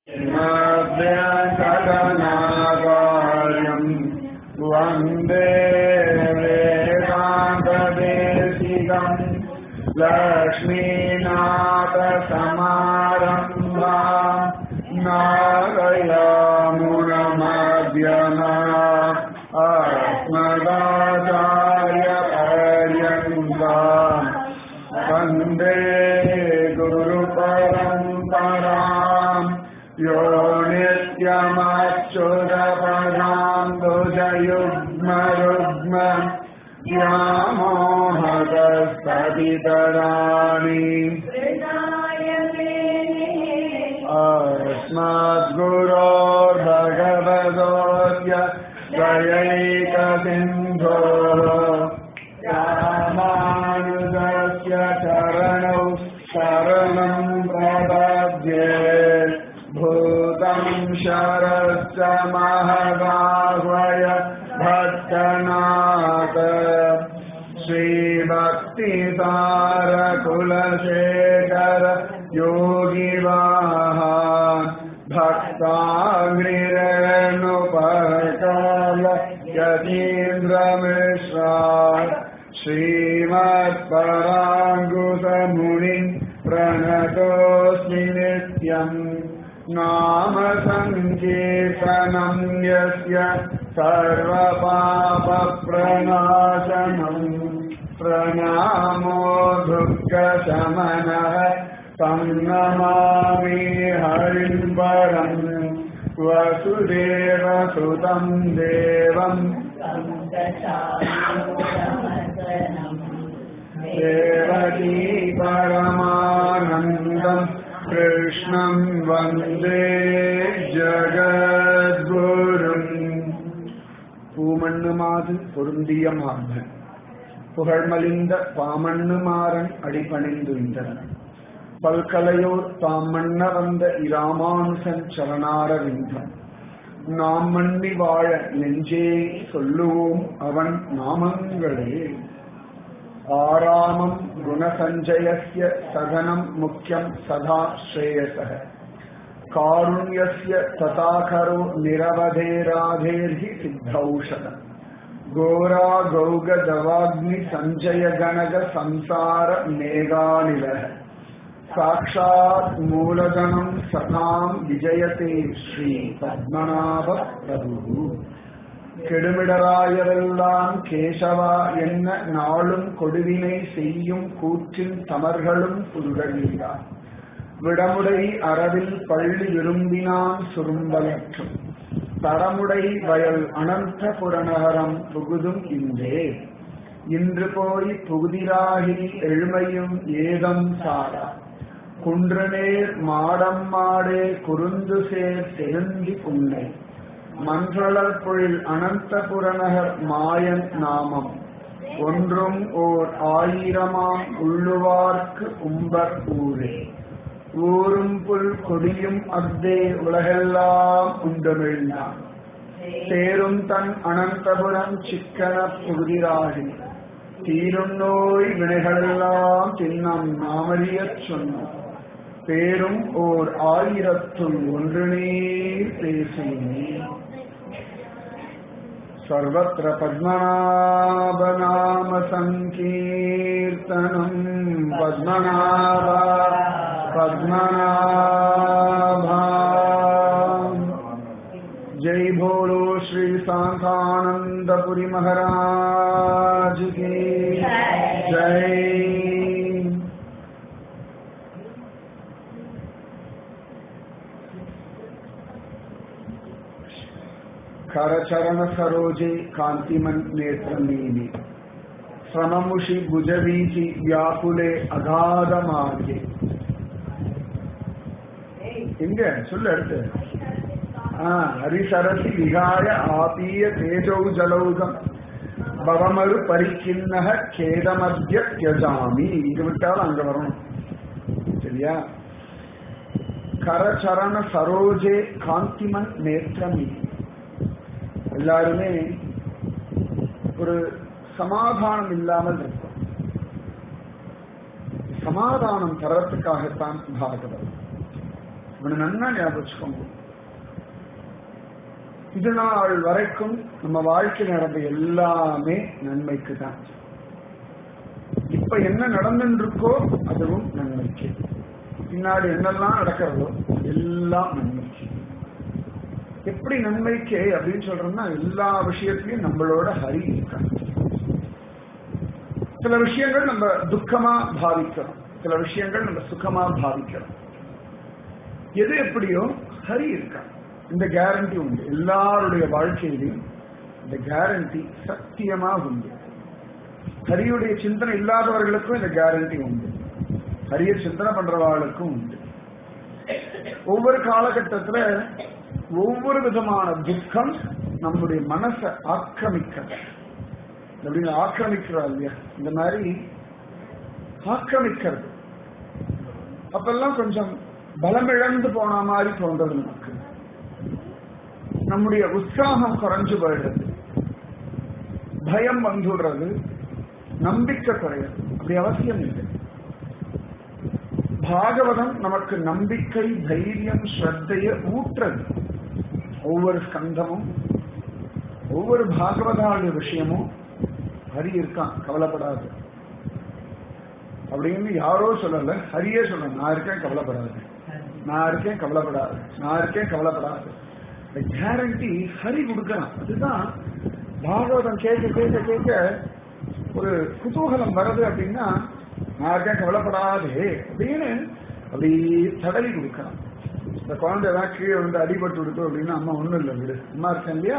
सकनाकार्यम् वन्दे वेदान्तदेशिकम् लक्ष्मीनाथसमारम्भा नागयामुनमध्यमा अस्मदाचार्यपर्यन्ता वन्दे गुरुपरम्पराम् यो नित्यमच्युतपदाम्बुजयुग्मरुग्म व्यामोहतस्तदितराणि अस्मद्गुरोर्भगवतोऽस्य दयैकसिन्धो रामानुजस्य चरणौ शरणं प्रपद्ये भूतं शरश्च महदाह्वय भट्टनाथ श्रीभक्तिसारकुलशेखर योगिवाः भक्ताग्निरेणुपरकाल यतीन्द्रमिश्रा श्रीमत्पराङ्गुसमुनिम् प्रणतोऽस्मि नित्यम् नाम सङ्कीर्तनम् यस्य सर्वपापप्रणाशनम् प्रणामो दुःखशमनः तं नमामि हरिम् परम् वसुदेवसुतं देवम् देवकी परमानन्दम् कृष्णम् वन्दे ஜகத்குரும் பூமண்ணுமாது பொருந்திய மார்பன் புகழ்மலிந்த பாமண்ணுமாறன் அடிபணிந்துந்தன் பல்கலையோர் தாம் மன்ன வந்த இராமானுசன் சரணாரவிந்தம் நாம் மண்ணி வாழ நெஞ்சே சொல்லுவோம் அவன் நாமங்களே ஆராமம் குணசஞ்சயஸ்ய சதனம் முக்கியம் சதா ஸ்ரேயசः காருண்யஸ்ய ததாகரோ நிரவதேராதேர்ஹி சித்தௌஷதம் கோரா கௌக தவாக்னி சஞ்சய கணக சம்சார மேகாநிலः சாட்சாத் மூலதனம் சதாம் விஜயதே ஸ்ரீ பத்மநாப பிரபு கெடுமிடராயரெல்லாம் கேசவா என்ன நாளும் கொடுவினை செய்யும் கூற்றின் தமர்களும் புல்கழியார் விடமுடை அறவில் பள்ளி விரும்பினான் சுரும்பலற்றும் தரமுடை வயல் அனந்த புறநகரம் புகுதும் இன்றே இன்று போய் புகுதிராகி எழுமையும் ஏதம் சாரா குன்றநேர் மாடம் மாடே குறுந்து சேர் செருந்தி புன்னை மன்றளர் பொழில் அனந்த புறநகர் மாயன் நாமம் ஒன்றும் ஓர் ஆயிரமாம் உள்ளுவார்க்கு உம்பர் ஊரே ஊரும் புல் கொடியும் அக்தே உலகெல்லாம் உண்டமிழ்ந்தான் சேரும் தன் அனந்தபுரம் சிக்கன புகுதிராகி தீரும் நோய் வினைகளெல்லாம் தின்னம் நாமறியச் சொன்னோம் பேரும் ஓர் ஆயிரத்துள் ஒன்று நீர் பேசினே सर्वत्र पद्मनाभनाम सङ्कीर्तनम् पद्मनाभ पद्मनाभा जय भोलो श्री शान्तानन्दपुरी महाराज की जय करचरण सरोजे कान्तिमन् नेत्रमीनि श्रममुषि भुजवीचि व्याकुले अगाधमार्गे எங்க சொல்லு அடுத்து ஹரிசரசி விகாய ஆபீய தேஜௌ ஜலௌகம் பவமரு பரிக்கிண்ணக கேதமத்திய தியஜாமி இங்க விட்டாலும் அங்க வரணும் சரியா கரச்சரண சரோஜே காந்திமன் நேத்திரமி எல்லாருமே ஒரு சமாதானம் இல்லாமல் இருக்கும் சமாதானம் தரத்துக்காகத்தான் பாகவதம் இவனை நன்னா ஞாபகம் வச்சுக்கோங்க இது நாள் வரைக்கும் நம்ம வாழ்க்கை நடந்த எல்லாமே நன்மைக்கு தான் இப்ப என்ன நடந்துட்டு இருக்கோ அதுவும் நன்மைக்கு பின்னாடி என்னெல்லாம் நடக்கிறதோ எல்லாம் நன்மைக்கு எப்படி நன்மைக்கு அப்படின்னு சொல்றோம்னா எல்லா விஷயத்திலையும் நம்மளோட ஹரி இருக்காங்க சில விஷயங்கள் நம்ம துக்கமா பாவிக்கிறோம் சில விஷயங்கள் நம்ம சுகமா பாவிக்கிறோம் எது எப்படியோ ஹரி இருக்காங்க இந்த கேரண்டி உண்டு எல்லாருடைய வாழ்க்கையிலையும் இந்த கேரண்டி சத்தியமா உண்டு ஹரியுடைய சிந்தனை இல்லாதவர்களுக்கும் இந்த கேரண்டி உண்டு ஹரிய சிந்தனை பண்றவாளுக்கும் உண்டு ஒவ்வொரு காலகட்டத்துல ஒவ்வொரு விதமான துக்கம் நம்முடைய மனசை ஆக்கிரமிக்க அப்படின்னு ஆக்கிரமிக்கிறா இல்லையா இந்த மாதிரி ஆக்கிரமிக்கிறது அப்பெல்லாம் கொஞ்சம் பலமிழந்து போன மாதிரி தோன்றது நமக்கு நம்முடைய உற்சாகம் குறைஞ்சு போயிடுறது பயம் வந்துடுறது நம்பிக்கை குறையாது அப்படி அவசியம் இல்லை பாகவதம் நமக்கு நம்பிக்கை தைரியம் ஸ்ரத்தைய ஊற்றுறது ஒவ்வொரு ஸ்கந்தமும் ஒவ்வொரு பாகவதாளுடைய விஷயமும் ஹரி இருக்கான் கவலைப்படாது அப்படின்னு யாரோ சொல்லல ஹரியே சொல்ல நான் இருக்கேன் கவலைப்படாது நான் இருக்கேன் கவலைப்படாது நான் இருக்கேன் கவலைப்படாது இந்த கேரண்டி ஹரி கொடுக்கலாம் அதுதான் பாகவதம் கேட்க கேட்க கேட்க ஒரு குதூகலம் வருது அப்படின்னா நான் இருக்கேன் கவலைப்படாதே அப்படின்னு அப்படி தடவி கொடுக்கலாம் இந்த குழந்தை ஏதாவது கீழே வந்து அடிபட்டு விடுக்கும் அப்படின்னா அம்மா ஒண்ணும் இல்லை விடு அம்மா இருக்கேன் இல்லையா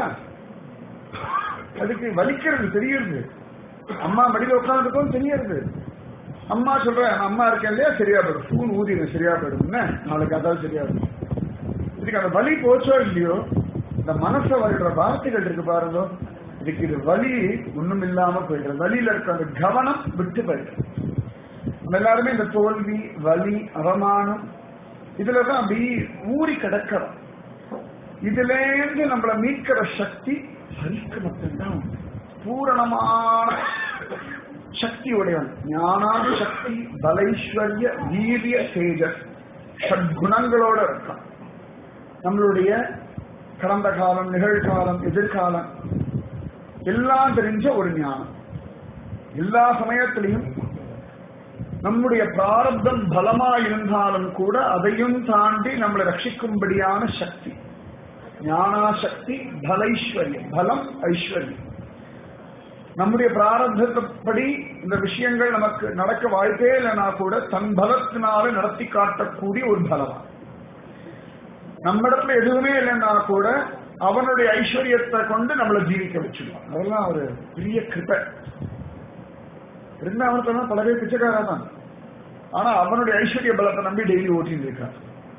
அதுக்கு வலிக்கிறது தெரியுது அம்மா மடியில் உட்காந்துருக்கோம் தெரியுது அம்மா சொல்றேன் நான் அம்மா இருக்கேன் இல்லையா சரியா போயிடும் ஃபோன் ஊதிடும் சரியா போயிடும் நாளைக்கு அதாவது சரியா போயிடும் இதுக்கு அந்த வலி போச்சோ இல்லையோ இந்த மனசை வருகிற வார்த்தைகள் இருக்கு பாருங்க இதுக்கு இது வலி ஒண்ணும் இல்லாம போயிடுறது வலியில இருக்க அந்த கவனம் விட்டு போயிடுறது நம்ம எல்லாருமே இந்த தோல்வி வலி அவமானம் இதுலதான் அப்படி ஊறி கிடக்கிறோம் இதுல இருந்து நம்மளை மீட்கிற சக்தி ஹரிக்கு மட்டும்தான் உண்டு பூரணமான சக்தி உடையவன் ஞானாதி சக்தி பலைஸ்வர்ய வீரிய தேஜஸ் சத்குணங்களோட இருக்கான் நம்மளுடைய கடந்த காலம் நிகழ்காலம் எதிர்காலம் எல்லாம் தெரிஞ்ச ஒரு ஞானம் எல்லா சமயத்திலையும் நம்முடைய பிராரப்தம் பலமா இருந்தாலும் கூட அதையும் தாண்டி நம்மளை ரட்சிக்கும்படியான சக்தி ஞானாசக்தி பலைஸ்வர்யம் பலம் ஐஸ்வர்யம் நம்முடைய பிராரப்தப்படி இந்த விஷயங்கள் நமக்கு நடக்க வாய்ப்பே இல்லைனா கூட தன் பலத்தினால நடத்தி காட்டக்கூடிய ஒரு பலவான் நம்மிடத்துல எதுவுமே இல்லைன்னா கூட அவனுடைய ஐஸ்வர்யத்தை கொண்டு நம்மளை ஜீவிக்க வச்சிருவான் அதெல்லாம் ஒரு பெரிய கிருப்பை இருந்தாவனத்தை பல பேர் பிச்சைக்காரா தான் ஆனா அவனுடைய ஐஸ்வர்ய பலத்தை நம்பி டெய்லி ஓட்டிட்டு இருக்கான்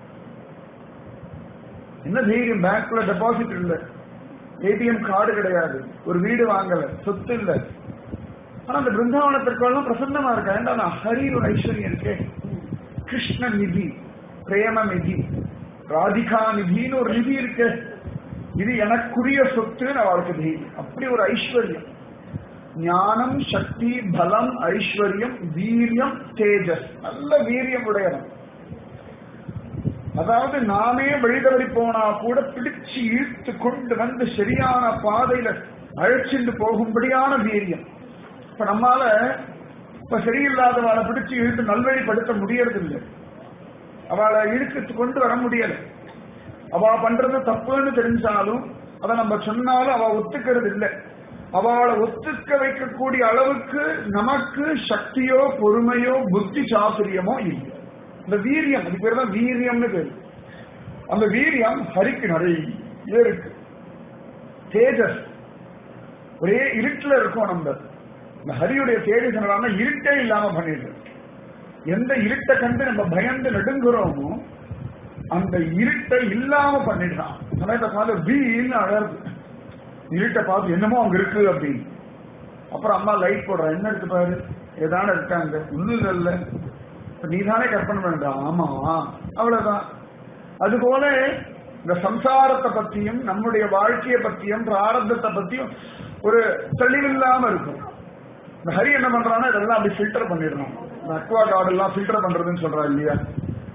என்ன தைரியம் பேங்க்ல டெபாசிட் இல்ல ஏடிஎம் கார்டு கிடையாது ஒரு வீடு வாங்கல சொத்து இல்ல ஆனா அந்த பிருந்தாவனத்திற்கெல்லாம் பிரசன்னமா இருக்கா ஏண்டா நான் ஹரியோட ஐஸ்வர்யம் இருக்கே கிருஷ்ண நிதி பிரேம நிதி ராதிகா நிதின்னு ஒரு நிதி இருக்கு இது எனக்குரிய சொத்துன்னு அவளுக்கு தைரியம் அப்படி ஒரு ஐஸ்வர்யம் ஞானம் சக்தி பலம் ஐஸ்வர்யம் வீரியம் தேஜஸ் நல்ல வீரியம் உடையவன் அதாவது நாமே வழிதவறி போனா கூட பிடிச்சு இழுத்து கொண்டு வந்து சரியான பாதையில அழைச்சிட்டு போகும்படியான வீரியம் இப்ப நம்மால இப்ப சரியில்லாதவளை பிடிச்சு இழுத்து நல்வழிப்படுத்த முடியறது இல்லை அவளை இழுத்து கொண்டு வர முடியல அவ பண்றது தப்புன்னு தெரிஞ்சாலும் அதை நம்ம சொன்னாலும் அவ ஒத்துக்கிறது இல்லை அவளை ஒத்துக்க வைக்கக்கூடிய அளவுக்கு நமக்கு சக்தியோ பொறுமையோ புத்தி சாதுரியமோ இல்லை இந்த வீரியம் அது பேர் தான் வீரியம்னு பேரு அந்த வீரியம் ஹரிக்கு நிறைய இருக்கு தேஜஸ் ஒரே இருட்டுல இருக்கும் நம்ம இந்த ஹரியுடைய தேஜஸ் என்னன்னா இருட்டே இல்லாம பண்ணிடுது எந்த இருட்டை கண்டு நம்ம பயந்து நடுங்குறோமோ அந்த இருட்டை இல்லாம பண்ணிடுறான் சமயத்தை பார்த்து வீல்னு அழகு இருட்டை பார்த்து என்னமோ அங்க இருக்கு அப்படின்னு அப்புறம் அம்மா லைட் போடுறா என்ன இருக்கு பாரு ஏதான இருக்காங்க ஒண்ணும் இல்ல நீ தானே கற்பனை பண்ண ஆமா அவ்வளவுதான் அதுபோல இந்த சம்சாரத்தை பத்தியும் நம்முடைய வாழ்க்கையை பத்தியும் பிராரத்தத்தை பத்தியும் ஒரு தெளிவில்லாம இருக்கும் இந்த ஹரி என்ன பண்றான்னா இதெல்லாம் அப்படி ஃபில்டர் பண்ணிடுறான் இந்த அக்வா கார்டு எல்லாம் ஃபில்டர் பண்றதுன்னு சொல்றா இல்லையா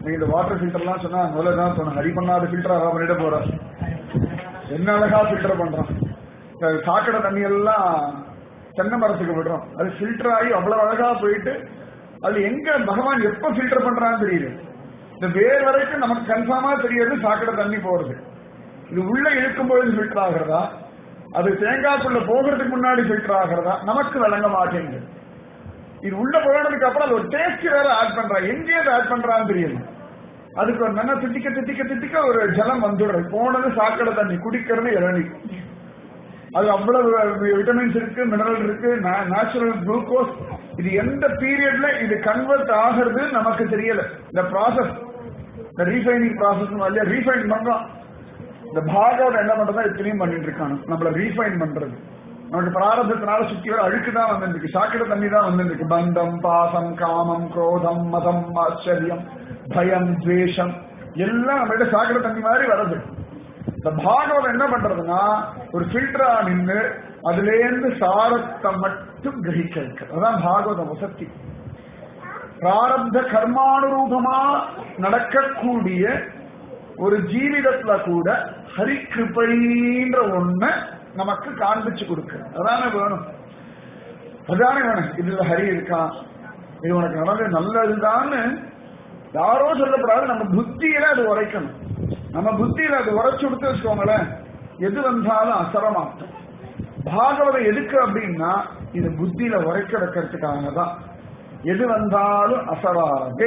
நீ இந்த வாட்டர் ஃபில்டர்லாம் சொன்னா முதல்ல தான் சொன்ன ஹரி பண்ணாத ஃபில்டர் அவன் பண்ணிட போற என்ன அழகா ஃபில்டர் பண்றான் இந்த சாக்கடை தண்ணி எல்லாம் தென்னை மரத்துக்கு விடுறோம் அது ஃபில்டர் ஆகி அவ்வளவு அழகா போயிட்டு அது எங்க பகவான் எப்ப ஃபில்டர் பண்றான்னு தெரியுது இந்த வேர் வரைக்கும் நமக்கு கன்ஃபார்மா தெரியாது சாக்கடை தண்ணி போறது இது உள்ள இழுக்கும் பொழுது ஃபில்டர் ஆகிறதா அது தேங்காய்க்குள்ள போகிறதுக்கு முன்னாடி ஃபில்டர் ஆகிறதா நமக்கு விளங்க மாட்டேங்குது இது உள்ள போனதுக்கு அப்புறம் அது ஒரு டேஸ்ட் வேற ஆட் பண்றா எங்கே அதை ஆட் பண்றான்னு தெரியல அதுக்கு ஒரு நல்லா திட்டிக்க திட்டிக்க திட்டிக்க ஒரு ஜலம் வந்துடுறது போனது சாக்கடை தண்ணி குடிக்கிறது இளநீ அது அவ்வளவு விட்டமின்ஸ் இருக்கு மினரல் இருக்கு நேச்சுரல் குளுக்கோஸ் இது எந்த பீரியட்ல இது கன்வெர்ட் ஆகிறது நமக்கு தெரியல இந்த ப்ராசஸ் இந்த ரீஃபைனிங் ப்ராசஸ் இல்லையா ரீஃபைன் பண்றோம் இந்த பாகவத் என்ன பண்றதா இத்தனையும் பண்ணிட்டு இருக்கானு நம்மள ரீஃபைன் பண்றது நமக்கு பிராரதத்தினால சுத்தி வர அழுக்கு தான் வந்துருக்கு சாக்கடை தண்ணி தான் வந்துருக்கு பந்தம் பாசம் காமம் குரோதம் மதம் ஆச்சரியம் பயம் துவேஷம் எல்லாம் நம்மகிட்ட சாக்கடை தண்ணி மாதிரி வருது இந்த பாகவதம் என்ன பண்றதுன்னா ஒரு ஃபில்டரா நின்று அதுலேருந்து சாரத்தை மட்டும் கிரகிக்க வைக்கிறது அதான் பாகவதம் வசத்தி பிராரப்த கர்மானுரூபமா நடக்கக்கூடிய ஒரு ஜீவிதத்துல கூட ஹரி கிருபைன்ற ஒண்ண நமக்கு காண்பிச்சு கொடுக்க அதானே வேணும் அதானே வேணும் இதுல ஹரி இருக்கான் இது உனக்கு நடந்தது நல்லதுதான்னு யாரோ சொல்லப்படாது நம்ம புத்தியில அது உரைக்கணும் நம்ம புத்தியில அது உரைச்சு கொடுத்து வச்சுக்கோங்களேன் எது வந்தாலும் அசரமாட்டும் பாகவதம் எதுக்கு அப்படின்னா இது புத்தியில உரைக்க வைக்கிறதுக்காக தான் எது வந்தாலும் அசராதே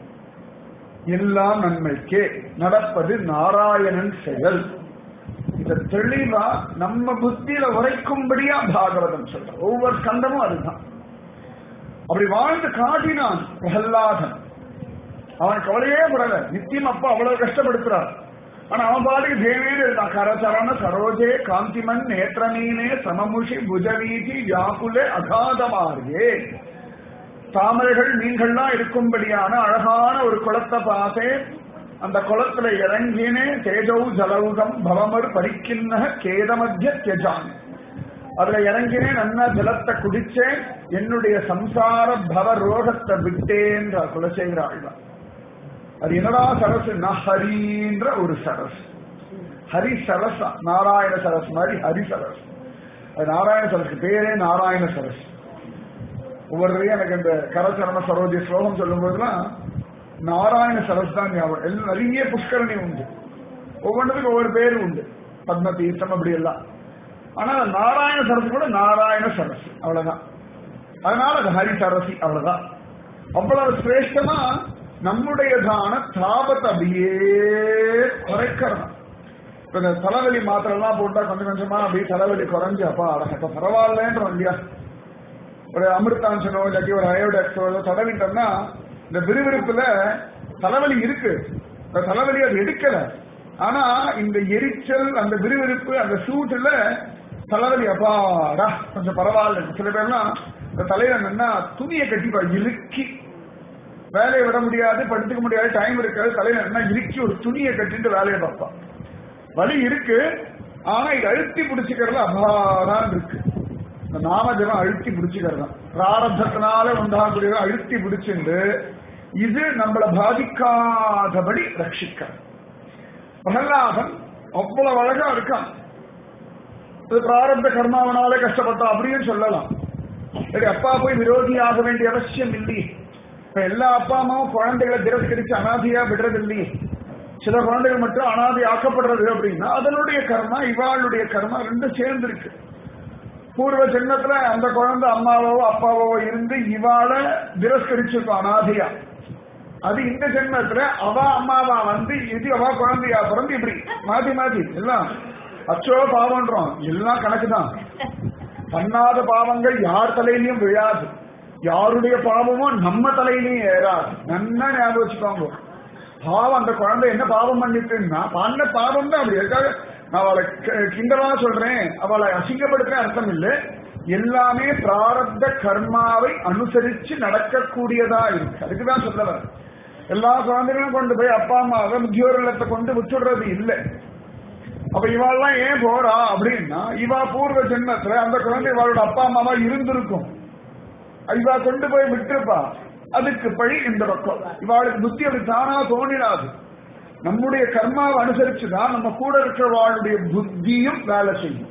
எல்லாம் நன்மைக்கே நடப்பது நாராயணன் செயல் இத தெளிவா நம்ம புத்தியில உரைக்கும்படியா பாகவதம் சொல்ற ஒவ்வொரு ஸ்கந்தமும் அதுதான் அப்படி வாழ்ந்து காட்டினான் பிரகல்லாதன் அவன் கவலையே படல நித்தியம் அப்பா அவ்வளவு கஷ்டப்படுத்துறார் ஆனா அவன் பாட்டுக்கு தேவேன்னு இருந்தான் கரச்சரண சரோஜே காந்திமன் நேத்திரமீனே சமமுஷி புஜவீதி வியாக்குலே அகாதமார்கே தாமரைகள் மீன்கள்லாம் இருக்கும்படியான அழகான ஒரு குளத்தை பார்த்தேன் அந்த குளத்துல இறங்கினே தேஜௌ ஜலவுகம் பவமர் பரிக்கிண்ண கேதமத்திய தியஜான் அதுல இறங்கினேன் நன்னா ஜலத்தை குடிச்சேன் என்னுடைய சம்சார பவ ரோகத்தை விட்டேன்ற குலசேகர ஆழ்வார் அது என்னடா சரஸ்னா ஹரின்ற ஒரு சரஸ் ஹரி சரஸ் நாராயண சரஸ் மாதிரி ஹரி சரஸ் அது நாராயண சரஸ்க்கு பேரே நாராயண சரஸ் ஒவ்வொருவரையும் எனக்கு இந்த கரச்சரண சரோஜி ஸ்லோகம் சொல்லும் போதெல்லாம் நாராயண சரஸ் தான் ஞாபகம் எல்லாம் நிறைய புஷ்கரணி உண்டு ஒவ்வொன்றுக்கும் ஒவ்வொரு பேர் உண்டு பத்ம தீர்த்தம் அப்படி எல்லாம் ஆனா நாராயண சரஸ் கூட நாராயண சரஸ் அவ்வளவுதான் அதனால அது ஹரி சரசி அவ்வளவுதான் அவ்வளவு சிரேஷ்டமா நம்முடையதான தாபத்தை அப்படியே குறைக்கிறோம் இப்ப இந்த தலைவலி மாத்திரை எல்லாம் போட்டா கொஞ்சம் கொஞ்சமா அப்படியே தலைவலி குறைஞ்சு அப்பா அடக்க பரவாயில்லன்றோம் இல்லையா ஒரு அமிர்தாஞ்சனோ இல்லாட்டி ஒரு அயோடெக்ஸோ ஏதோ தடவிட்டோம்னா இந்த விறுவிறுப்புல தலைவலி இருக்கு இந்த தலைவலி அது எடுக்கல ஆனா இந்த எரிச்சல் அந்த விறுவிறுப்பு அந்த சூட்டுல தலைவலி அப்பாடா கொஞ்சம் பரவாயில்ல சில பேர்லாம் இந்த தலையில என்னன்னா துணியை கட்டிப்பா இறுக்கி வேலையை விட முடியாது படுத்துக்க முடியாது டைம் இருக்காது தலையில என்ன இறுக்கி ஒரு துணியை கட்டிட்டு வேலையை பார்ப்பான் வலி இருக்கு ஆனா இது அழுத்தி பிடிச்சிக்கிறதுல அபாதான் இருக்கு இந்த நாம ஜபம் அழுத்தி பிடிச்சுக்கிறது பிராரத்தத்தினால உண்டாகக்கூடிய அழுத்தி பிடிச்சிருந்து இது நம்மளை பாதிக்காதபடி ரட்சிக்க பிரகலாதன் அவ்வளவு அழகா இருக்கான் இது பிராரப்த கர்மாவனாலே கஷ்டப்பட்டான் அப்படின்னு சொல்லலாம் சரி அப்பா போய் விரோதி ஆக வேண்டிய அவசியம் இல்லையே இப்ப எல்லா அப்பா அம்மாவும் குழந்தைகளை திரஸ்கரிச்சு அனாதையா விடுறது இல்லையே சில குழந்தைகள் மட்டும் அனாதை ஆக்கப்படுறது அப்படின்னா அதனுடைய கர்மா இவாளுடைய கர்மா ரெண்டும் சேர்ந்து இருக்கு பூர்வ ஜென்மத்துல அந்த குழந்தை அம்மாவோ அப்பாவோ இருந்து இவாள திரஸ்கரிச்சிருக்கும் அனாதையா அது இந்த ஜென்மத்துல அவ அம்மாவா வந்து இது அவ குழந்தையா பிறந்து இப்படி மாத்தி மாத்தி எல்லாம் அச்சோ பாவம்ன்றோம் எல்லாம் கணக்கு தான் பண்ணாத பாவங்கள் யார் தலையிலயும் விழாது யாருடைய பாவமும் நம்ம தலையிலயும் ஏறாது நன்னா ஞாபகம் வச்சுக்கோங்க பாவம் அந்த குழந்தை என்ன பாவம் பண்ணிட்டுன்னா பண்ண பாவம் தான் அப்படி எதுக்காக நான் அவளை க- கிண்டலா சொல்றேன் அவளை அசிங்கப்படுத்த அர்த்தம் இல்லை எல்லாமே பிராரப்த கர்மாவை அனுசரிச்சு நடக்கக்கூடியதா இருக்கு அதுக்குதான் சொல்ல வரேன் எல்லா குழந்தைகளும் கொண்டு போய் அப்பா அம்மாவை முதியோர் இல்லத்தை கொண்டு விட்டுடுறது இல்லை அப்ப இவாள்லாம் ஏன் போறா அப்படின்னா இவா பூர்வ ஜென்மத்துல அந்த குழந்தை இவளோட அப்பா அம்மாவா இருந்திருக்கும் இவா கொண்டு போய் விட்டுருப்பா அதுக்கு பழி இந்த பக்கம் இவாளுக்கு புத்தி அப்படி தானா தோணிடாது நம்முடைய கர்மாவை அனுசரிச்சுதான் நம்ம கூட இருக்கிறவாளுடைய புத்தியும் வேலை செய்யும்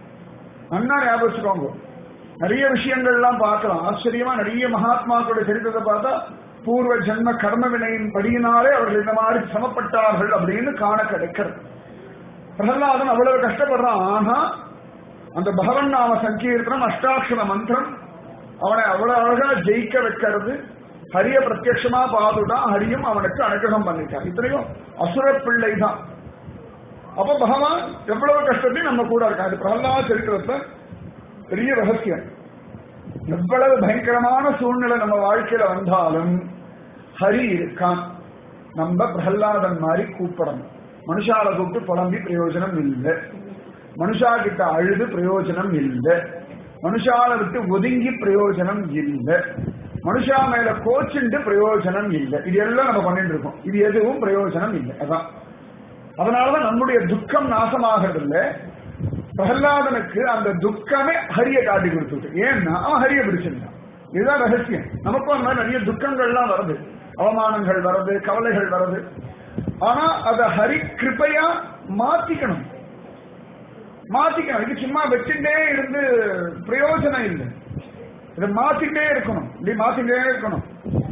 அண்ணா ஞாபகம் வச்சுக்கோங்க நிறைய விஷயங்கள்லாம் பார்க்கலாம் ஆச்சரியமா நிறைய மகாத்மாக்களுடைய சரித்திரத்தை பார்த்தா பூர்வ ஜென்ம கர்ம வினையின் படியினாலே அவர்கள் இந்த மாதிரி சமப்பட்டார்கள் அப்படின்னு காண கிடைக்கிறது பிரகலாதன் அவ்வளவு கஷ்டப்படுறான் ஆனா அந்த பகவன் நாம சங்கீர்த்தனம் அஷ்டாட்சர மந்திரம் அவனை அவ்வளவு அழகா ஜெயிக்க வைக்கிறது ஹரிய பிரத்யட்சமா பாதுதான் ஹரியும் அவனுக்கு அனுகிரகம் பண்ணிட்டான் இத்தனையும் அசுர பிள்ளை தான் அப்ப பகவான் எவ்வளவு கஷ்டத்தையும் நம்ம கூட இருக்கான் அது பிரகலாத சரித்திரத்துல பெரிய ரகசியம் எவ்வளவு பயங்கரமான சூழ்நிலை நம்ம வாழ்க்கையில வந்தாலும் ஹரி இருக்கான் நம்ம பிரகலாதன் மாதிரி கூப்பிடணும் மனுஷால கூப்பிட்டு புலம்பி பிரயோஜனம் இல்லை மனுஷா கிட்ட அழுது பிரயோஜனம் இல்லை மனுஷால விட்டு ஒதுங்கி பிரயோஜனம் இல்லை மனுஷா மேல கோச்சுண்டு பிரயோஜனம் இல்லை இது எல்லாம் நம்ம பண்ணிட்டு இருக்கோம் இது எதுவும் பிரயோஜனம் இல்லை அதான் அதனாலதான் நம்முடைய துக்கம் நாசமாகிறது இல்லை பிரகலாதனுக்கு அந்த துக்கமே ஹரிய காட்டி கொடுத்துட்டு ஏன்னா அவன் ஹரிய பிடிச்சிருந்தான் இதுதான் ரகசியம் நமக்கும் அந்த மாதிரி நிறைய துக்கங்கள்லாம் வருது அவமானங்கள் வருது கவலைகள் வருது ஆனா அத ஹரி கிருப்பையா மாத்திக்கணும் மாத்திக்கணும் இது சும்மா வச்சுட்டே இருந்து பிரயோஜனம் இல்லை இதை மாத்திட்டே இருக்கணும் இப்படி மாத்திட்டே இருக்கணும்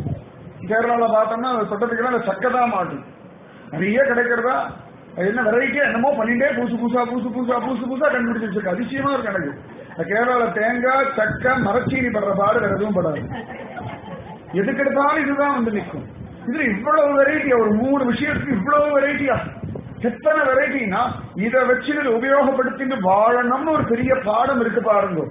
கேரளால பார்த்தோம்னா அந்த தொட்டத்துக்கு அந்த சக்கை தான் மாட்டும் நிறைய கிடைக்கிறதா அது என்ன வெரைட்டியா என்னமோ பண்ணிட்டே புதுசு புதுசா புதுசு புதுசா புதுசு புதுசா கண்டுபிடிச்சு வச்சிருக்கு அதிசயமா இருக்கு எனக்கு இந்த கேரளால தேங்காய் சக்கை மரச்சீனி படுற பாடு வேற எதுவும் படாது எதுக்கு எடுத்தாலும் இதுதான் வந்து நிற்கும் இதுல இவ்வளவு வெரைட்டியா ஒரு மூணு விஷயத்துக்கு இவ்வளவு வெரைட்டியா எத்தனை வெரைட்டினா இதை வச்சு இதை உபயோகப்படுத்திட்டு வாழணும்னு ஒரு பெரிய பாடம் இருக்கு பாருங்க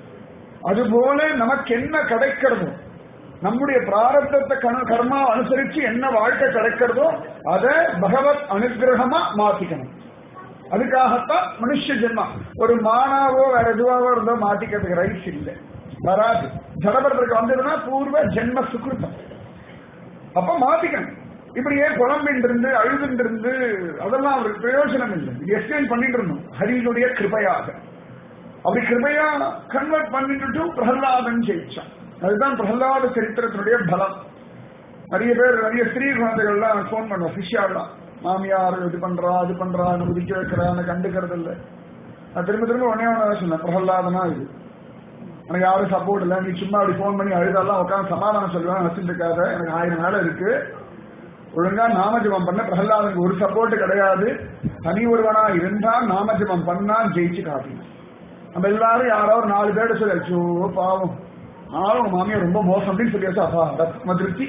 அதுபோல நமக்கு என்ன கிடைக்கிறதோ நம்முடைய பிராரத்தத்தை கண- கர்மா அனுசரிச்சு என்ன வாழ்க்கை கிடைக்கிறதோ அதை பகவத் அனுகிரகமா மாத்திக்கணும் அதுக்காகத்தான் மனுஷ ஜென்மா ஒரு மானாவோ வேற எதுவாவோ இருந்தோ மாத்திக்கிறதுக்கு ரைட்ஸ் இல்லை வராது ஜடபரத்துக்கு வந்ததுன்னா பூர்வ ஜென்ம சுகிருத்தம் அப்ப மாத்திக்கணும் இப்படியே புலம்பின் இருந்து அழுதுன்னு இருந்து அதெல்லாம் அவருக்கு பிரயோஜனம் இல்லை இது எக்ஸ்பிளைன் பண்ணிட்டு இருந்தோம் ஹரியினுடைய கிருபையாக அப்படி கிருபையா கன்வெர்ட் பண்ணிட்டு பிரகலாதன் ஜெயிச்சான் அதுதான் பிரகலாத சரித்திரத்தினுடைய பலம் நிறைய பேர் நிறைய ஸ்திரீ குழந்தைகள்லாம் ஃபோன் பண்ணுவோம் சிஷ்யாலாம் மாமியார் இது பண்றா அது பண்றா எனக்கு குதிக்க வைக்கிறா எனக்கு கண்டுக்கிறது இல்லை நான் திரும்ப திரும்ப உடனே ஒன்று சொன்னேன் பிரகலாதனா இது எனக்கு யாரும் சப்போர்ட் இல்லை நீ சும்மா அப்படி ஃபோன் பண்ணி அழுதெல்லாம் உட்காந்து சமாதானம் சொல்லுவேன் வச்சுட்டு இருக்காத எனக்கு ஆயிரம் வேலை இருக்கு ஒழுங்கா நாமஜபம் பண்ண பிரகலாதனுக்கு ஒரு சப்போர்ட் கிடையாது தனி ஒருவனா இருந்தா நாமஜபம் பண்ணா ஜெயிச்சு காட்டணும் நம்ம எல்லாரும் யாரோ ஒரு நாலு பேர் சொல்லி அச்சோ பாவம் ஆனாலும் உங்க மாமியார் ரொம்ப மோசம் அப்படின்னு சொல்லியாச்சு அப்பா ரத்ம திருப்தி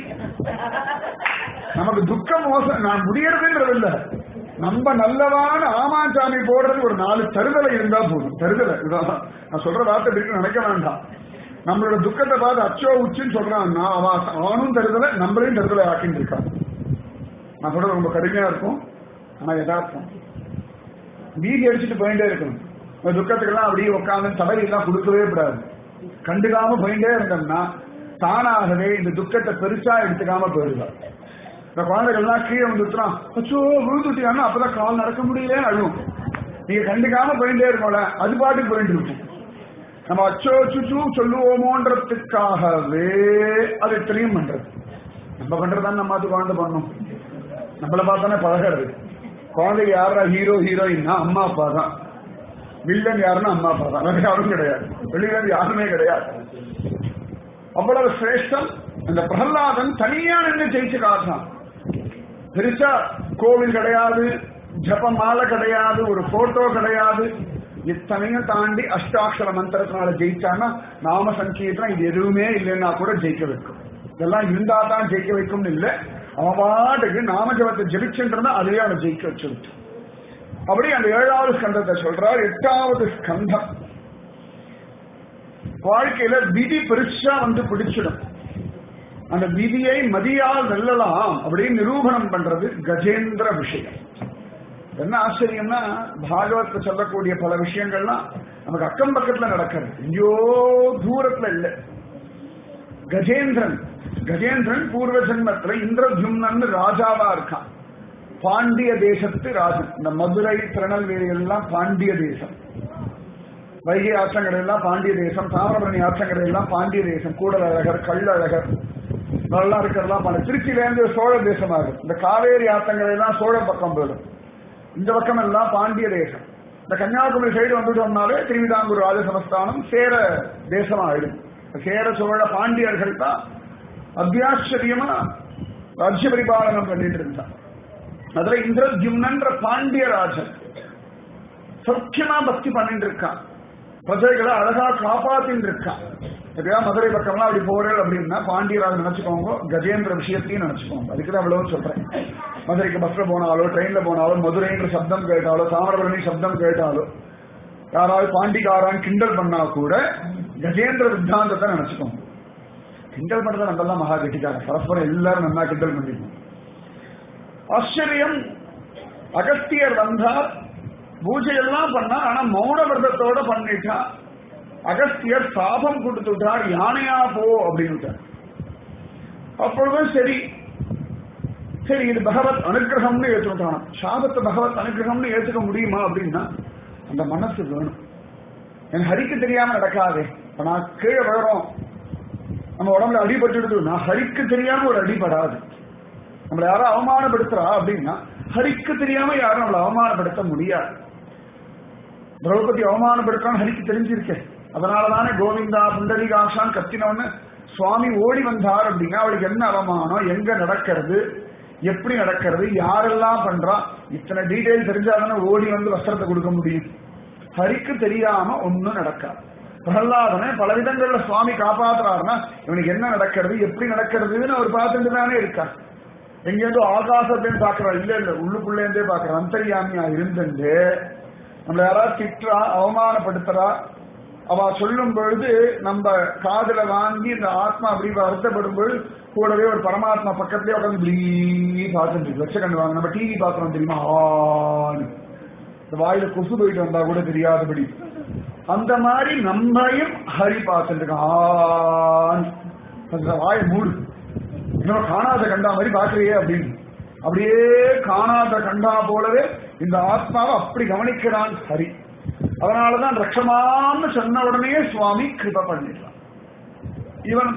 நமக்கு துக்கம் மோசம் நான் முடியறதுன்றது இல்ல நம்ம நல்லவான ஆமாச்சாமி போடுறது ஒரு நாலு தருதலை இருந்தா போதும் தருதலை இதான் நான் சொல்ற வார்த்தை இருக்கு நினைக்க வேண்டாம் நம்மளோட துக்கத்தை பார்த்து அச்சோ உச்சின்னு சொல்றான்னா அவன் அவனும் தருதலை நம்மளையும் தருதலை ஆக்கின்னு இருக்கான் நான் சொல்றது ரொம்ப கடுமையா இருக்கும் ஆனா யதார்த்தம் வீதி அடிச்சுட்டு போயிட்டே இருக்கணும் இந்த துக்கத்துக்கெல்லாம் அப்படியே உட்காந்து தலையெல்லாம் கொடுக்கவே கூடாது கண்டுக்காம போயிட்டே இருந்தோம்னா தானாகவே இந்த துக்கத்தை பெருசா எடுத்துக்காம போயிடுவார் இந்த குழந்தைகள்லாம் கீழே வந்துட்டுறான் அச்சோ விழுந்துட்டியான்னா அப்பதான் கால் நடக்க முடியல அழுவும் நீங்க கண்டுக்காம போயிட்டே இருக்கோம்ல அது பாட்டுக்கு போயிட்டு இருக்கும் நம்ம அச்சோ சுச்சு சொல்லுவோமோன்றதுக்காகவே அது இத்தனையும் பண்றது நம்ம பண்றதுதான் நம்ம அது குழந்தை பண்ணும் நம்மளை பார்த்தானே பழகிறது குழந்தைக்கு யாரா ஹீரோ ஹீரோயின்னா அம்மா அப்பா தான் வில்லன் யாருன்னா அம்மா அப்பா தான் வேற யாரும் கிடையாது வெளியில இருந்து யாருமே கிடையாது அவ்வளவு சிரேஷ்டம் அந்த பிரகலாதன் தனியா நின்று ஜெயிச்சு காட்டான் பெருசா கோவில் கிடையாது ஜப மாலை கிடையாது ஒரு போட்டோ கிடையாது இத்தனையும் தாண்டி அஷ்டாட்சர மந்திரத்தினால ஜெயிச்சான்னா நாம சங்கீர்த்தனம் இது எதுவுமே இல்லைன்னா கூட ஜெயிக்க வைக்கும் இதெல்லாம் இருந்தா தான் ஜெயிக்க வைக்கும்னு இல்லை அவன் பாட்டுக்கு நாம ஜபத்தை ஜெபிச்சுன்றா அதுவே அவனை ஜெயிக்க வச்சிருக்கு அப்படி அந்த ஏழாவது ஸ்கந்தத்தை சொல்றார் எட்டாவது ஸ்கந்தம் வாழ்க்கையில விதி பெருசா வந்து பிடிச்சிடும் அந்த விதியை மதியால் வெல்லலாம் அப்படின்னு நிரூபணம் பண்றது கஜேந்திர விஷயம் என்ன ஆச்சரியம்னா பாகவத்ல சொல்லக்கூடிய பல விஷயங்கள்லாம் நமக்கு அக்கம் பக்கத்துல நடக்கிறது எங்கேயோ தூரத்துல இல்ல கஜேந்திரன் கஜேந்திரன் பூர்வ ஜென்மத்துல இந்திரஜும்னு ராஜாவா இருக்கான் பாண்டிய தேசத்து ராஜன் இந்த மதுரை திருநெல்வேலி எல்லாம் பாண்டிய தேசம் வைகை ஆற்றங்கரை எல்லாம் பாண்டிய தேசம் தாமிரபரணி ஆற்றங்கரை எல்லாம் பாண்டிய தேசம் கூடல் அழகர் கள்ளழகர் நல்லா இருக்கிறதெல்லாம் பண்ண திருச்சியில இருந்து சோழ தேசமா இருக்கு இந்த காவேரி ஆத்தங்களை எல்லாம் சோழ பக்கம் போயிடும் இந்த பக்கம் எல்லாம் பாண்டிய தேசம் இந்த கன்னியாகுமரி சைடு வந்துட்டோம்னாலே திருவிதாங்கூர் ராஜ சமஸ்தானம் சேர தேசமா ஆயிடும் சேர சோழ பாண்டியர்கள் தான் அத்தியாச்சரியமா ராஜ்ய பரிபாலனம் பண்ணிட்டு இருந்தான் அதுல இந்திரத்யும்னன்ற பாண்டிய ராஜன் சௌக்கியமா பக்தி பண்ணிட்டு இருக்கான் பிரஜைகளை அழகா காப்பாத்தின்னு இருக்கான் எப்படியா மதுரை பக்கம்லாம் அப்படி போறேன் அப்படின்னா பாண்டியராஜ் நினைச்சுக்கோங்க கஜேந்திர விஷயத்தையும் நினைச்சுக்கோங்க அதுக்கு தான் அவ்வளவு சொல்றேன் மதுரைக்கு பஸ்ல போனாலோ ட்ரெயின்ல போனாலோ மதுரைன்ற சப்தம் கேட்டாலோ தாமிரபரணி சப்தம் கேட்டாலோ யாராவது பாண்டிகாரான் கிண்டல் பண்ணா கூட கஜேந்திர சித்தாந்தத்தை நினைச்சுக்கோங்க கிண்டல் பண்றத நம்ம எல்லாம் மகா கட்டிக்காரன் பரஸ்பரம் எல்லாரும் நல்லா கிண்டல் பண்ணிக்கணும் ஆச்சரியம் அகஸ்தியர் வந்தார் பூஜை எல்லாம் பண்ணா ஆனா மௌன விரதத்தோட பண்ணிட்டா அகஸ்தியர் சாபம் கொடுத்துட்டார் யானையா போ அப்படின்னு அப்பொழுதும் சரி சரி இது பகவத் அனுகிரகம்னு ஏற்றுட்டான் சாபத்தை பகவத் அனுகிரகம்னு ஏற்றுக்க முடியுமா அப்படின்னா அந்த மனசு வேணும் என் ஹரிக்கு தெரியாம நடக்காதே இப்ப நான் கீழே விழுறோம் நம்ம உடம்புல அடிபட்டுடுது நான் ஹரிக்கு தெரியாம ஒரு அடிபடாது நம்மளை யாரும் அவமானப்படுத்துறா அப்படின்னா ஹரிக்கு தெரியாம யாரும் நம்மளை அவமானப்படுத்த முடியாது திரௌபதி அவமானப்படுத்துறான்னு ஹரிக்கு தெரிஞ்சிருக்கேன் அதனாலதானே கோவிந்தா புண்டரிகாஷான் கத்தினவன்னு சுவாமி ஓடி வந்தார் அப்படின்னா அவளுக்கு என்ன அவமானம் எங்க நடக்கிறது எப்படி நடக்கிறது யாரெல்லாம் பண்றா இத்தனை டீடைல் தெரிஞ்சாதானே ஓடி வந்து வஸ்திரத்தை கொடுக்க முடியும் ஹரிக்கு தெரியாம ஒன்னும் நடக்காது பிரகலாதனை பல விதங்கள்ல சுவாமி காப்பாத்துறாருன்னா இவனுக்கு என்ன நடக்கிறது எப்படி நடக்கிறதுன்னு அவர் பார்த்துட்டு தானே இருக்கார் எங்கேருந்தோ ஆகாசத்தையும் பாக்குறாரு இல்ல இல்ல உள்ளுக்குள்ளேருந்தே பாக்குற அந்தரியாமியா இருந்துட்டு நம்மள யாராவது திட்டுறா அவமானப்படுத்துறா அவ சொல்லும் பொழுது நம்ம காதுல வாங்கி இந்த ஆத்மா அப்படி வருத்தப்படும் பொழுது கூடவே ஒரு பரமாத்மா பக்கத்துலயே உட்காந்து இப்படி பார்த்துட்டு இருக்கு லட்சக்கண்டு வாங்க நம்ம டிவி பாக்குறோம் தெரியுமா ஆன்னு இந்த வாயில கொசு போயிட்டு வந்தா கூட தெரியாதபடி அந்த மாதிரி நம்மையும் ஹரி பார்த்துட்டு இருக்கான் ஆன்னு அந்த வாயை மூடு இன்னும் காணாத கண்டா மாதிரி பாக்குறியே அப்படின்னு அப்படியே காணாத கண்டா போலவே இந்த ஆத்மாவை அப்படி கவனிக்கிறான் ஹரி அதனாலதான் ரக்ஷமான்னு சொன்ன உடனே சுவாமி கிருப பண்ணிடலாம் இவன்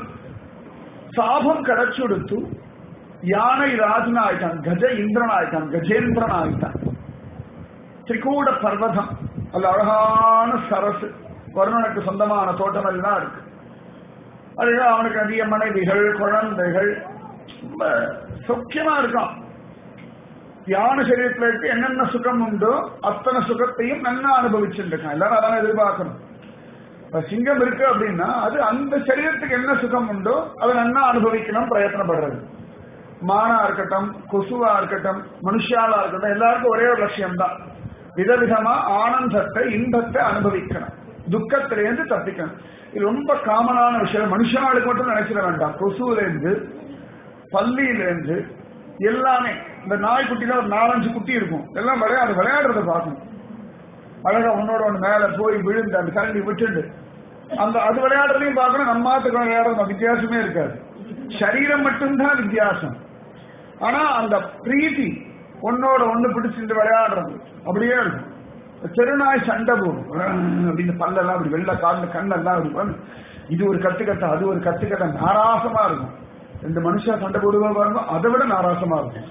சாபம் கிடைச்சுடுத்து யானை ராஜன் ஆயிட்டான் கஜ இந்திரன் ஆயிட்டான் கஜேந்திரன் ஆயிட்டான் திரிகூட பர்வதம் அல்ல அழகான சரசு வருணனுக்கு சொந்தமான தோட்டம் எல்லாம் இருக்கு அதுதான் அவனுக்கு அதிக மனைவிகள் குழந்தைகள் ரொம்ப சௌக்கியமா இருக்கான் தியான சரீரத்துல இருக்கு என்னென்ன சுகம் உண்டோ அத்தனை சுகத்தையும் நல்லா அனுபவிச்சுட்டு இருக்கான் எல்லாரும் அதான் எதிர்பார்க்கணும் இப்ப சிங்கம் இருக்கு அப்படின்னா அது அந்த சரீரத்துக்கு என்ன சுகம் உண்டோ அதை நல்லா அனுபவிக்கணும் பிரயத்தனப்படுறது மானா இருக்கட்டும் கொசுவா இருக்கட்டும் மனுஷாலா இருக்கட்டும் எல்லாருக்கும் ஒரே ஒரு லட்சியம் தான் விதவிதமா ஆனந்தத்தை இன்பத்தை அனுபவிக்கணும் துக்கத்திலேருந்து தப்பிக்கணும் இது ரொம்ப காமனான விஷயம் மனுஷனாளுக்கு மட்டும் நினைச்சிட வேண்டாம் கொசுல இருந்து பள்ளியில இருந்து எல்லாமே இந்த நாய்க்குட்டில ஒரு நாலஞ்சு குட்டி இருக்கும் எல்லாம் விளையாடு விளையாடுறத பார்க்கணும் அழகா உன்னோட ஒண்ணு மேல போய் விழுந்து அந்த கரண்டி விட்டுண்டு அந்த அது விளையாடுறதையும் பார்க்கணும் நம்ம ஆத்துக்கு விளையாடுறது வித்தியாசமே இருக்காது சரீரம் மட்டும்தான் வித்தியாசம் ஆனா அந்த பிரீத்தி ஒன்னோட ஒண்ணு பிடிச்சிட்டு விளையாடுறது அப்படியே இருக்கும் தெருநாய் சண்டை போடும் அப்படின்னு பல்லெல்லாம் அப்படி வெள்ள காலில் கண்ணெல்லாம் இருக்கும் இது ஒரு கத்துக்கட்ட அது ஒரு கத்துக்கட்ட நாராசமா இருக்கும் ரெண்டு மனுஷன் சண்டை போடுவா பாருங்க அதை விட நாராசமா இருக்கும்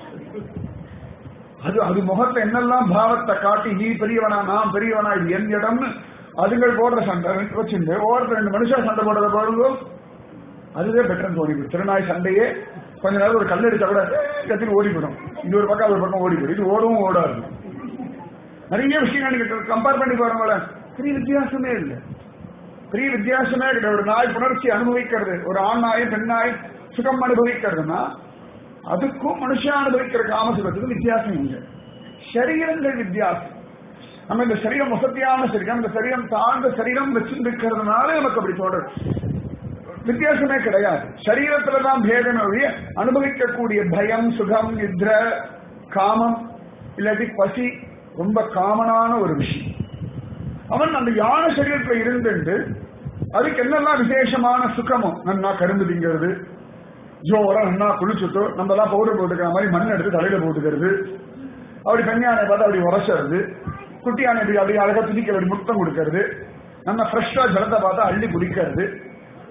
அது அது முகத்தை என்னெல்லாம் பாவத்தை காட்டி நீ பெரியவனா நான் பெரியவனா இது என் இடம்னு அதுங்கள் போடுற சண்டை வச்சுட்டு ஒவ்வொருத்தர் ரெண்டு மனுஷன் சண்டை போடுறத பாருங்க அதுவே பெட்டர்னு தோணிவிடும் திருநாய் சண்டையே கொஞ்ச நேரம் ஒரு கல் அடிச்சா கூட கத்தின்னு ஓடிவிடும் இது ஒரு பக்கம் ஒரு பக்கம் ஓடிவிடும் இது ஓடவும் ஓடாது நிறைய விஷயங்கள் நீங்க கம்பேர் பண்ணி பாருங்களேன் பெரிய வித்தியாசமே இல்லை பெரிய வித்தியாசமே கிடையாது ஒரு நாய் புணர்ச்சி அனுபவிக்கிறது ஒரு ஆண் நாயும் பெண் நாய் சுகம் அனுபவிக்கிறதுனா அதுக்கும் மனுஷன் அனுபவிக்கிற காமசுகத்துக்கும் வித்தியாசம் இல்லை சரீரங்கள் வித்தியாசம் நம்ம இந்த சரீரம் வசதியான சரீரம் இந்த சரீரம் தாழ்ந்த சரீரம் வச்சிருக்கிறதுனால நமக்கு அப்படி தோணுது வித்தியாசமே கிடையாது சரீரத்துல தான் பேதம் ஒழிய அனுபவிக்கக்கூடிய பயம் சுகம் நித்ர காமம் இல்லாட்டி பசி ரொம்ப காமனான ஒரு விஷயம் அவன் அந்த யானை சரீரத்துல இருந்துட்டு அதுக்கு என்னெல்லாம் விசேஷமான சுகமோ நன்னா கரும்பு திங்கிறது ஜோரா நன்னா குளிச்சுட்டு நம்ம எல்லாம் பவுடர் போட்டுக்கிற மாதிரி மண் எடுத்து தலையில போட்டுக்கிறது அப்படி பெண் யானை பார்த்து அப்படி உரசுறது குட்டி யானை அப்படி அப்படியே அழகா துதிக்க அப்படி முத்தம் கொடுக்கறது நம்ம ஃப்ரெஷ்ஷா ஜலத்தை பார்த்தா அள்ளி குடிக்கிறது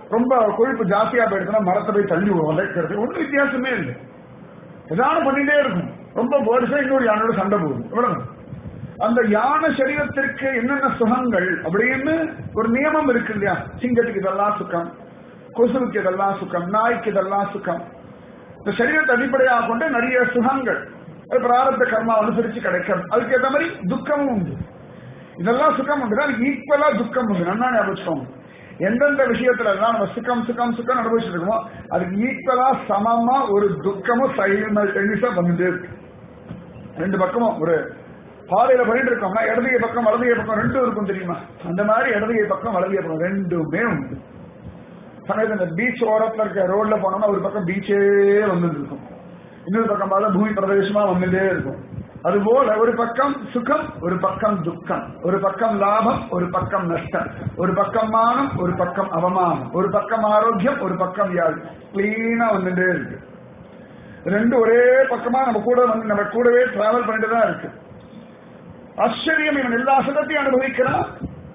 ரொம்ப கொழுப்பு ஜாஸ்தியா போயிடுச்சுன்னா மரத்தை போய் தள்ளி உதைக்கிறது ஒன்றும் வித்தியாசமே இல்லை ஏதாவது பண்ணிட்டே இருக்கும் ரொம்ப வருஷம் இன்னொரு யானையோட சண்டை போகுது இவ்வளவு அந்த யானை சரீரத்திற்கு என்னென்ன சுகங்கள் அப்படின்னு ஒரு நியமம் இருக்கு இல்லையா சிங்கத்துக்கு இதெல்லாம் சுகம் கொசுவுக்கு இதெல்லாம் சுகம் நாய்க்கு இதெல்லாம் சுகம் இந்த சரீரத்தை அடிப்படையாக கொண்டு நிறைய சுகங்கள் அது பிராரத்த கர்மா அனுசரிச்சு கிடைக்கும் அதுக்கு ஏற்ற மாதிரி துக்கமும் உண்டு இதெல்லாம் சுகம் உண்டு அதுக்கு ஈக்குவலா துக்கம் உண்டு நல்லா ஞாபகம் எந்தெந்த விஷயத்துல எல்லாம் நம்ம சுகம் சுகம் சுகம் அனுபவிச்சுட்டு இருக்கோமோ அதுக்கு ஈக்குவலா சமமா ஒரு துக்கமும் சைமல்டேனியஸா வந்துட்டே இருக்கு ரெண்டு பக்கமும் ஒரு பாதையில பண்ணிட்டு இருக்கோம்னா இடதுகை பக்கம் வலதுகை பக்கம் ரெண்டும் இருக்கும் தெரியுமா அந்த மாதிரி இடதுகை பக்கம் வலதுகை பக்கம் ரெண்டுமே உண்டு சமயத்தில் இந்த பீச் ஓரத்துல இருக்க ரோட்ல போனோம்னா ஒரு பக்கம் பீச்சே வந்துட்டு இருக்கும் இன்னொரு பக்கம் பார்த்தா பூமி பிரதேசமா வந்துட்டே இருக்கும் அதுபோல ஒரு பக்கம் சுகம் ஒரு பக்கம் துக்கம் ஒரு பக்கம் லாபம் ஒரு பக்கம் நஷ்டம் ஒரு பக்கம் மானம் ஒரு பக்கம் அவமானம் ஒரு பக்கம் ஆரோக்கியம் ஒரு பக்கம் வியாதி கிளீனா வந்துட்டே இருக்கு ரெண்டு ஒரே பக்கமா நம்ம கூட வந்து நம்ம கூடவே டிராவல் பண்ணிட்டு தான் இருக்கு ஆச்சரியம் இவன் எல்லா சுகத்தையும் அனுபவிக்கிறான்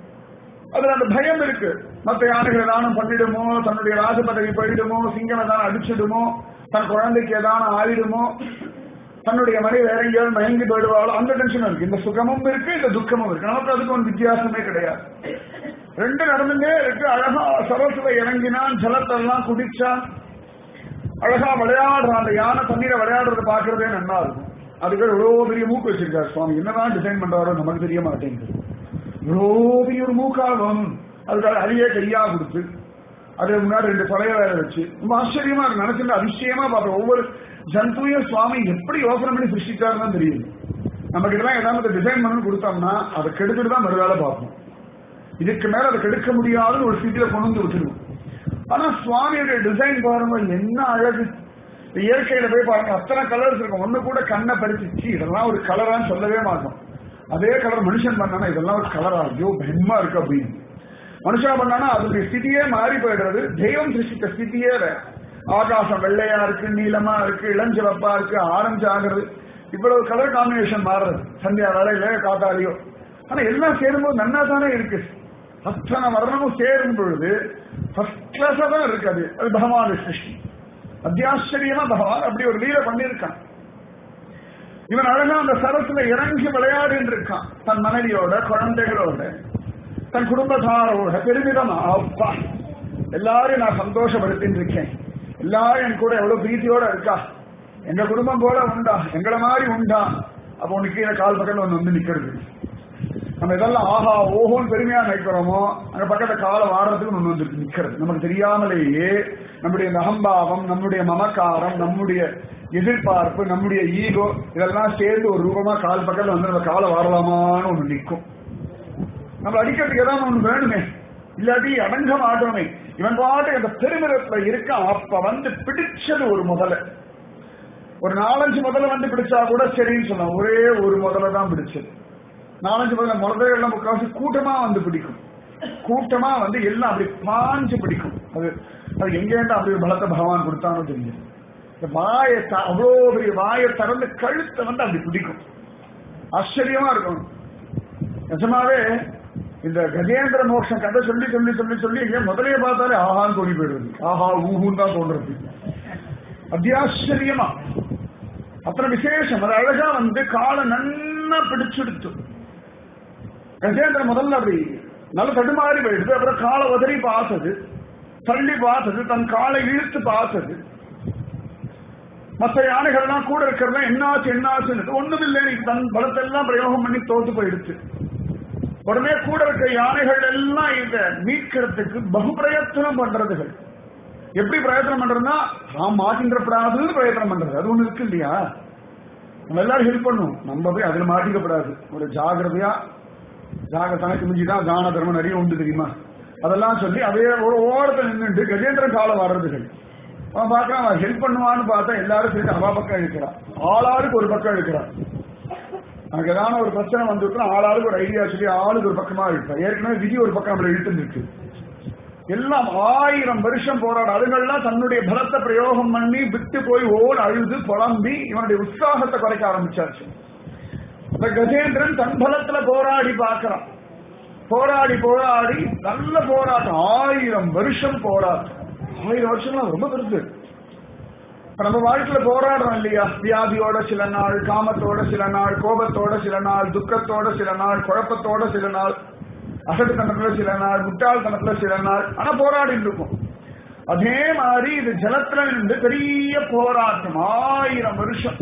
அதுல அந்த பயம் இருக்கு மத்த யானைகள் ஏதானும் பண்ணிடுமோ தன்னுடைய ராஜ பதவி போயிடுமோ சிங்கம் ஏதான அடிச்சிடுமோ தன் குழந்தைக்கு ஏதான ஆயிடுமோ தன்னுடைய மனைவி வேற எங்கேயாவது மயங்கி போயிடுவாளோ அந்த டென்ஷன் இருக்கு இந்த சுகமும் இருக்கு இந்த துக்கமும் இருக்கு நமக்கு அதுக்கு ஒரு வித்தியாசமே கிடையாது ரெண்டு நடந்துட்டே இருக்கு அழகா சரசுல இறங்கினான் ஜலத்தெல்லாம் குடிச்சான் அழகா விளையாடுறான் அந்த யானை தண்ணீரை விளையாடுறத பாக்குறதே நல்லா இருக்கும் அதுக்கு இவ்வளவு பெரிய மூக்கு வச்சிருக்காரு சுவாமி என்னதான் டிசைன் பண்றாரோ நமக்கு தெரிய மாட்டேங்குது இவ்வளோ பெரிய ஒரு மூக்காகும் அதுக்காக அழியே கையா கொடுத்து அது முன்னாடி ரெண்டு பழைய வேலை வச்சு ரொம்ப ஆச்சரியமா இருக்கு நினைச்சுட்டு அதிசயமா பார்ப்போம் ஒவ்வொரு ஜந்துவையும் சுவாமி எப்படி யோசனை பண்ணி சிருஷ்டிச்சாருன்னு தெரியுது நம்ம கிட்ட ஏதாவது டிசைன் பண்ணி கொடுத்தோம்னா அதை கெடுத்துட்டு தான் மறுவேலை பார்ப்போம் இதுக்கு மேல அதை கெடுக்க முடியாதுன்னு ஒரு ஸ்திதியில கொண்டு வந்து விட்டுருவோம் ஆனா சுவாமியுடைய டிசைன் பாருங்க என்ன அழகு இந்த இயற்கையில போய் பாருங்க அத்தனை கலர்ஸ் இருக்கும் ஒண்ணு கூட கண்ணை பறிச்சு இதெல்லாம் ஒரு கலரான்னு சொல்லவே மாட்டோம் அதே கலர் மனுஷன் பண்ணானா இதெல்லாம் ஒரு கலரா ஐயோ பயமா இருக்கு அப்படின்னு மனுஷன் பண்ணானா அதனுடைய ஸ்திதியே மாறி போயிடுறது தெய்வம் சிருஷ்டித்த ஸ்திதியே வேற ஆகாசம் வெள்ளையா இருக்கு நீளமா இருக்கு இளஞ்சிவப்பா இருக்கு ஆரஞ்சு ஆகுறது இவ்வளவு கலர் காம்பினேஷன் மாறுறது சந்தியா வேலையில காத்தாலியோ ஆனா எல்லாம் சேரும்போது நன்னா தானே இருக்கு அத்தனை வர்ணமும் சேரும் பொழுது ஃபர்ஸ்ட் கிளாஸா தான் இருக்கு அது அது பகவான் சிருஷ்டி அத்தியாச்சரியமா பகவான் அப்படி ஒரு லீலை பண்ணியிருக்கான் இவன் அழகா அந்த சரசுல இறங்கி விளையாடின்னு இருக்கான் தன் மனைவியோட குழந்தைகளோட தன் குடும்பத்தாரோட பெருமிதம் அப்பா எல்லாரையும் நான் சந்தோஷப்படுத்தின்னு இருக்கேன் எல்லாரும் என் கூட எவ்வளவு பிரீத்தியோட இருக்கா எங்க குடும்பம் போல உண்டா எங்களை மாதிரி உண்டா அப்போ உனக்கு கீழே கால் பக்கத்துல ஒன்று வந்து நிக்கிறது நம்ம இதெல்லாம் ஆஹா ஓஹோன்னு பெருமையா நினைக்கிறோமோ அங்க பக்கத்துல காலை வாடுறதுக்கு ஒண்ணு வந்து நிக்கிறது நமக்கு தெரியாமலேயே நம்முடைய இந்த அகம்பாவம் நம்முடைய மமக்காரம் நம்முடைய எதிர்பார்ப்பு நம்முடைய ஈகோ இதெல்லாம் சேர்ந்து ஒரு ரூபமா கால் பக்கத்துல வந்து நம்ம காலை வாரலாமான்னு ஒண்ணு நிற்கும் நம்ம அடிக்கிறதுக்கு ஏதாவது ஒண்ணு வேணுமே இல்லாட்டி அடங்க மாட்டோமே இவன் பாட்டு அந்த பெருமிதத்துல இருக்க அப்ப வந்து பிடிச்சது ஒரு முதல்ல ஒரு நாலஞ்சு முதல்ல வந்து பிடிச்சா கூட சரின்னு சொல்லலாம் ஒரே ஒரு முதல்ல தான் பிடிச்சது நாலஞ்சு முதல்ல முதல்ல எல்லாம் முக்காவாசி கூட்டமா வந்து பிடிக்கும் கூட்டமா வந்து எல்லாம் அப்படி பாஞ்சு பிடிக்கும் அது அது எங்க இருந்து அப்படி ஒரு பலத்தை பகவான் கொடுத்தானோ தெரியும் இந்த வாயை த- அவ்வளோ பெரிய வாயை திறந்து கழுத்தை வந்து அப்படி பிடிக்கும் ஆச்சரியமா இருக்கும் நிஜமாவே இந்த கஜேந்திர மோட்சம் கதை சொல்லி சொல்லி சொல்லி சொல்லி இங்க முதலைய பார்த்தாலே ஆஹான்னு தோணி போயிடுறது ஆஹா ஊஹுன்னு தான் தோன்றது அத்தியாச்சரியமா அத்தனை விசேஷம் அது அழகா வந்து காலை நன்னா பிடிச்செடுத்து கஜேந்திர முதல்ல அப்படி நல்ல தடுமாறி போயிடுது அப்புறம் காலை உதறி பார்த்தது தள்ளி பார்த்தது தன் காலை இழுத்து பார்த்தது மற்ற யானைகள்லாம் கூட இருக்கிறதா என்னாச்சு என்னாச்சுன்னு ஒண்ணுமில்லை நீ தன் பலத்தெல்லாம் பிரயோகம் பண்ணி தோத்து போயிடுச்சு உடனே கூட இருக்க யானைகள் எல்லாம் இத மீட்கிறதுக்கு பகு பிரயத்தனம் பண்றதுகள் எப்படி பிரயத்தனம் பண்றதுன்னா நாம் மாட்டின்றப்படாதுன்னு பிரயத்தனம் பண்றது அது ஒண்ணு இருக்கு இல்லையா நம்ம எல்லாரும் ஹெல்ப் பண்ணுவோம் நம்ம போய் அதுல மாட்டிக்கப்படாது ஒரு ஜாகிரதையா ஜாக தனக்கு மிஞ்சிதான் தான தர்மம் நிறைய உண்டு தெரியுமா அதெல்லாம் சொல்லி அதே ஒரு ஓரத்தில் நின்றுட்டு கஜேந்திரன் காலம் வர்றதுகள் அவன் பார்க்கறான் அவன் ஹெல்ப் பண்ணுவான்னு பார்த்தா எல்லாரும் சேர்ந்து அவா பக்கம் இழுக்கிறான் ஆளாளுக்கு ஒரு பக்கம் இழுக்கிறான் நமக்கு ஏதான ஒரு பிரச்சனை வந்துருக்குன்னா ஆளாளுக்கு ஒரு ஐடியா சொல்லி ஆளுக்கு ஒரு பக்கமா இழுப்பான் ஏற்கனவே விதி ஒரு பக்கம் நம்மள இழுத்து இருக்கு எல்லாம் ஆயிரம் வருஷம் போராட அதுங்கள்லாம் தன்னுடைய பலத்தை பிரயோகம் பண்ணி விட்டு போய் ஓடு அழுது புலம்பி இவனுடைய உற்சாகத்தை குறைக்க ஆரம்பிச்சாச்சு இப்ப கஜேந்திரன் தன் பலத்துல போராடி பார்க்கறான் போராடி போராடி நல்ல போராட்டம் ஆயிரம் வருஷம் போராட்டம் ஆயிரம் வருஷம்லாம் ரொம்ப பெருசு இப்ப நம்ம வாழ்க்கையில போராடுறோம் இல்லையா வியாதியோட சில நாள் காமத்தோட சில நாள் கோபத்தோட சில நாள் துக்கத்தோட சில நாள் குழப்பத்தோட சில நாள் அசட்டுத்தனத்துல சில நாள் முட்டாள்தனத்துல சில நாள் ஆனா போராடிட்டு இருக்கும் அதே மாதிரி இது ஜலத்துல நின்று பெரிய போராட்டம் ஆயிரம் வருஷம்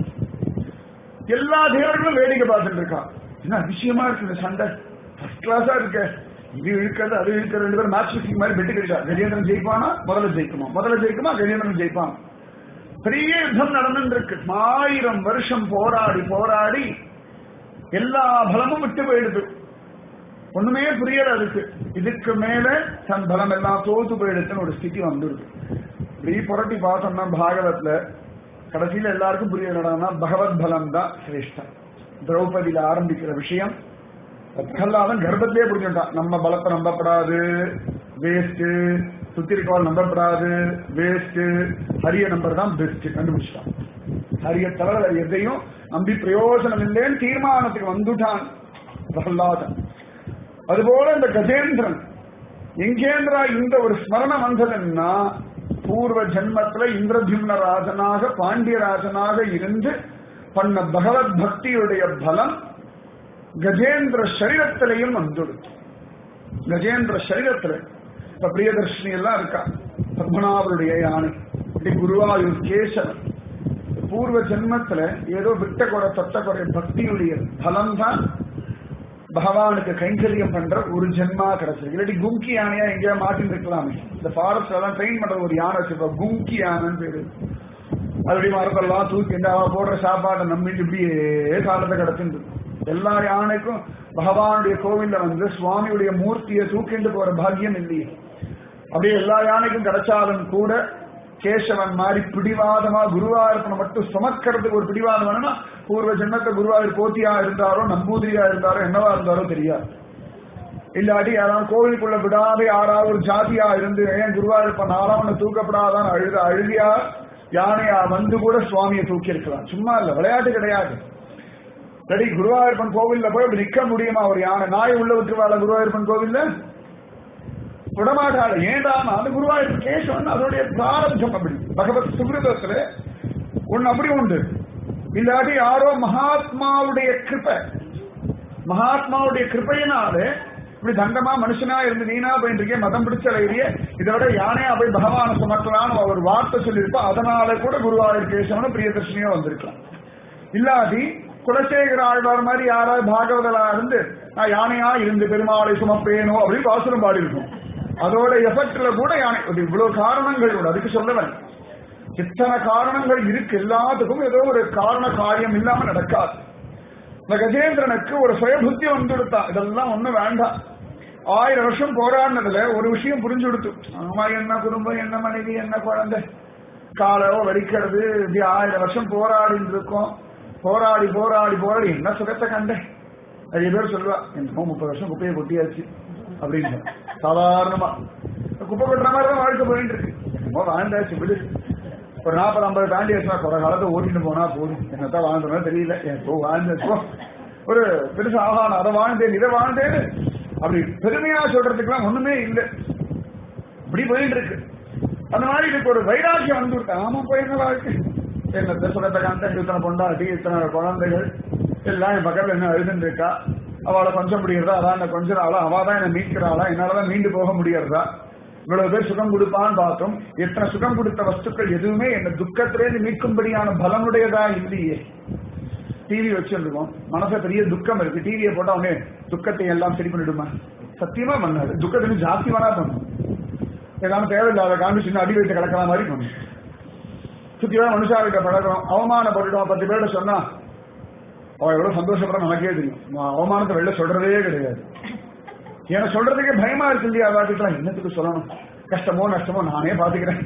எல்லா தேவர்களும் வேடிக்கை பார்த்துட்டு இருக்கான் என்ன அதிசயமா இருக்கு இந்த சண்டை ஃபர்ஸ்ட் கிளாஸா இருக்க இது இழுக்கிறது அது இழுக்கிறது ரெண்டு பேரும் மேட்ச் ஃபிக்ஸிங் மாதிரி பெட்டு கிடைச்சா கஜேந்திரன் ஜெயிப்பானா முதல்ல ஜெயிக்குமா முதல்ல ஜெயிக்குமா கஜேந்திரன் ஜெயிப்பான் பெரிய யுத்தம் நடந்துட்டு இருக்கு ஆயிரம் வருஷம் போராடி போராடி எல்லா பலமும் விட்டு போயிடுது ஒண்ணுமே புரியல அதுக்கு இதுக்கு மேல தன் பலம் எல்லாம் தோத்து போயிடுச்சுன்னு ஒரு ஸ்திதி வந்துடுது இப்படி புரட்டி பார்த்தோம்னா பாகவத்ல கடைசியில எல்லாருக்கும் புரிய என்னடான்னா பகவத் பலம் தான் சிரேஷ்டம் திரௌபதியில ஆரம்பிக்கிற விஷயம் பிரகலாதன் கர்ப்பத்திலே புரிஞ்சுட்டான் நம்ம பலத்தை நம்பப்படாது வேஸ்ட் சுத்தி இருக்கவாள் நம்பப்படாது வேஸ்ட் ஹரிய நம்பர் தான் பெஸ்ட் கண்டுபிடிச்சிட்டான் ஹரிய தவிர வேற எதையும் நம்பி பிரயோஜனம் இல்லைன்னு தீர்மானத்துக்கு வந்துட்டான் பிரகலாதன் அதுபோல இந்த கஜேந்திரன் எங்கேந்திரா இந்த ஒரு ஸ்மரணம் வந்ததுன்னா பூர்வ ஜென்மத்துல இந்திரஜிம்ன ராஜனாக பாண்டியராஜனாக இருந்து பண்ண பகவத் பக்தியுடைய பலம் கஜேந்திர சரீரத்திலையும் வந்துடுச்சு கஜேந்திர சரீரத்துல இப்ப பிரியதர்ஷினி எல்லாம் இருக்கா பத்மநாபருடைய யானை இப்படி குருவாயூர் கேசவன் பூர்வ ஜென்மத்துல ஏதோ விட்ட குறை தொட்ட குறை பக்தியுடைய பலம் தான் பகவானுக்கு கைங்கரியம் பண்ற ஒரு ஜென்மா கிடைச்சிருக்கு இல்லாட்டி கும்கி யானையா எங்கேயா மாட்டின்னு இருக்கலாமே இந்த ஃபாரஸ்ட் எல்லாம் ட்ரெயின் பண்ற ஒரு யானை வச்சிருப்பா கும்கி யானைன்னு பேரு அப்படி மரத்தெல்லாம் தூக்கி இந்த அவ போடுற சாப்பாட்டை நம்பிட்டு இப்படியே காலத்தை கிடச்சிட்டு எல்லா யானைக்கும் பகவானுடைய கோவில்ல வந்து சுவாமியுடைய மூர்த்தியை தூக்கிண்டு போற பாக்கியம் இல்லையே அப்படியே எல்லா யானைக்கும் கிடைச்சாலும் கூட கேசவன் மாதிரி பிடிவாதமா குருவாயூரப்பனை மட்டும் சுமக்கிறதுக்கு ஒரு பிடிவாதம் வேணும்னா பூர்வ ஜென்மத்தை குருவாயூர் போத்தியா இருந்தாரோ நம்பூதிரியா இருந்தாரோ என்னவா இருந்தாரோ தெரியாது இல்லாட்டி யாராவது கோவிலுக்குள்ள விடாத யாராவது ஒரு ஜாதியா இருந்து ஏன் குருவாயூரப்ப நாளாவன தூக்கப்படாதான் அழுத அழுதியா யானையா வந்து கூட சுவாமியை தூக்கி இருக்கலாம் சும்மா இல்ல விளையாட்டு கிடையாது ரெடி குருவாயூரப்பன் கோவில்ல போய் அப்படி நிக்க முடியுமா ஒரு யானை நாய் உள்ள விட்டுருவாள குருவாயூரப்பன் கோவில்ல விடமாட்டாள் ஏண்டானா அது குருவாயூர் கேசவன் அதோடைய பிராரப்தம் அப்படி பகவத் சுகிருதத்துல ஒன்னு அப்படி உண்டு இல்லாட்டி யாரோ மகாத்மாவுடைய கிருப்பை மகாத்மாவுடைய கிருப்பையினாலே இப்படி தண்டமா மனுஷனா இருந்து நீனா போயிட்டு இருக்கே மதம் பிடிச்ச லைரிய இதோட யானையா போய் பகவான சுமக்கலான்னு ஒரு வார்த்தை சொல்லியிருப்பா அதனால கூட குருவாயூர் கேசவனும் பிரியதர்ஷினியோ வந்திருக்கலாம் இல்லாதி குலசேகர ஆழ்வார் மாதிரி யாராவது பாகவதலா இருந்து நான் யானையா இருந்து பெருமாளை சுமப்பேனோ அப்படின்னு வாசனம் பாடி இருக்கும் அதோட எஃபெக்ட்ல கூட யானை அது இவ்வளவு காரணங்கள் உண்டு அதுக்கு சொல்லவன் இத்தனை காரணங்கள் இருக்கு எல்லாத்துக்கும் ஏதோ ஒரு காரண காரியம் இல்லாம நடக்காது இந்த கஜேந்திரனுக்கு ஒரு சுயபுத்தி வந்து கொடுத்தான் இதெல்லாம் ஒண்ணும் வேண்டாம் ஆயிரம் வருஷம் போராடினதுல ஒரு விஷயம் புரிஞ்சு கொடுத்து ஆமா என்ன குடும்பம் என்ன மனைவி என்ன குழந்தை காலோ வலிக்கிறது இப்படி ஆயிரம் வருஷம் போராடிட்டு இருக்கோம் போராடி போராடி போராடி என்ன சுகத்தை கண்டேன் நிறைய பேர் சொல்லுவா என்னமோ முப்பது வருஷம் குப்பையை கொட்டியாச்சு அப்படின்னு சாதாரணமா குப்பை கொட்டுற மாதிரி தான் வாழ்க்கை போயிட்டு இருக்கு என்னமோ வாழ்ந்தாச்சு விடு ஒரு நாற்பது ஐம்பது தாண்டி வச்சுனா குறை காலத்தை ஓட்டிட்டு போனா போதும் என்னத்தான் வாழ்ந்தோம்னா தெரியல எப்போ வாழ்ந்தப்போ ஒரு பெருசு ஆகான அதை வாழ்ந்தேன் இதை வாழ்ந்தேன்னு அப்படி பெருமையா சொல்றதுக்குலாம் ஒண்ணுமே இல்லை இப்படி போயிட்டு இருக்கு அந்த மாதிரி இதுக்கு ஒரு வைராக்கியம் வந்து விட்டேன் ஆமா போய் என்ன வாழ்க்கை என்ன சுகத்தை காண்ட இத்தனை பொண்டாட்டி இத்தனை குழந்தைகள் எல்லாம் என் பக்கத்துல என்ன எழுதுன்னு இருக்கா அவளை கொஞ்சம் முடியறதா அதான் என்ன கொஞ்சம் ஆளா அவ தான் என்ன மீட்கிறாளா என்னாலதான் மீண்டு போக முடியறதா இவ்வளவு பேர் சுகம் கொடுப்பான்னு பார்த்தோம் எத்தனை சுகம் கொடுத்த வஸ்துக்கள் எதுவுமே என்ன துக்கத்திலேருந்து மீட்கும்படியான பலனுடையதா இல்லையே டிவி வச்சிருக்கோம் மனச பெரிய துக்கம் இருக்கு டிவியை போட்டா உடனே துக்கத்தை எல்லாம் சரி பண்ணிடுமா சத்தியமா பண்ணாது துக்கத்துக்கு ஜாஸ்தி வேணா பண்ணும் ஏதாவது தேவையில்லாத காண்பி சின்ன அடி வைத்து கிடக்கிற மாதிரி பண்ணும் சுத்தியா மனுஷாவிட்ட பழகிறோம் அவமானப்பட்டுட்டோம் பத்து பேர்ட்ட சொன்னா அவன் எவ்வளவு சந்தோஷப்படுற நமக்கே தெரியும் அவமானத்தை வெளில சொல்றதே கிடையாது ஏன்னா சொல்றதுக்கே பயமா இருக்கு இல்லையா அவாக்கிட்டலாம் என்னத்துக்கு சொல்லணும் கஷ்டமோ நஷ்டமோ நானே பாத்துக்கிறேன்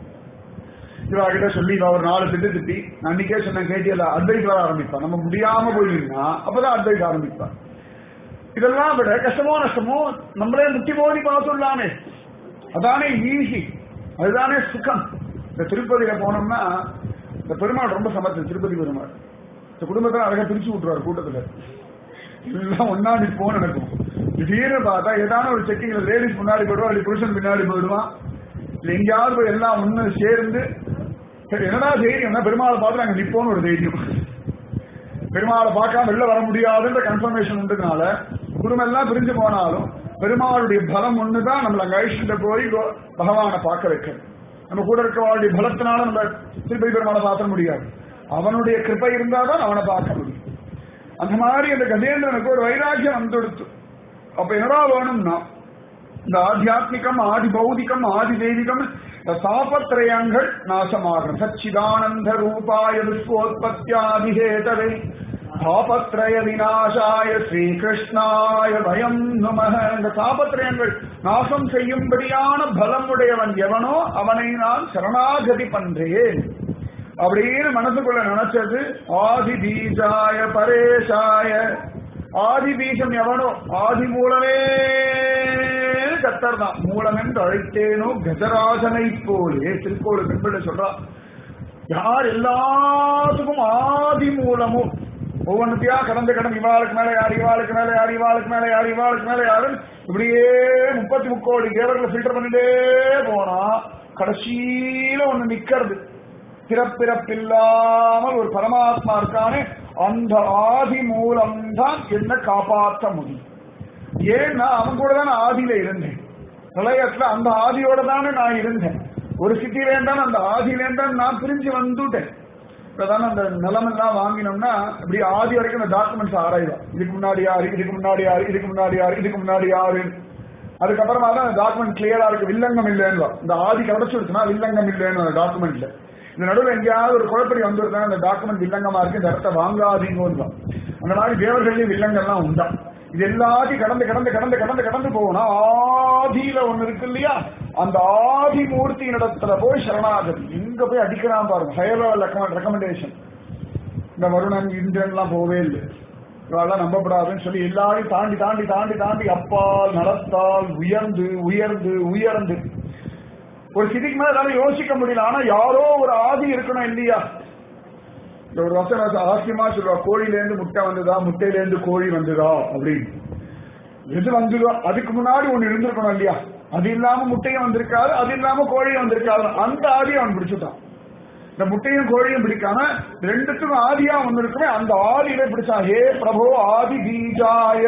இவா கிட்ட சொல்லி இவ ஒரு நாலு திட்டு திட்டி நான் அன்னைக்கே சொன்னேன் கேட்டியல அட்வைஸ் வர ஆரம்பிப்பான் நம்ம முடியாம போயிருந்தா அப்பதான் அட்வைஸ் ஆரம்பிப்பான் இதெல்லாம் விட கஷ்டமோ நஷ்டமோ நம்மளே முட்டி மோதி பார்த்துடலாமே அதானே ஈஸி அதுதானே சுகம் இந்த திருப்பதியில போனோம்னா இந்த பெருமாள் ரொம்ப சமர்த்தம் திருப்பதி பெருமாள் இந்த குடும்பத்தை அழகா பிரிச்சு விட்டுருவாரு கூட்டத்துல எல்லாம் ஒன்னா நிற்போம் நடக்கும் திடீர்னு பார்த்தா ஏதான ஒரு செக்கிங்ல லேடிஸ் முன்னாடி போயிடுவா இல்லை புருஷன் பின்னாடி போயிடுவான் இல்லை எங்கேயாவது போய் எல்லாம் ஒண்ணு சேர்ந்து சரி என்னடா தைரியம் பெருமாளை பார்த்து நாங்க நிப்போம்னு ஒரு தைரியம் பெருமாளை பார்க்காம வெளில வர முடியாதுன்ற கன்ஃபர்மேஷன் உண்டுனால குடும்பம் எல்லாம் பிரிஞ்சு போனாலும் பெருமாளுடைய பலம் ஒண்ணுதான் நம்மள அங்க அழிச்சுட்டு போய் கோ- பகவானை பார்க்க வைக்கிறது நம்ம கூட இருக்கவாளுடைய பலத்தினால நம்ம திருப்பதி பெருமாளை பார்க்க முடியாது அவனுடைய கிருப்பை இருந்தாதான் அவனை பார்க்க முடியும் அந்த மாதிரி அந்த கஜேந்திரனுக்கு ஒரு வைராக்கியம் வந்துடுத்து அப்ப என்னடா வேணும்னா இந்த ஆத்தியாத்மிகம் ஆதி பௌதிகம் ஆதி தெய்வீகம் இந்த தாபத்திரயங்கள் நாசமாகும் சச்சிதானந்த ரூபாய விஸ்வோத்பத்தியாதிஹேதவே தாபத்ரய விநாசாய ஸ்ரீகிருஷ்ணாய பயம் நமக இந்த தாபத்திரயங்கள் நாசம் செய்யும்படியான பலம் உடையவன் எவனோ அவனை நான் சரணாகதி பண்றேன் அப்படின்னு மனசுக்குள்ள நினைச்சது ஆதி பீஜாய பரேஷாய ஆதி பீஜம் எவனோ ஆதி மூலமே கத்தர் தான் மூலம் என்று அழைத்தேனோ கஜராஜனை போலே திருக்கோள் பின்புல சொல்றா யார் எல்லாத்துக்கும் ஆதி மூலமும் ஒவ்வொன்றுத்தையா கடந்து கடந்து இவாளுக்கு மேல யார் இவாளுக்கு மேல யார் இவாளுக்கு மேல யார் இவாளுக்கு மேல யாரு இப்படியே முப்பத்தி முக்கோடி தேவர்களை ஃபில்டர் பண்ணிட்டே போனா கடைசியில ஒண்ணு நிக்கிறது பிறப்பிறப்பில்லாமல் ஒரு பரமாத்மா இருக்கானே அந்த ஆதி மூலம்தான் என்ன காப்பாற்ற முடியும் ஏன்னா அவன் கூட தான் ஆதியில இருந்தேன் பிரளயத்துல அந்த ஆதியோட தானே நான் இருந்தேன் ஒரு சிட்டிலேருந்தான் அந்த ஆதியிலேருந்தான் நான் பிரிஞ்சு வந்துட்டேன் இப்பதானே அந்த நிலமெல்லாம் வாங்கினோம்னா இப்படி ஆதி வரைக்கும் அந்த டாக்குமெண்ட்ஸ் ஆராய்வா இதுக்கு முன்னாடி யாரு இதுக்கு முன்னாடி யாரு இதுக்கு முன்னாடி யாரு இதுக்கு முன்னாடி யாரு அதுக்கப்புறமா தான் அந்த டாக்குமெண்ட் கிளியரா இருக்கு வில்லங்கம் இல்லைன்னு இந்த ஆதி கிடைச்சிருச்சுன்னா வில்லங்கம் இல்லைன்னு அந்த டாக்குமெண்ட்ல இந்த நடுவில் எங்கேயாவது ஒரு குழப்படி வந்துருந்தா அந்த டாக்குமெண்ட் வில்லங்கமா இருக்கு இந்த இடத்த வாங்காதீங்க அந்த மாதிரி தேவர்களையும் வில்லங்கம்லாம் உண்டா இது எல்லாத்தையும் கடந்து கடந்து கடந்து கடந்து கடந்து போனா ஆதியில ஒண்ணு இருக்கு இல்லையா அந்த ஆதி மூர்த்தி இடத்துல போய் சரணாகதி இங்க போய் அடிக்கிறான் பாருங்க ஹையர் லெவல் ரெக்கமெண்டேஷன் இந்த வருணன் இந்திரன் எல்லாம் போவே இல்லை இவெல்லாம் நம்பப்படாதுன்னு சொல்லி எல்லாரையும் தாண்டி தாண்டி தாண்டி தாண்டி அப்பால் நடத்தால் உயர்ந்து உயர்ந்து உயர்ந்து ஒரு சிதிக்கு மேல என்னால யோசிக்க முடியல ஆனா யாரோ ஒரு ஆதி இருக்கணும் இல்லையா இந்த ஒரு வசனம் ஆசியமா சொல்லுவா கோழில இருந்து முட்டை வந்ததா முட்டையில இருந்து கோழி வந்ததா அப்படின்னு எது வந்ததோ அதுக்கு முன்னாடி ஒண்ணு இருந்திருக்கணும் இல்லையா அது இல்லாம முட்டையும் வந்திருக்காது அது இல்லாம கோழியும் வந்திருக்காது அந்த ஆதியை அவன் பிடிச்சுட்டான் இந்த முட்டையும் கோழியும் பிடிக்காம ரெண்டுத்துக்கும் ஆதியா ஒண்ணு இருக்குமே அந்த ஆதியில பிடிச்சான் ஹே பிரபோ ஆதி பீஜாய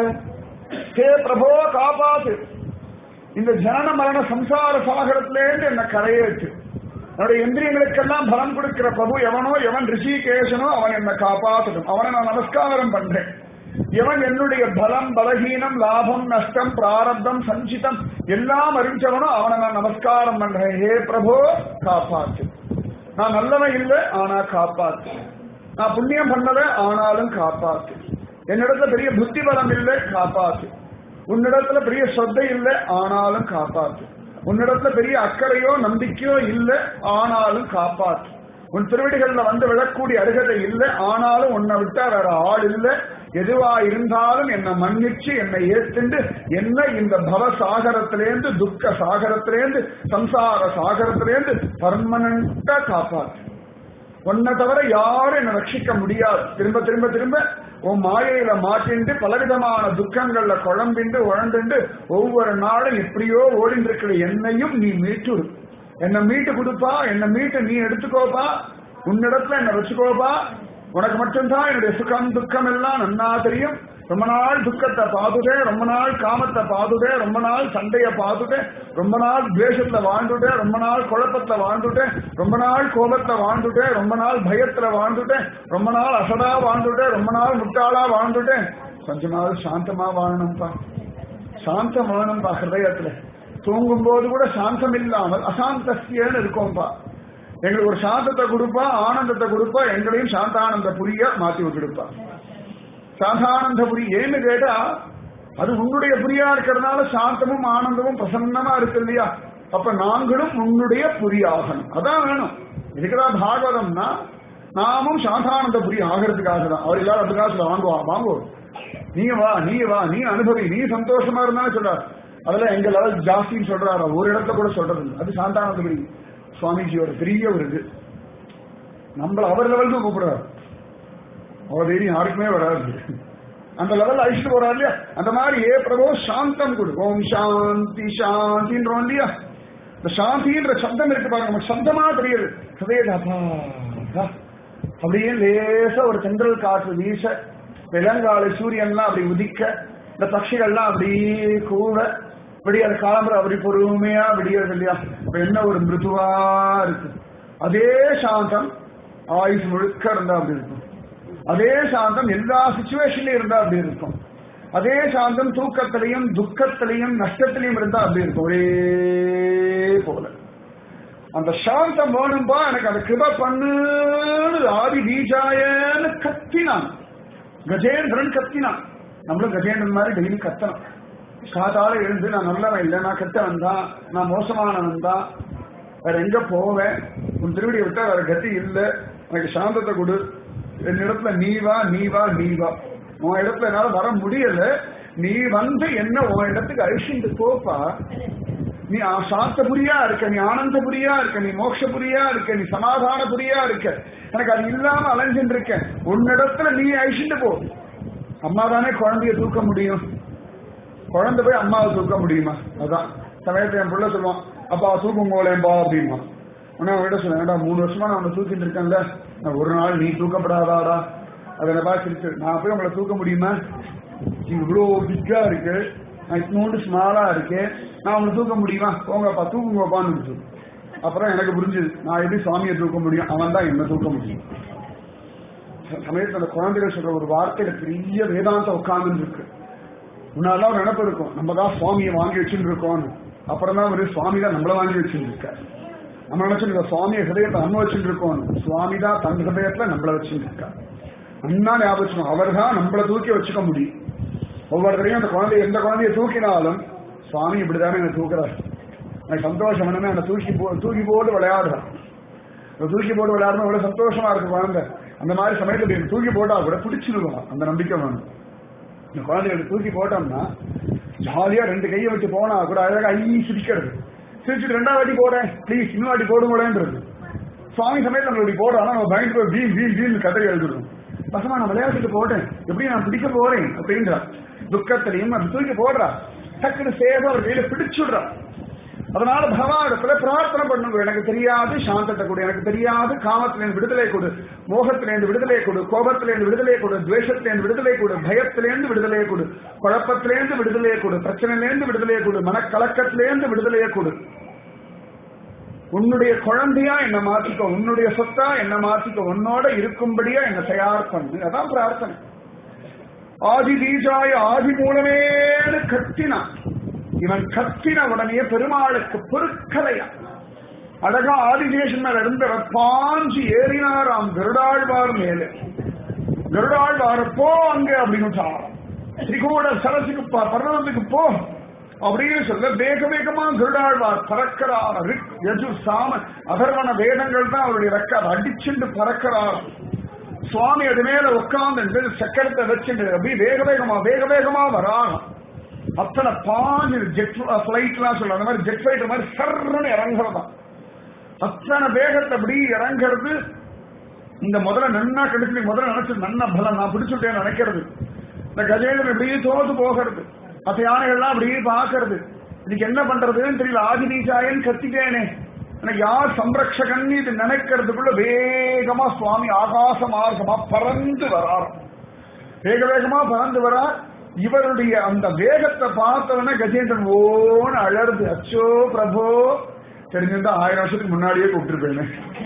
ஹே பிரபோ காப்பாத்து இந்த ஜனன மரண சம்சார சாகரத்திலேருந்து என்ன கரையேற்று என்னுடைய இந்திரியங்களுக்கெல்லாம் பலம் கொடுக்கிற பிரபு எவனோ எவன் ரிஷிகேஷனோ அவன் என்ன காப்பாற்றணும் அவனை நான் நமஸ்காரம் பண்றேன் எவன் என்னுடைய பலம் பலகீனம் லாபம் நஷ்டம் பிராரப்தம் சஞ்சிதம் எல்லாம் அறிஞ்சவனோ அவனை நான் நமஸ்காரம் பண்றேன் ஹே பிரபு காப்பாத்து நான் நல்லவன் இல்லை ஆனா காப்பாத்து நான் புண்ணியம் பண்ணல ஆனாலும் காப்பாத்து என்னிடத்துல பெரிய புத்தி பலம் இல்லை காப்பாத்து உன்னிடத்துல பெரிய சொத்தை இல்லை ஆனாலும் காப்பாத்து உன்னிடத்துல பெரிய அக்கறையோ நம்பிக்கையோ இல்லை ஆனாலும் காப்பாத்து உன் திருவடிகள்ல வந்து விழக்கூடிய அருகதை இல்லை ஆனாலும் உன்னை விட்டா வேற ஆள் இல்லை எதுவா இருந்தாலும் என்னை மன்னிச்சு என்னை ஏத்துண்டு என்ன இந்த பவ சாகரத்திலேருந்து துக்க சாகரத்திலேருந்து சம்சார சாகரத்திலேருந்து பர்மனண்டா காப்பாத்து உன்னை தவிர யாரும் என்னை ரட்சிக்க முடியாது திரும்ப திரும்ப திரும்ப உன் மாயையில மாட்டிண்டு பலவிதமான துக்கங்கள்ல குழம்பிண்டு உழண்டுண்டு ஒவ்வொரு நாளும் எப்படியோ ஓடிந்து இருக்கிற என்னையும் நீ மீட்டுடு என்னை மீட்டு கொடுப்பா என்னை மீட்டு நீ எடுத்துக்கோப்பா உன்னிடத்துல என்ன வச்சுக்கோப்பா உனக்கு மட்டும்தான் என்னுடைய சுகம் துக்கம் எல்லாம் நன்னா தெரியும் ரொம்ப நாள் துக்கத்தை பாதுதே ரொம்ப நாள் காமத்தை பாதுதே ரொம்ப நாள் சண்டைய பாதுதே ரொம்ப நாள் துவேஷத்துல வாழ்ந்துட்டேன் ரொம்ப நாள் குழப்பத்துல வாழ்ந்துட்டேன் ரொம்ப நாள் கோபத்துல வாழ்ந்துட்டேன் ரொம்ப நாள் பயத்துல வாழ்ந்துட்டேன் ரொம்ப நாள் அசடா வாழ்ந்துட்டேன் ரொம்ப நாள் முட்டாளா வாழ்ந்துட்டேன் கொஞ்ச நாள் சாந்தமா வாழணும்பா சாந்தம் வேணும்பா ஹிருதயத்துல தூங்கும் போது கூட சாந்தம் இல்லாமல் அசாந்தஸ்யன்னு இருக்கோம்பா எங்களுக்கு ஒரு சாந்தத்தை கொடுப்பா ஆனந்தத்தை கொடுப்பா எங்களையும் சாந்தானந்த புரிய மாத்தி விட்டுடுப்பா சாந்தானந்த புரி ஏன்னு கேட்டா அது உன்னுடைய புரியா இருக்கிறதுனால சாந்தமும் ஆனந்தமும் பிரசன்னமா இருக்கு இல்லையா அப்ப நாங்களும் உன்னுடைய புரியாகணும் அதான் வேணும் இதுக்குதான் பாகவதம்னா நாமும் சாந்தானந்த புரி ஆகிறதுக்காக தான் அவர் எல்லாரும் அதுக்காக சொல்ல வாங்குவா வாங்குவோம் நீ வா நீ வா நீ அனுபவி நீ சந்தோஷமா இருந்தாலும் சொல்றாரு அதெல்லாம் எங்க லெவல் ஜாஸ்தின்னு சொல்றாரு ஒரு இடத்துல கூட சொல்றது இல்லை அது சாந்தானந்தபுரி சுவாமிஜியோட பெரிய ஒரு இது நம்மள அவர் லெவலுக்கு கூப்பிடுறாரு அவர் தைரியம் யாருக்குமே வராது அந்த லெவல் அழிச்சுட்டு போறாரு இல்லையா அந்த மாதிரி ஏ பிரபோ சாந்தம் கொடு ஓம் சாந்தி சாந்தின்றோம் இல்லையா இந்த சாந்தின்ற சப்தம் இருக்கு பாருங்க நமக்கு சப்தமா தெரியுது ஹதேதா அப்படியே லேசா ஒரு தென்றல் காற்று வீச விலங்காலை சூரியன்லாம் அப்படி உதிக்க இந்த பட்சிகள்லாம் அப்படியே கூட விடியாத காலம்புற அப்படி பொறுமையா விடியறது இல்லையா இப்ப என்ன ஒரு மிருதுவா இருக்கு அதே சாந்தம் ஆயுஷ் முழுக்க இருந்தா அப்படி இருக்கும் அதே சாந்தம் எல்லா சுச்சுவேஷன்லயும் இருந்தா அப்படி இருக்கும் அதே சாந்தம் தூக்கத்திலையும் துக்கத்திலையும் நஷ்டத்திலையும் இருந்தா அப்படி இருக்கும் ஒரே போல அந்த சாந்தம் வேணும்பா எனக்கு அந்த கிருப பண்ணுன்னு ஆதி பீஜாயன்னு கத்தினான் கஜேந்திரன் கத்தினான் நம்மளும் கஜேந்திரன் மாதிரி டெய்லி கத்தணும் காதால எழுந்து நான் நல்லவன் இல்லை நான் கெட்டவன் தான் நான் மோசமானவன் தான் வேற எங்க போவேன் உன் திருவடியை விட்டா வேற கதி இல்லை எனக்கு சாந்தத்தை கொடு என் இடத்துல நீ வா நீ வா நீ வா உன் இடத்துல என்னால வர முடியல நீ வந்து என்ன உன் இடத்துக்கு அழிச்சுட்டு போப்பா நீ ஆ- சாந்தபுரியா இருக்க நீ ஆனந்தபுரியா இருக்க நீ மோட்சபுரியா இருக்க நீ சமாதானபுரியா இருக்க எனக்கு அது இல்லாம அலைஞ்சுட்டு இருக்கேன் உன்னிடத்துல நீ அழிச்சுட்டு போ அம்மா தானே குழந்தைய தூக்க முடியும் குழந்தை போய் அம்மாவை தூக்க முடியுமா அதான் சமயத்தை என் பிள்ளை சொல்லுவான் அப்பா தூக்கும் போலேம்பா அப்படிமா உடனே அவன்கிட்ட சொன்னேன் "ஏன்டா, மூணு வருஷமா நான் உன்னை தூக்கிட்டு இருக்கேன்ல நான் ஒரு நாள் நீ தூக்கப்படாதாடா அதை என்ன பார்த்து நான் போய் உங்களை தூக்க முடியுமா நீ இவ்வளோ பிக்கா இருக்கு நான் இத்தனோண்டு ஸ்மாலா இருக்கேன் நான் உங்களை தூக்க முடியுமா போங்கப்பா தூக்குங்கப்பான்னு இருந்துச்சு அப்புறம் எனக்கு புரிஞ்சுது நான் எப்படி சுவாமியை தூக்க முடியும் அவன் தான் என்ன தூக்க முடியும் சமயத்துல அந்த குழந்தைகள் சொல்ற ஒரு வார்த்தையில பெரிய வேதாந்தம் உட்கார்ந்து இருக்கு முன்னாலாம் ஒரு நினப்பு இருக்கும் நம்ம தான் சுவாமியை வாங்கி வச்சுட்டு இருக்கோம்னு அப்புறம் தான் ஒரு சுவாமி தான் நம்மள வாங்கி வச்சுட்டு இருக்காரு நம்ம நினைச்சிருக்க சுவாமியை ஹிருதயத்தை நம்ம வச்சுட்டு இருக்கோம் சுவாமி தான் தன் ஹிருதயத்துல நம்மள வச்சுட்டு இருக்கா அண்ணா ஞாபகம் அவர் தான் நம்மள தூக்கி வச்சுக்க முடியும் ஒவ்வொருத்தரையும் அந்த குழந்தை எந்த குழந்தைய தூக்கினாலும் சுவாமி இப்படிதானே என்ன தூக்குறாரு எனக்கு சந்தோஷம் என்னன்னா என்ன தூக்கி போ தூக்கி போட்டு விளையாடுறான் இந்த தூக்கி போட்டு விளையாடுறது எவ்வளவு சந்தோஷமா இருக்கு குழந்தை அந்த மாதிரி சமயத்துல இப்படி தூக்கி போட்டா கூட பிடிச்சிருக்கும் அந்த நம்பிக்கை வேணும் இந்த குழந்தைகளை தூக்கி போட்டோம்னா ஜாலியா ரெண்டு கையை வச்சு போனா கூட அழகா ஐ சிரிக்கிறது சிரிச்சுட்டு ரெண்டாவது வாட்டி போறேன் ப்ளீஸ் இன்னும் வாட்டி போடுங்களேன்றது சுவாமி சமயத்தில் நம்ம இப்படி போடுறோம் நம்ம பயந்து போய் வீல் வீல் வீல் கதறி எழுதுறோம் பசமா நான் விளையாட்டுக்கு போட்டேன் எப்படி நான் பிடிக்க போறேன் அப்படின்றா துக்கத்திலையும் அது தூக்கி போடுறா டக்குனு சேதம் ஒரு கையில பிடிச்சுடுறா அதனால பகவானிடத்துல பிரார்த்தனை பண்ணுங்க எனக்கு தெரியாது சாந்தத்தை கொடு எனக்கு தெரியாது காமத்திலேருந்து விடுதலை கொடு மோகத்திலேருந்து விடுதலை கொடு கோபத்திலேருந்து விடுதலை கொடு துவேஷத்திலேருந்து விடுதலை கொடு பயத்திலேருந்து விடுதலை கொடு குழப்பத்திலேருந்து விடுதலை கொடு பிரச்சனையிலேருந்து விடுதலை கொடு மனக்கலக்கத்திலேருந்து விடுதலை கொடு உன்னுடைய குழந்தையா என்ன மாத்திக்கோ உன்னுடைய சொத்தா என்ன மாத்திக்கோ உன்னோட இருக்கும்படியா என்ன தயார் பண்ணு அதான் பிரார்த்தனை ஆதி பீஜாய ஆதி மூலமேனு கத்தினான் இவன் கத்தின உடனே பெருமாளுக்கு பொருட்கலையா அழகா ஆதிசேஷன் மேல இருந்தவர் பாஞ்சு ஏறினாராம் கருடாழ்வார் மேல கருடாழ்வார போ அங்க அப்படின்னு சொன்னாராம் திரிகூட சரசுக்கு போ, பர்வதத்துக்கு போ அப்படின்னு சொல்ல வேக வேகமா கருடாழ்வார் பறக்கிறார் ரிக் யஜு சாம அதர்வன வேதங்கள் தான் அவருடைய ரெக்கார்ட் அடிச்சுண்டு பறக்கிறார் சுவாமி அது மேல உட்கார்ந்து சக்கரத்தை வச்சுட்டு அப்படியே வேக வேகமா வேக வேகமா வராங்க அத்தனை பாஞ்சு ஜெட் பிளைட்லாம் சொல்ல அந்த மாதிரி ஜெட் ஃபிளைட் மாதிரி சர்ன்னு இறங்குறதாம் அத்தனை வேகத்தை அப்படி இறங்குறது இந்த முதல்ல நன்னா கிடைச்சு முதல்ல நினைச்சு நன்னா பலம் நான் பிடிச்சுட்டேன் நினைக்கிறது இந்த கஜேந்திரன் இப்படியே தோத்து போகிறது மற்ற யானைகள்லாம் அப்படியே பார்க்கறது இதுக்கு என்ன பண்றதுன்னு தெரியல ஆதிநீசாயன் கத்திட்டேனே எனக்கு யார் சம்ரக்ஷகன் இது நினைக்கிறதுக்குள்ள வேகமா சுவாமி ஆகாச மார்க்கமா பறந்து வரார் வேக வேகமா பறந்து வரார் இவருடைய அந்த வேகத்தை பார்த்தவன கஜேந்திரன் ஓன்னு அழறது அச்சோ பிரபோ தெரிஞ்சிருந்தா ஆயிரம் வருஷத்துக்கு முன்னாடியே கூப்பிட்டுருப்பேன்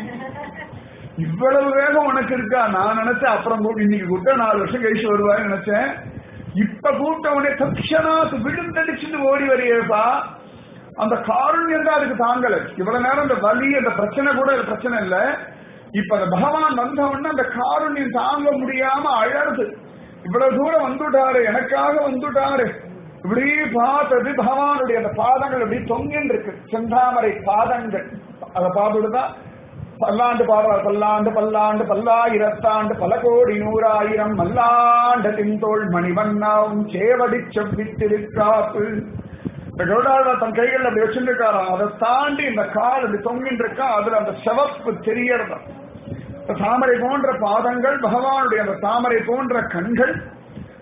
இவ்வளவு வேகம் உனக்கு இருக்கா நான் நினைச்சேன் அப்புறம் கூப்பிட்டு இன்னைக்கு கூப்பிட்டா நாலு வருஷம் கழிச்சு வருவான்னு நினைச்சேன் இப்ப கூப்பிட்ட உடனே தட்சணாத்து விழுந்தடிச்சுட்டு ஓடி வரையப்பா அந்த காருண்யம் தான் அதுக்கு தாங்கல இவ்வளவு நேரம் அந்த வலி அந்த பிரச்சனை கூட அது பிரச்சனை இல்ல இப்ப அந்த பகவான் வந்த உடனே அந்த காருண்யம் தாங்க முடியாம அழறது இவ்வளவு தூரம் வந்துட்டாரு எனக்காக வந்துட்டாரு இப்படி பார்த்தது பகவானுடைய அந்த பாதங்கள் இப்படி தொங்கின்னு இருக்கு செந்தாமரை பாதங்கள் அதை பார்த்துட்டுதான் பல்லாண்டு பாடுறார் பல்லாண்டு பல்லாண்டு பல்லாயிரத்தாண்டு பல கோடி நூறாயிரம் மல்லாண்ட தின்தோள் மணிவண்ணாவும் சேவடி செவ்வித்திருக்காப்பு இந்த கருடாழ்வா தன் கைகள் அப்படி வச்சுருக்காராம் அதை தாண்டி இந்த கால் அப்படி தொங்கின்னு இருக்கா அதுல அந்த சிவப்பு தெரியறதா இந்த தாமரை போன்ற பாதங்கள் பகவானுடைய அந்த தாமரை போன்ற கண்கள்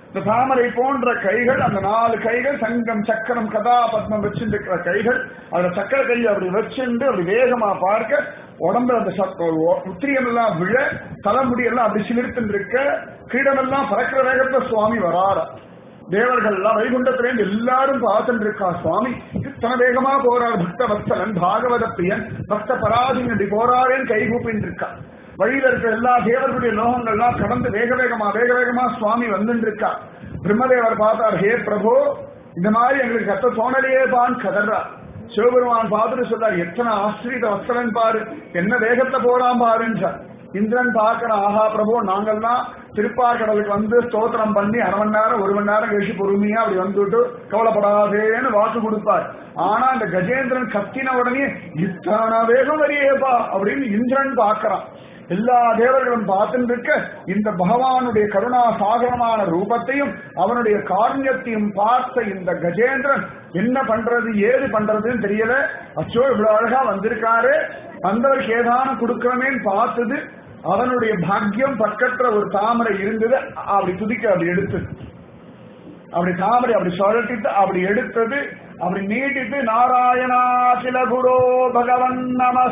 இந்த தாமரை போன்ற கைகள் அந்த நாலு கைகள் சங்கம் சக்கரம் கதா பத்மம் வச்சிருக்கிற கைகள் அதுல சக்கர கையை அப்படி வச்சுண்டு அப்படி வேகமா பார்க்க உடம்புல அந்த உத்திரியம் எல்லாம் விழ தலைமுடி எல்லாம் அப்படி சிலிர்த்து இருக்க கீழமெல்லாம் பறக்கிற வேகத்துல சுவாமி வராரா தேவர்கள் எல்லாம் வைகுண்டத்திலேருந்து எல்லாரும் பார்த்துட்டு இருக்கா சுவாமி இத்தனை வேகமா போறார் பக்த வத்சலன் பாகவத பிரியன் பக்த பராதின் இப்படி போறாரேன்னு கை கூப்பின்னு இருக்கா வழியில இருக்கிற எல்லா தேவர்களுடைய லோகங்கள்லாம் கடந்து வேக வேகமா வேக வேகமா சுவாமி வந்துட்டு இருக்கா பிரம்மதேவர் பார்த்தார் ஹே பிரபு இந்த மாதிரி எங்களுக்கு கத்த தோணலையே பான் கதறா சிவபெருமான் பார்த்துட்டு சொல்றார் எத்தனை ஆசிரியத வத்சலன் பாரு என்ன வேகத்துல போறான் பாருன்றார் இந்திரன் பார்க்கிற ஆஹா பிரபு நாங்கள்லாம் திருப்பார்கடலுக்கு வந்து ஸ்தோத்திரம் பண்ணி அரை மணி நேரம் ஒரு மணி நேரம் கழிச்சு பொறுமையா அப்படி வந்துட்டு கவலைப்படாதேன்னு வாக்கு கொடுப்பார் ஆனா இந்த கஜேந்திரன் கத்தின உடனே இத்தனை வேகம் வரியேப்பா அப்படின்னு இந்திரன் பார்க்கறான் எல்லா தேவர்களும் பார்த்துட்டு இருக்க இந்த பகவானுடைய கருணா சாகரமான ரூபத்தையும் அவனுடைய காரண்யத்தையும் பார்த்த இந்த கஜேந்திரன் என்ன பண்றது ஏது பண்றதுன்னு தெரியல அச்சோ இவ்வளவு அழகா வந்திருக்காரு வந்தவருக்கு ஏதானும் கொடுக்கறமேன்னு பார்த்தது அவனுடைய பாக்கியம் பக்கத்துல ஒரு தாமரை இருந்தது அப்படி துதிக்க அப்படி எடுத்தது அப்படி தாமரை அப்படி சுழட்டிட்டு அப்படி எடுத்தது அப்படி நீட்டிட்டு நாராயணா சில குரோ பகவன்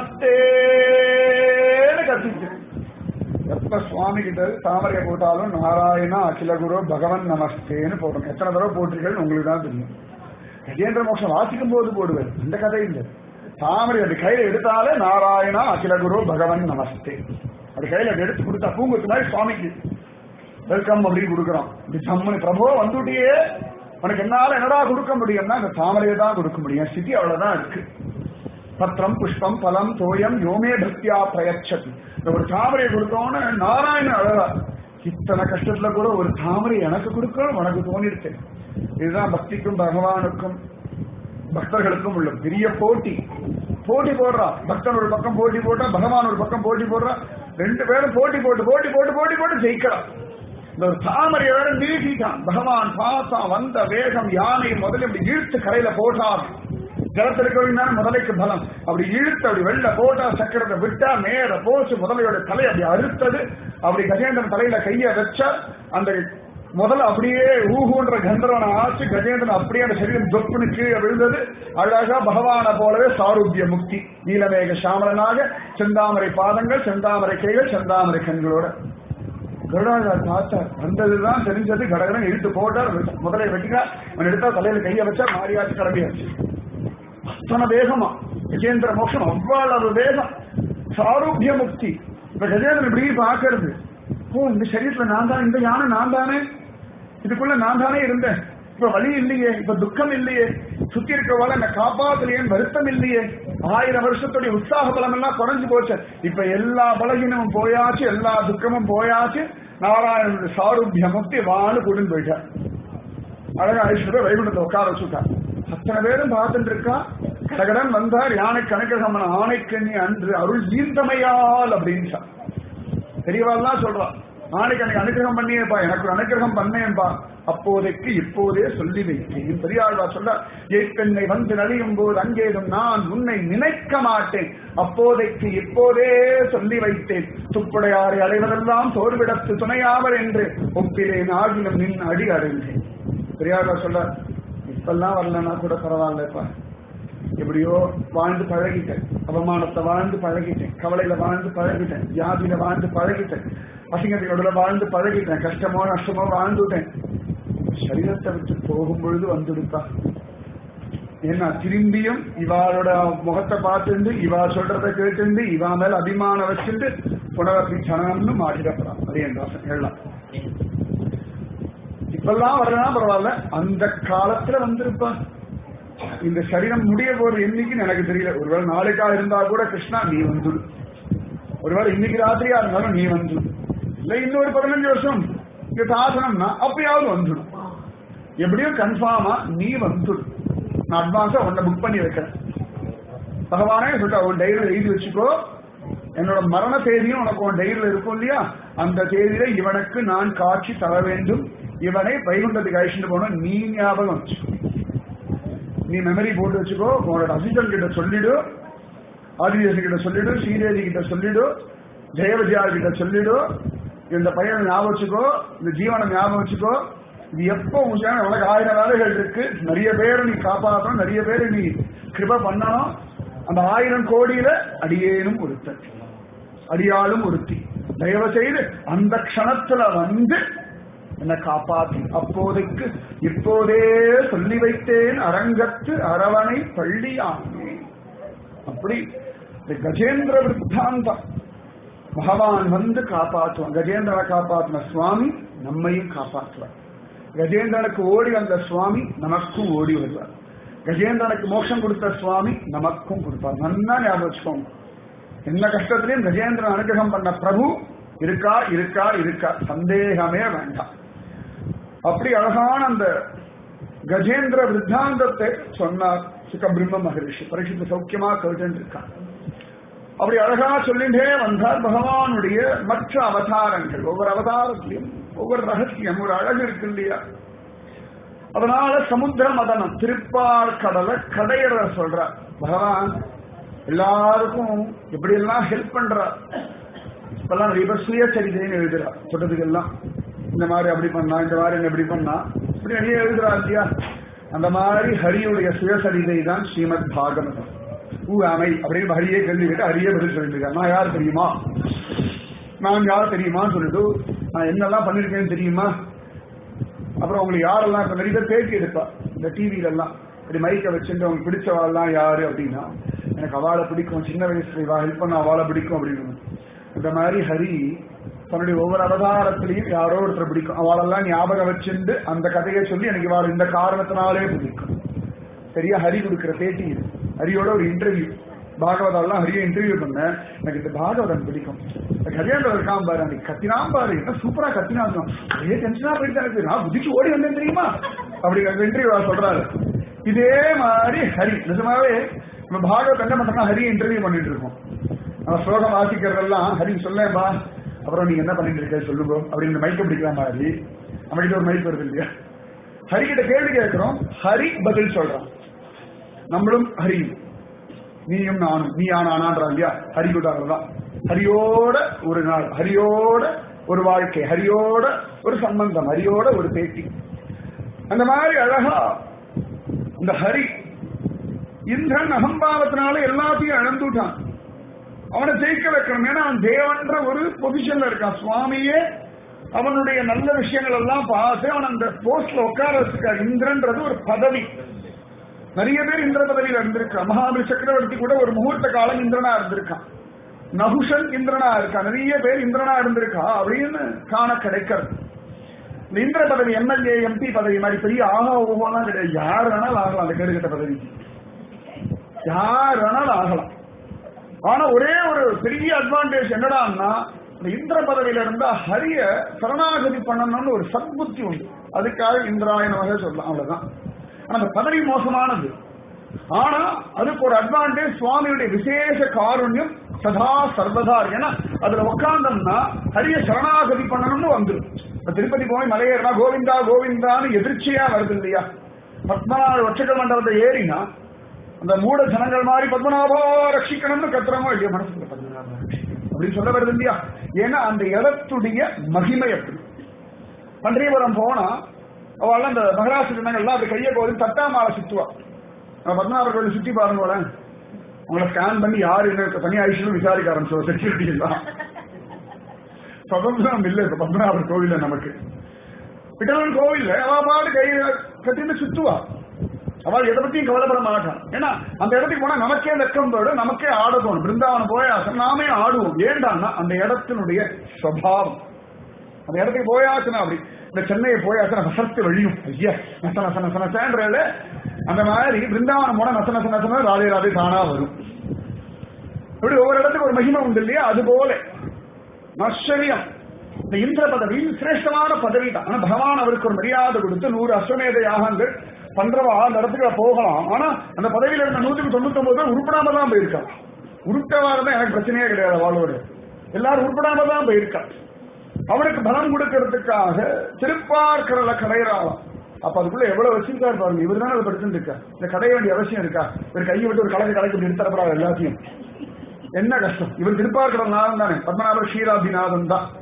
நமஸ்தேன்னு கத்திச்சு எப்ப சுவாமி கிட்ட தாமரையை போட்டாலும் நாராயணா அகில குரு பகவன் நமஸ்தேன்னு போடணும் எத்தனை தடவை போட்டிருக்கேன்னு உங்களுக்கு தான் தெரியும் கஜேந்திர மோட்சம் வாசிக்கும் போது போடுவார் இந்த கதை இல்லை தாமரை அப்படி கையில எடுத்தாலே நாராயணா அகில குரு பகவன் நமஸ்தே அப்படி கையில அப்படி எடுத்து கொடுத்தா பூங்குத்து மாதிரி சுவாமிக்கு வெல்கம் அப்படின்னு கொடுக்குறோம் இப்படி சம்மனி பிரபு வந்துட்டியே உனக்கு என்னால என்னடா கொடுக்க முடியும்னா இந்த தாமரையை தான் கொடுக்க முடியும் ஸ்திதி அவ்வளவுதான் இருக்கு பத்திரம் புஷ்பம் பலம் தோயம் யோமே பக்தியா பிரயச்சதி இந்த ஒரு தாமரையை கொடுத்தோன்னு நாராயணன் அழகா இத்தனை கஷ்டத்துல கூட ஒரு தாமரை எனக்கு கொடுக்கணும் உனக்கு தோணிடுச்சு இதுதான் பக்திக்கும் பகவானுக்கும் பக்தர்களுக்கும் உள்ள பெரிய போட்டி போட்டி போடுறா பக்தன் ஒரு பக்கம் போட்டி போட்டா பகவான் ஒரு பக்கம் போட்டி போடுறா ரெண்டு பேரும் போட்டி போட்டு போட்டி போட்டு போட்டி போட்டு ஜெயிக்கிறான் இந்த ஒரு தாமரையை வேற நீட்டிட்டான் பகவான் பார்த்தான் வந்த வேகம் யானை முதல்ல இப்படி இழுத்து கரையில போட்டான் ஜலத்தில் இருக்கிறவங்க முதலைக்கு பலம் அப்படி இழுத்து அப்படி வெளில போட்டா சக்கரத்தை விட்டா நேர போச்சு முதலையோட தலை அப்படி அறுத்தது அப்படி கஜேந்திரன் தலையில கைய வச்சா அந்த முதல்ல அப்படியே ஊகுன்ற கந்தரவனை ஆச்சு கஜேந்திரன் அப்படியே அந்த சரீரம் தொப்புனு கீழே விழுந்தது அழகா பகவான போலவே சாரூபிய முக்தி நீலமேக சாமலனாக செந்தாமரை பாதங்கள் செந்தாமரை கைகள் செந்தாமரை கண்களோட கருடாதார் பார்த்தார் வந்ததுதான் தெரிஞ்சது கடகடன் இழுத்து போட்டார் முதலை வெட்டினார் அவன் எடுத்தா தலையில கைய வச்சா மாறியாச்சு கிளம்பியாச்சு அத்தனை வேகமா கஜேந்திர மோட்சம் அவ்வளவு வேகம் சாரூபிய முக்தி இப்ப கஜேந்திரன் இப்படி பாக்குறது ஓ இந்த சரீரத்துல நான் தான் இந்த யானை நான் தானே இதுக்குள்ள நான் தானே இருந்தேன் இப்ப வழி இல்லையே இப்ப துக்கம் இல்லையே சுத்தி இருக்கவால என்ன காப்பாத்தலையேன்னு வருத்தம் இல்லையே ஆயிரம் வருஷத்துடைய உற்சாக பலம் எல்லாம் குறைஞ்சு போச்சு இப்ப எல்லா பலகீனமும் போயாச்சு எல்லா துக்கமும் போயாச்சு நாராயணனுடைய சாரூபிய முக்தி வாழு கூட்டின்னு போயிட்டார் அழகா ஐஸ்வர்ய வைகுண்டத்தை உட்கார வச்சுட்டார் அத்தனை பேரும் பார்த்துட்டு இருக்கா கடகடன் வந்தார் யானை கணக்ககமன ஆணைக்கண்ணி அன்று அருள் ஈர்ந்தமையால் அப்படின்னு பெரியவாள்லாம் சொல்றான் நாளைக்கு எனக்கு அனுகிரகம் பண்ணியேப்பா எனக்கு ஒரு அனுகிரகம் பண்ணேன்பா அப்போதைக்கு இப்போதே சொல்லி வைத்தேன் பெரியாழ்வா சொல்ற ஏற்கென்னை வந்து நலியும் போது அங்கேதும் நான் உன்னை நினைக்க மாட்டேன் அப்போதைக்கு இப்போதே சொல்லி வைத்தேன் துப்புடையாரை அடைவதெல்லாம் சோர்விடத்து துணையாவர் என்று ஒப்பிலேன் ஆகிலும் நின் அடி அடைந்தேன் பெரியாழ்வா சொல்ற இப்பெல்லாம் வரலன்னா கூட பரவாயில்லப்பா எப்படியோ வாழ்ந்து பழகிட்டேன் அவமானத்தை வாழ்ந்து பழகிட்டேன் கவலையில வாழ்ந்து பழகிட்டேன் வியாதியில வாழ்ந்து பழகிட்டேன் பசங்களோட வாழ்ந்து பழகிட்டேன் கஷ்டமோ நஷ்டமோ வாழ்ந்துட்டேன் சரீரத்தை விட்டு போகும் பொழுது வந்துடுப்பா ஏன்னா திரும்பியும் இவாளோட முகத்தை பார்த்துண்டு இவா சொல்றதை கேட்டுண்டு இவா மேல அபிமானம் வச்சுட்டு புனரப்பி சனம்னு மாட்டிடப்படாம் அது என் தாசன் எல்லாம் இப்பெல்லாம் வரலன்னா பரவாயில்ல அந்த காலத்துல வந்திருப்பா இந்த சரீரம் முடிய போறது என்னைக்குன்னு எனக்கு தெரியல ஒருவேளை நாளைக்கா இருந்தா கூட கிருஷ்ணா நீ வந்துடு ஒருவேளை இன்னைக்கு ராத்திரியா இருந்தாலும் நீ வந்துடு இல்ல இன்னொரு பதினஞ்சு வருஷம் இங்க சாசனம்னா அப்பயாவது வந்துடும் எப்படியும் கன்ஃபார்மா நீ வந்துடு நான் அட்வான்ஸா உன்னை புக் பண்ணி வைக்கிறேன் பகவானே சொல்லிட்டா உன் டைரியில் எழுதி வச்சுக்கோ என்னோட மரண தேதியும் உனக்கு உன் டைரியில் இருக்கும் இல்லையா அந்த தேதியில இவனுக்கு நான் காட்சி தர வேண்டும் இவனை வைகுண்டத்துக்கு அழிச்சுட்டு போன நீ ஞாபகம் வச்சுக்கோ நீ மெமரி போட்டு வச்சுக்கோ உன்னோட அசிஸ்டன்ட் கிட்ட சொல்லிடு ஆதிவேசன் கிட்ட சொல்லிடு ஸ்ரீதேவி கிட்ட சொல்லிடு ஜெயவிஜயா கிட்ட சொல்லிடு இந்த பையனை ஞாபகம் வச்சுக்கோ இந்த ஜீவனை ஞாபகம் வச்சுக்கோ இது எப்போ உன் உனக்கு ஆயிரம் வேலைகள் இருக்கு நிறைய பேரை நீ காப்பாற்றணும் நிறைய பேரை நீ கிருப பண்ணணும் அந்த ஆயிரம் கோடியில அடியேனும் ஒருத்தன் அடியாளும் ஒருத்தி தயவு செய்து அந்த க்ஷணத்துல வந்து என்னை காப்பாற்றி அப்போதைக்கு இப்போதே சொல்லி வைத்தேன் அரங்கத்து அரவணை பள்ளியாமே அப்படி இந்த கஜேந்திர விருத்தாந்தம் பகவான் வந்து காப்பாற்றுவான் கஜேந்திரனை காப்பாற்றின சுவாமி நம்மையும் காப்பாற்றுவார் கஜேந்திரனுக்கு ஓடி வந்த சுவாமி நமக்கும் ஓடி வருவார் கஜேந்திரனுக்கு மோட்சம் கொடுத்த சுவாமி நமக்கும் கொடுப்பார் நன்னா ஞாபகம் வச்சுக்கோங்க என்ன கஷ்டத்திலையும் கஜேந்திரன் அனுகிரகம் பண்ண பிரபு இருக்கா இருக்கா இருக்கா சந்தேகமே வேண்டாம் அப்படி அழகான அந்த கஜேந்திர விருத்தாந்தத்தை சொன்னார் சுகபிரம்ம மகரிஷி பரிசுத்த சௌக்கியமா கேட்டு இருக்கான் அப்படி அழகா சொல்லிட்டே வந்தார் பகவானுடைய மற்ற அவதாரங்கள் ஒவ்வொரு அவதாரத்திலையும் ஒவ்வொரு ரகசியம் ஒரு அழகு இருக்கு இல்லையா அதனால சமுத்திர மதனம் திருப்பார் கடலை கடையிற சொல்றார் பகவான் எல்லாருக்கும் எப்படி எல்லாம் ஹெல்ப் பண்றார் இப்பெல்லாம் நிறைய பேர் சுயசரிதைன்னு எழுதுறா சொல்றதுக்கெல்லாம் இந்த மாதிரி அப்படி பண்ணா இந்த மாதிரி என்ன இப்படி பண்ணா இப்படி நிறைய எழுதுறா இல்லையா அந்த மாதிரி ஹரியுடைய சுயசரிதை தான் ஸ்ரீமத் பாகவதம் ஊ அமை அப்படின்னு ஹரியே கேள்வி கேட்டு ஹரியே பதில் சொல்லிட்டு நான் யார் தெரியுமா நான் யார் தெரியுமான்னு சொல்லிட்டு நான் என்னெல்லாம் பண்ணிருக்கேன்னு தெரியுமா அப்புறம் உங்களுக்கு யாரெல்லாம் இப்ப நிறைய பேர் பேட்டி எடுப்பா இந்த டிவில எல்லாம் இப்படி மைக்க வச்சுட்டு அவங்களுக்கு பிடிச்சவாள்லாம் யாரு அப்படின்னா எனக்கு அவளை பிடிக்கும் சின்ன வயசுல இவா ஹெல்ப் பண்ண அவளை பிடிக்கும் அப்படின்னு இந்த மாதிரி ஹரி தன்னுடைய ஒவ்வொரு அவதாரத்திலையும் யாரோ ஒருத்தர் பிடிக்கும் அவளெல்லாம் ஞாபகம் வச்சுண்டு அந்த கதையை சொல்லி எனக்கு இவாள் இந்த காரணத்தினாலே பிடிக்கும் சரியா ஹரி கொடுக்கிற பேட்டி இது ஹரியோட ஒரு இன்டர்வியூ பாகவதெல்லாம் ஹரியை இன்டர்வியூ பண்ண எனக்கு இந்த பாகவதன் பிடிக்கும் இந்த கல்யாணம் இருக்கான் பாரு அன்னைக்கு கத்தினாம் பாரு என்ன சூப்பரா கத்தினான் ஒரே டென்ஷனா போயிட்டு எனக்கு நான் குதிச்சு ஓடி வந்தேன் தெரியுமா அப்படி இன்டர்வியூ சொல்றாரு இதே மாதிரி ஹரி நிஜமாவே நம்ம பாகவத் என்ன பண்றோம்னா ஹரி இன்டர்வியூ பண்ணிட்டு இருக்கோம் நம்ம ஸ்லோகம் வாசிக்கிறதெல்லாம் ஹரி சொல்லேன்பா அப்புறம் நீங்க என்ன பண்ணிட்டு இருக்க சொல்லுங்க அப்படின்னு மைக்க பிடிக்கிற மாதிரி நம்மகிட்ட ஒரு மைக் வருது இல்லையா ஹரி கிட்ட கேள்வி கேட்கிறோம் ஹரி பதில் சொல்றான் நம்மளும் ஹரி நீயும் நானும் நீ ஆனான்றா இல்லையா ஹரி கூட்டாதான் ஹரியோட ஒரு நாள் ஹரியோட ஒரு வாழ்க்கை ஹரியோட ஒரு சம்பந்தம் ஹரியோட ஒரு பேட்டி அந்த மாதிரி அழகா இந்த ஹரி இந்திரன் அகம்பாவத்தினால எல்லாத்தையும் இழந்துட்டான் அவனை ஜெயிக்க வைக்கணும் ஏன்னா அவன் தேவன்ற ஒரு பொசிஷன்ல இருக்கான் சுவாமியே அவனுடைய நல்ல விஷயங்கள் எல்லாம் பார்த்து அவன் அந்த போஸ்ட்ல உட்கார வச்சிருக்காரு இந்திரன்றது ஒரு பதவி நிறைய பேர் இந்திர பதவியில இருந்திருக்கான் மகாபலி சக்கரவர்த்தி கூட ஒரு முகூர்த்த காலம் இந்திரனா இருந்திருக்கான் நகுஷன் இந்திரனா இருக்கா நிறைய பேர் இந்திரனா இருந்திருக்கா அப்படின்னு காண கிடைக்கிறது இந்த இந்திர பதவி எம்எல்ஏ எம்பி பதவி மாதிரி பெரிய ஆகா ஓகோலாம் கிடையாது யார் வேணாலும் ஆகலாம் அந்த கேடுகட்ட பதவிக்கு யார் வேணாலும் ஆகலாம் ஆனா ஒரே ஒரு பெரிய அட்வான்டேஜ் என்னடான்னா இந்த இந்திர பதவியில இருந்தா ஹரிய சரணாகதி பண்ணணும்னு ஒரு சத்புத்தி உண்டு அதுக்காக இந்திராயன வகை சொல்லலாம் அவ்வளவுதான் ஆனா அந்த பதவி மோசமானது ஆனா அதுக்கு ஒரு அட்வான்டேஜ் சுவாமியுடைய விசேஷ காருண்யம் சதா சர்வதா இருக்கு. ஏன்னா அதுல உட்கார்ந்தோம்னா ஹரிய சரணாகதி பண்ணணும்னு வந்துடும் இப்ப திருப்பதி போய் மலையேறினா கோவிந்தா கோவிந்தான்னு எதிர்ச்சியா வருது இல்லையா பத்மநாப வட்சக மண்டபத்தை ஏறினா அந்த மூட ஜனங்கள் மாதிரி பத்மநாபா ரட்சிக்கணும்னு கத்துறமோ இல்லையா மனசுல பத்மநாபா ரட்சிக்கணும் அப்படின்னு சொல்ல வருது இல்லையா ஏன்னா அந்த இடத்துடைய மகிமை அப்படி பன்றியபுரம் போனா அவள் அந்த மகராஷ்டிர ஜனங்கள்லாம் அப்படி கையை போது தட்டாமாலை சுத்துவா நம்ம பத்மநாபர் கோயில் சுத்தி பாருங்களேன் அவங்கள ஸ்கேன் பண்ணி யாரு என்ன தனி ஆயிடுச்சுன்னு விசாரிக்க ஆரம்பிச்சோம் செக்யூரிட்டி எல்லாம் சுதந்திரம் இல்லை இப்ப பத்மநாபர் கோவில்ல நமக்கு விட்டவன் கோவில்ல அவ பாடு கையை கட்டிட்டு சுத்துவா அவள் எதை பத்தியும் கவலைப்பட மாட்டான் ஏன்னா அந்த இடத்துக்கு போனா நமக்கே வெக்கம் போயிடும் நமக்கே ஆட தோணும் பிருந்தாவனம் போயாசம் நாமே ஆடுவோம் ஏண்டான்னா அந்த இடத்தினுடைய சுவாவம் அந்த இடத்துக்கு போயாச்சுன்னா அப்படி இந்த சென்னையை போயாச்சுன்னா வசத்து வழியும் ஐயா நச நச நச நசன்றதுல அந்த மாதிரி பிருந்தாவனம் போனா நச நச நசன ராதே ராதே தானா வரும் இப்படி ஒவ்வொரு இடத்துக்கு ஒரு மகிமை உண்டு இல்லையா அது போல ஆச்சரியம் இந்த இந்திர பதவி சிரேஷ்டமான பதவி தான் ஆனா பகவான் அவருக்கு ஒரு மரியாதை கொடுத்து நூறு அஸ்வமேத யாகங்கள் பண்றவா அந்த இடத்துக்கு போகலாம் ஆனா அந்த பதவியில இருந்த நூற்றுக்கு தொண்ணூத்தி ஒன்பது பேர் உருப்படாம தான் போயிருக்கான் உருட்டவா இருந்தா எனக்கு பிரச்சனையே கிடையாது அவளோட எல்லாரும் உருப்படாம தான் போயிருக்கா அவனுக்கு பலம் கொடுக்கறதுக்காக திருப்பார்கடல கடையிறாளாம் அப்ப அதுக்குள்ள எவ்வளவு வச்சிருக்காரு பாருங்க இவர் தானே அதை படிச்சுட்டு இருக்கா இந்த கடைய வேண்டிய அவசியம் இருக்கா இவர் கையை விட்டு ஒரு கலக்கு கலக்கு நிறுத்தப்படாது எல்லாத்தையும் என்ன கஷ்டம் இவர் திருப்பார்கடல் நாதன் தானே பத்மநாபர் ஷீராபிநாதன் தான்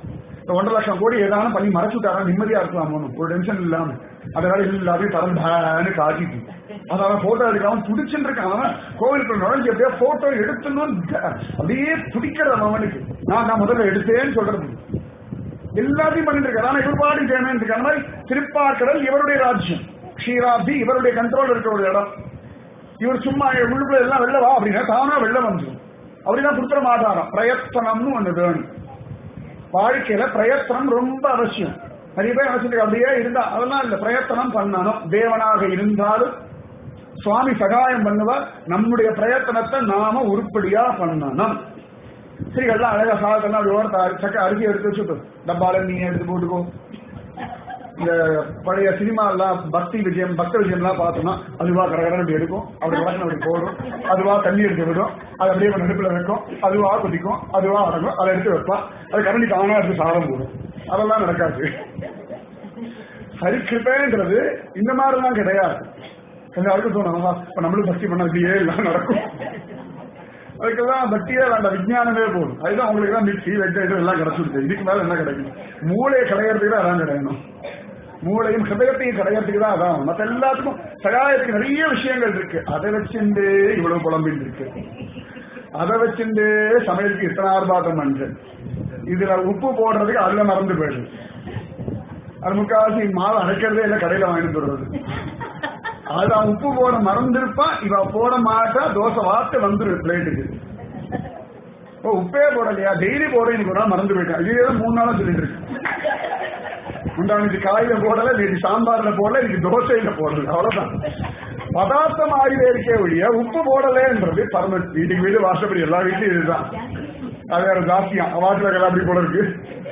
இந்த ஒன்றரை லட்சம் கோடி ஏதாவது பண்ணி மறைச்சு விட்டாரா நிம்மதியா இருக்கலாமோன்னு ஒரு டென்ஷன் இல்லாம அதனால எல்லாத்தையும் தரம் காட்டிட்டு அதான் போட்டோ எடுக்காம துடிச்சுட்டு இருக்கான் அவன் கோவிலுக்குள்ள நுழைஞ்சு எப்படியா போட்டோ எடுத்துணும் அப்படியே துடிக்கிறது அவனுக்கு நான் நான் முதல்ல எடுத்தேன்னு சொல்றது எல்லாத்தையும் பண்ணிட்டு இருக்காரு ஆனா இவர் பாடி செய்யணும் இருக்க மாதிரி திருப்பாக்கடல் இவருடைய ராஜ்யம் க்ஷீராப்தி இவருடைய கண்ட்ரோல் இருக்க ஒரு இடம் இவர் சும்மா உள்ளுக்குள்ள எல்லாம் வெளில வா அப்படின்னா தானா வெளில வந்துடும் அப்படிதான் கொடுத்துட மாட்டாராம் பிரயத்தனம்னு ஒண்ணு வேணும் வாழ்க்கையில பிரயத்தனம் ரொம்ப அவசியம் நிறைய பேர் நினைச்சிட்டு அப்படியே இருந்தா அதெல்லாம் இல்ல பிரயத்தனம் பண்ணணும் தேவனாக இருந்தாலும் சுவாமி சகாயம் பண்ணுவார் நம்முடைய பிரயத்தனத்தை நாம உருப்படியா பண்ணணும் ஸ்ரீகள்லாம் அழகா சாதத்தெல்லாம் அப்படி ஓரத்தை அரி- சக்க அரிசி எடுத்து வச்சுட்டு டப்பால நீ எடுத்து போட்டுக்கோ இந்த பழைய சினிமா எல்லாம் பக்தி விஜயம் பக்த விஜயம் எல்லாம் பார்த்தோம்னா அதுவா கடகடன் அப்படி எடுக்கும் அப்படி கடகடன் அப்படி போடும் அதுவா தண்ணி எடுத்து விடும் அது அப்படியே கொஞ்சம் நெருப்புல வைக்கும் அதுவா குதிக்கும் அதுவா அடங்கும் அதை எடுத்து வைப்பா அது கரண்டி தானா எடுத்து சாதம் போடும் அதெல்லாம் நடக்காது ஹரிகிருப்பேன்றது இந்த மாதிரிலாம் கிடையாது எல்லாருக்கும் தோணும் ஆஹா, இப்ப நம்மளும் பக்தி பண்ண இப்படியே எல்லாம் நடக்கும் அதுக்கெல்லாம் பக்தியே வேண்டாம் விஞ்ஞானமே போதும் அதுதான் உங்களுக்கு தான் மிக்சி வெங்காயம் எல்லாம் கிடைச்சிருக்கு இதுக்கு மேல என்ன கிடைக்கும் மூளையை கடையறதுக்கு தான் அதான் கிடையணும் மூளையும் ஹிருதயத்தையும் கடையறதுக்கு தான் அதான் மத்த எல்லாத்துக்கும் சகாயத்துக்கு நிறைய விஷயங்கள் இருக்கு அதை வச்சுட்டு இவ்வளவு புலம்பின் இருக்கு அதை வச்சுட்டு சமையலுக்கு இத்தனை ஆர்ப்பாட்டம் பண்றேன் இதுல உப்பு போடுறதுக்கு அதுல மறந்து போயிடுது அது முக்காவாசி மாவு அரைக்கிறதே இல்லை கடையில வாங்கிட்டு வருவது அதான் உப்பு போட மறந்திருப்பான் இவ போட மாட்டா தோசை வார்த்தை வந்துடும் பிளேட்டுக்கு ஓ உப்பே போடலையா டெய்லி போட இன்னைக்கு ஒரு நாள் மறந்து போயிட்டேன் இதே தான் மூணு நாளா சொல்லிட்டு இருக்கு முந்தானிக்கு காயில போடல இன்னைக்கு சாம்பார்ல போடல இன்னைக்கு தோசையில போடல அவ்வளவுதான் பதார்த்தம் ஆகிவே இருக்கே ஒழிய உப்பு போடலன்றது பரம வீட்டுக்கு வீடு வாசப்படி எல்லா வீட்லயும் இதுதான் அது வேற ஜாஸ்தியா வாட்டில கலா அப்படி போல இருக்கு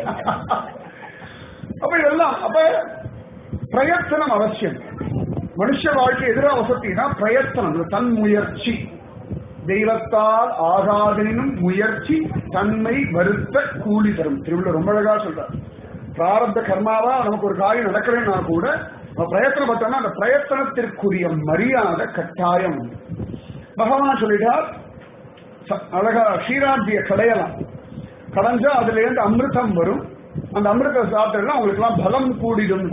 அப்ப இதெல்லாம் அப்ப பிரயத்தனம் அவசியம் மனுஷ வாழ்க்கை எதிராக வசத்தினா பிரயத்தனம் இந்த தன் முயற்சி தெய்வத்தால் ஆகாதனினும் முயற்சி தன்மை வருத்த கூலி தரும் திருவிழா ரொம்ப அழகா சொல்றார் பிராரப்த கர்மாவா நமக்கு ஒரு காரியம் நடக்கலைன்னா கூட நம்ம பிரயத்தனப்பட்டோம்னா அந்த பிரயத்தனத்திற்குரிய மரியாதை கட்டாயம் உண்டு. பகவான் சொல்லிட்டார் ச- அழகா க்ஷீராட்சிய கடையலாம் கடைஞ்சா அதுல இருந்து அமிர்தம் வரும் அந்த அமிர்தத்தை சாப்பிட்டா உங்களுக்கு எல்லாம் பலம் கூடிடும்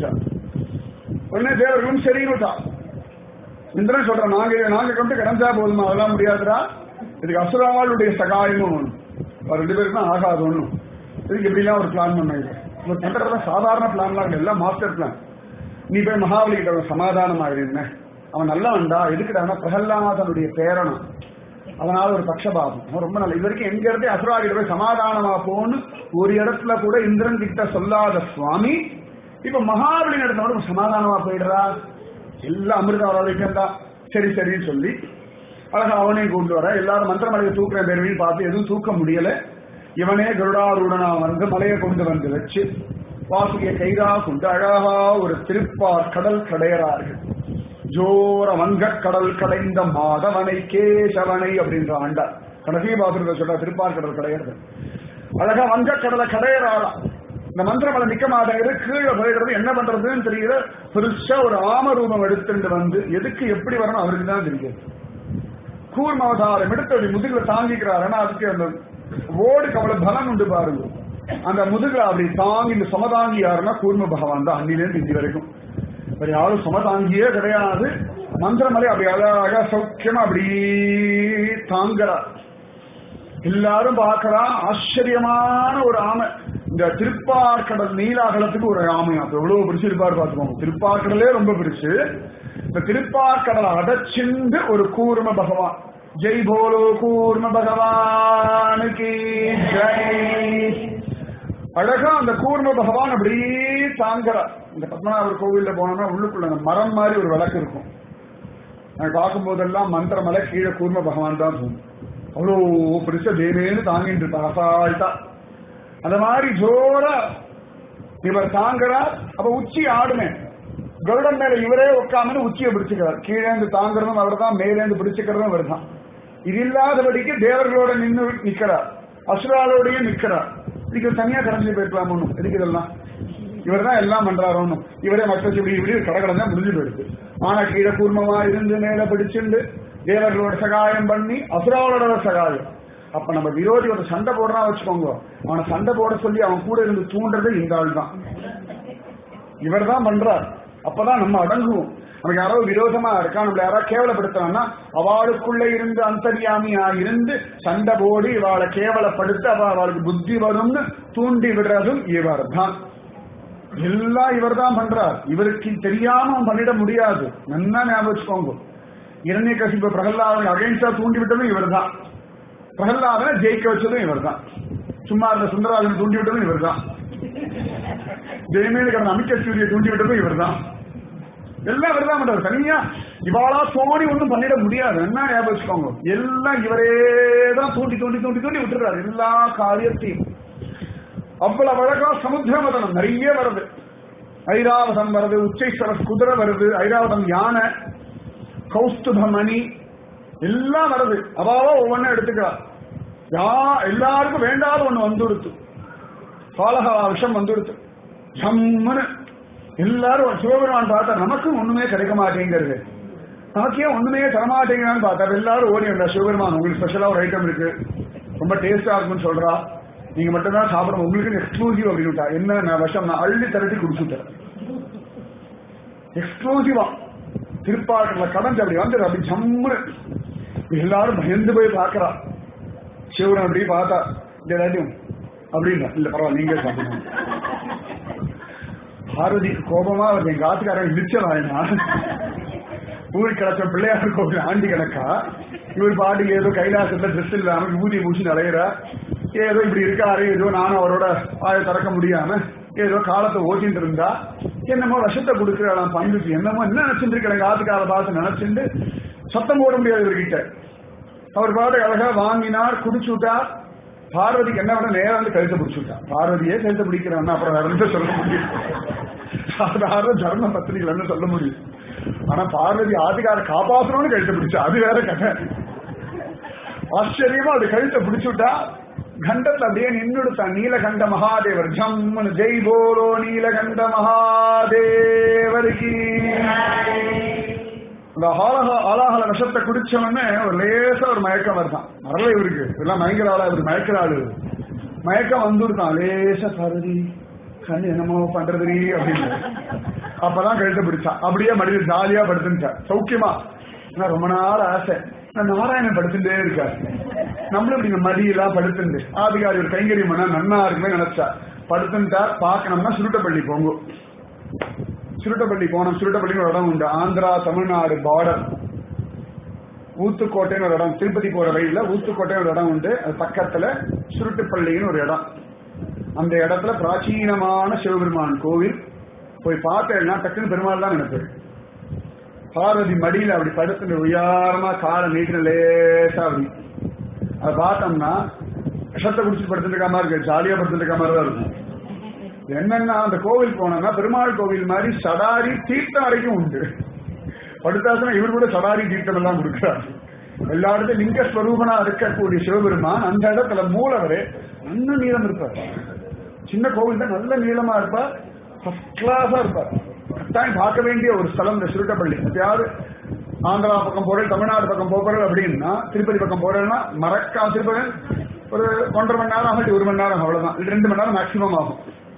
உடனே தேவர்களும் சரின்னுட்டா இந்திரன் சொல்றான் நாங்க நாங்க கொண்டு கிடந்தா போதுமா அதெல்லாம் முடியாதுடா இதுக்கு அசுராவாளுடைய சகாயமும் ஒண்ணு அவர் ரெண்டு பேருக்கும் ஆகாது ஒண்ணும் இதுக்கு எப்படிலாம் ஒரு பிளான் பண்ணாங்க ஒரு பண்றதெல்லாம் சாதாரண பிளான்லாம் இல்லை எல்லாம் மாஸ்டர் பிளான் நீ போய் மகாபலி கிட்ட ஒரு சமாதானமாக இருந்த அவன் நல்லவன்டா எதுக்குடானா பிரகல்லாதனுடைய பேரனா அதனால ஒரு பட்சபாதம் அவன் ரொம்ப நல்ல இது வரைக்கும் எங்க இருந்து அசுராகிட்ட போய் சமாதானமா போன்னு ஒரு இடத்துல கூட இந்திரன் கிட்ட சொல்லாத சுவாமி இப்ப மகாபலி நடத்தவன சமாதானமா போயிடுறா எல்லாம் அமிர்த வரைக்கும் தான் சரி சரின்னு சொல்லி அழகா அவனையும் கொண்டு வர எல்லாரும் மந்திரமலையை தூக்குற பெருமையும் பார்த்து எதுவும் தூக்க முடியல இவனே கருடாரூடனா வந்து மலையை கொண்டு வந்து வச்சு வாசுகிய கைதா கொண்டு அழகா ஒரு திருப்பார் கடல் கடையறார்கள் ஜோர வங்கக் கடல் கடைந்த மாதவனை கேசவனை அப்படின்ற ஆண்டார் கடைசி பாசுரத்தை சொல்ற திருப்பார் கடல் கடையிறது அழகா வங்கக் கடலை கடையறாளாம் இந்த மந்திரமலை நிக்க மாட்டேங்குது கீழே போயிடுறது என்ன பண்றதுன்னு தெரியல பெருசா ஒரு ஆம ரூபம் எடுத்துட்டு வந்து எதுக்கு எப்படி வரணும் அவருக்கு தான் தெரியும் கூர்ம அவதாரம் எடுத்து அப்படி முதுகுல தாங்கிக்கிறார் ஆனா அதுக்கு அந்த ஓடுக்கு அவ்வளவு பலம் உண்டு பாருங்க அந்த முதுகுல அப்படி தாங்கி இந்த சமதாங்கி யாருன்னா கூர்ம பகவான் தான் அன்னிலேருந்து இந்தி வரைக்கும் வேற யாரும் சமதாங்கியே கிடையாது மந்திரமலை அப்படி அழகா சௌக்கியமா அப்படி தாங்குறார் எல்லாரும் பார்க்கலாம் ஆச்சரியமான ஒரு ஆமை இந்த திருப்பார்கடல் நீலாகலத்துக்கு ஒரு ஆமை அப்ப எவ்வளவு பெருசு இருப்பார் பார்த்துக்கோங்க திருப்பார்கடலே ரொம்ப பெருசு இந்த திருப்பார்கடலை அடைச்சிண்டு ஒரு கூர்ம பகவான் ஜெய் போலோ கூர்ம பகவானுக்கு ஜெய் அழகா அந்த கூர்ம பகவான் அப்படியே தாங்குறார் இந்த பத்மநாபர் கோவில்ல போனோம்னா உள்ளுக்குள்ள அந்த மரம் மாதிரி ஒரு விளக்கு இருக்கும் நான் பார்க்கும் போதெல்லாம் மந்திரமலை கீழே கூர்ம பகவான் தான் தோணும் அவ்வளோ பெருச தேவேன்னு தாங்கிட்டு இருப்பா அசால்ட்டா அந்த மாதிரி ஜோரா இவர் தாங்குறார் அப்ப உச்சி ஆடுமே கருடன் மேல இவரே உட்காமனு உச்சியை பிடிச்சுக்கிறார் கீழே இருந்து தாங்குறதும் அவர் தான் மேலே இருந்து பிடிச்சுக்கிறதும் அவர் தான் இது இல்லாதபடிக்கு தேவர்களோட நின்று நிக்கிறார் அசுராலோடையும் நிக்கிறார் இதுக்கு தனியா கரைஞ்சு போயிருக்கலாம் ஒண்ணும் எதுக்கு இதெல்லாம் இவர் தான் எல்லாம் பண்றாரு ஒண்ணும் இவரே மக்கள் இப்படி இப்படி கடகடந்தா முடிஞ்சு போயிடுது ஆனா கீழே கூர்மமா இருந்து மேல பிடிச்சுண்டு தேவர்களோட சகாயம் பண்ணி அசுராவோட சகாயம் அப்ப நம்ம விரோதி ஒரு சண்டை போடுறான் வச்சுக்கோங்க அவனை சண்டை போட சொல்லி அவன் கூட இருந்து தூண்டுறது இந்த ஆள் தான் இவர் தான் பண்றார் அப்பதான் நம்ம அடங்குவோம் நமக்கு யாரோ விரோதமா இருக்கா நம்மள யாராவது கேவலப்படுத்துறான்னா அவளுக்குள்ள இருந்து அந்தரியாமியா இருந்து சண்டை போடி இவாளை கேவலப்படுத்த அவ அவளுக்கு புத்தி வரும்னு தூண்டி விடுறதும் இவர் தான் எல்லாம் இவர் தான் பண்றார் இவருக்கு தெரியாம அவன் பண்ணிட முடியாது நல்லா ஞாபகம் வச்சுக்கோங்க இரண்ய கசிப்பு பிரகலாதனை அகைன்ஸ்டா தூண்டி விட்டதும் இவர் தான் பிரகலாதனை ஜெயிக்க வச்சதும் இவர் தான் சும்மா இருந்த சுந்தராஜனை தூண்டி விட்டதும் இவர் தான் ஜெயமேல கடந்த அமிக்க சூரிய தூண்டி விட்டதும் இவர் தான் எல்லாம் இவர் தான் பண்றாரு தனியா இவாளா தோணி ஒண்ணும் பண்ணிட முடியாது என்ன ஞாபகம் வச்சுக்கோங்க எல்லாம் இவரே தான் தூண்டி தூண்டி தூண்டி தூண்டி விட்டுறாரு எல்லா காரியத்தையும் அவ்வளவு அழகா சமுத்திரமதனம் நிறைய வருது ஐராவதம் வருது உச்சைஸ்வர குதிரை வருது ஐராவதம் யானை கௌஸ்துப மணி எல்லாம் வருது அவாவா ஒவ்வொன்றும் எடுத்துக்கிறா யா எல்லாருக்கும் வேண்டாத ஒண்ணு வந்துடுத்து பாலகா விஷம் வந்துடுத்து ஜம்முன்னு எல்லாரும் சிவபெருமான் பார்த்தா நமக்கும் ஒண்ணுமே கிடைக்க மாட்டேங்கிறது நமக்கே ஒண்ணுமே தரமாட்டேங்கிறான்னு பார்த்தா எல்லாரும் ஓடி வந்தா சிவபெருமான் உங்களுக்கு ஸ்பெஷலா ஒரு ஐட்டம் இருக்கு ரொம்ப டேஸ்டா இருக்குன்னு சொல்றா நீங்க மட்டும் தான் சாப்பிடணும் உங்களுக்கு எக்ஸ்க்ளூசிவ் அப்படின்னு என்ன நான் விஷம் நான் அள்ளி திரட்டி குடிச்சுட்டேன் எக்ஸ்க்ளூசிவா திருப்பாட்டுல கடந்து அப்படி வந்து அப்படி ஜம்முன்னு எல்லாரும் பயந்து போய் பாக்குறா சிவன் அப்படி பார்த்தா இந்த எல்லாத்தையும் அப்படின்னா இல்ல பரவாயில்ல நீங்களே சாப்பிடணும் பார்வதிக்கு கோபமா வருது எங்க ஆத்துக்காரன் இடிச்சவாயினா ஊருக்கு கிடச்ச பிள்ளையார் கோவில் ஆண்டி கணக்கா இவர் பாட்டுக்கு ஏதோ கைலாசத்துல ட்ரெஸ் இல்லாம விபூதி பூசி அலையிறா ஏதோ இப்படி இருக்காரு ஏதோ நானும் அவரோட வாயை திறக்க முடியாம ஏதோ காலத்தை ஓட்டிட்டு இருந்தா என்னமோ விஷத்தை கொடுக்குறாளாம் பங்குக்கு என்னமோ என்ன நினைச்சிட்டு இருக்க எங்க ஆத்துக்கார பார்த்து நினைச்சிட்டு சத்தம் போட முடியாது இவர்கிட்ட அவர் பாட்டு அழகா வாங்கினார் குடிச்சுட்டார் பார்வதிக்கு என்ன பண்ண நேரம் வந்து கழுத்தை பிடிச்சுட்டான் பார்வதியே கழுத்தை பிடிக்கிறான் அப்புறம் வேற என்ன சொல்ல முடியும் சாதாரண தர்ம பத்திரிகள் என்ன சொல்ல முடியும் ஆனா பார்வதி ஆதிகார காப்பாற்றணும்னு கழுத்தை பிடிச்சா அது வேற கதை ஆச்சரியமா அது கழுத்தை பிடிச்சுட்டா கண்டத்துல அப்படியே நின்றுடுத்தான் நீலகண்ட மகாதேவர் ஜம்முன்னு ஜெய் போலோ நீலகண்ட மகாதேவருக்கு இந்த ஆலஹ ஆலாஹல விஷத்தை குடிச்சவொடனே ஒரு லேசா ஒரு மயக்கம் வருதான் வரல இவருக்கு எல்லாம் மயங்கிற ஆளா இவரு மயக்கிற ஆளு இவரு. மயக்கம் வந்துருக்கான் லேசா பருதி கண்ணு என்னமோ பண்றதுரி அப்படின்னு அப்பதான் கழுத்தை பிடிச்சான் அப்படியே மடியில் ஜாலியா படுத்துட்டான் சௌக்கியமா நான் ரொம்ப நாள் ஆசை நான் நாராயணன் படுத்துட்டே இருக்காரு நம்மளும் இப்படி இந்த மடியெல்லாம் படுத்துண்டு ஆதிகாரி ஒரு கைங்கரியம் பண்ணா நன்னா இருக்குமே நினைச்சா படுத்துட்டா பார்க்கணும்னா சுருட்டப்பள்ளி போங்க சுருட்டப்பள்ளி போனோம் சுருட்டப்பள்ளின்னு ஒரு இடம் உண்டு ஆந்திரா தமிழ்நாடு பார்டர் ஊத்துக்கோட்டைன்னு ஒரு இடம் திருப்பதி போற வழியில ஊத்துக்கோட்டைன்னு ஒரு இடம் உண்டு அது பக்கத்துல சுருட்டுப்பள்ளின்னு ஒரு இடம் அந்த இடத்துல பிராச்சீனமான சிவபெருமான் கோவில் போய் பார்த்தேன்னா டக்குன்னு பெருமாள் தான் நினைப்பேன் பார்வதி மடியில அப்படி படுத்துட்டு உயரமா காலை நீட்டின லேசா அப்படி அதை பார்த்தோம்னா விஷத்தை குடிச்சு படுத்துட்டு இருக்க மாதிரி இருக்கு ஜாலியா படுத்துட்டு இருக்க மாதிரி தான் இருக்கும் என்னன்னா அந்த கோவில் போனோம்னா பெருமாள் கோவில் மாதிரி சடாரி தீர்த்தம் வரைக்கும் உண்டு படுத்தாசனா இவர் கூட சடாரி தீர்த்தம் எல்லாம் கொடுக்கிறார் எல்லா இடத்துல லிங்க ஸ்வரூபனா இருக்கக்கூடிய சிவபெருமான் அந்த இடத்துல மூலவரே நல்ல நீளம் இருப்பார் சின்ன கோவில் தான் நல்ல நீளமா இருப்பார் ஃபர்ஸ்ட் கிளாஸா இருப்பார் கட்டாயம் பார்க்க வேண்டிய ஒரு ஸ்தலம் இந்த சுருட்டப்பள்ளி எப்பயாவது ஆந்திரா பக்கம் போறேன் தமிழ்நாடு பக்கம் போறேன் அப்படின்னா திருப்பதி பக்கம் போறேன்னா மறக்கா திருப்பதி ஒரு ஒன்றரை மணி நேரம் ஆகும் ஒரு மணி நேரம் அவ்வளவுதான் இது ரெண்டு மணி நேரம் மேக்சிமம் ஆகும்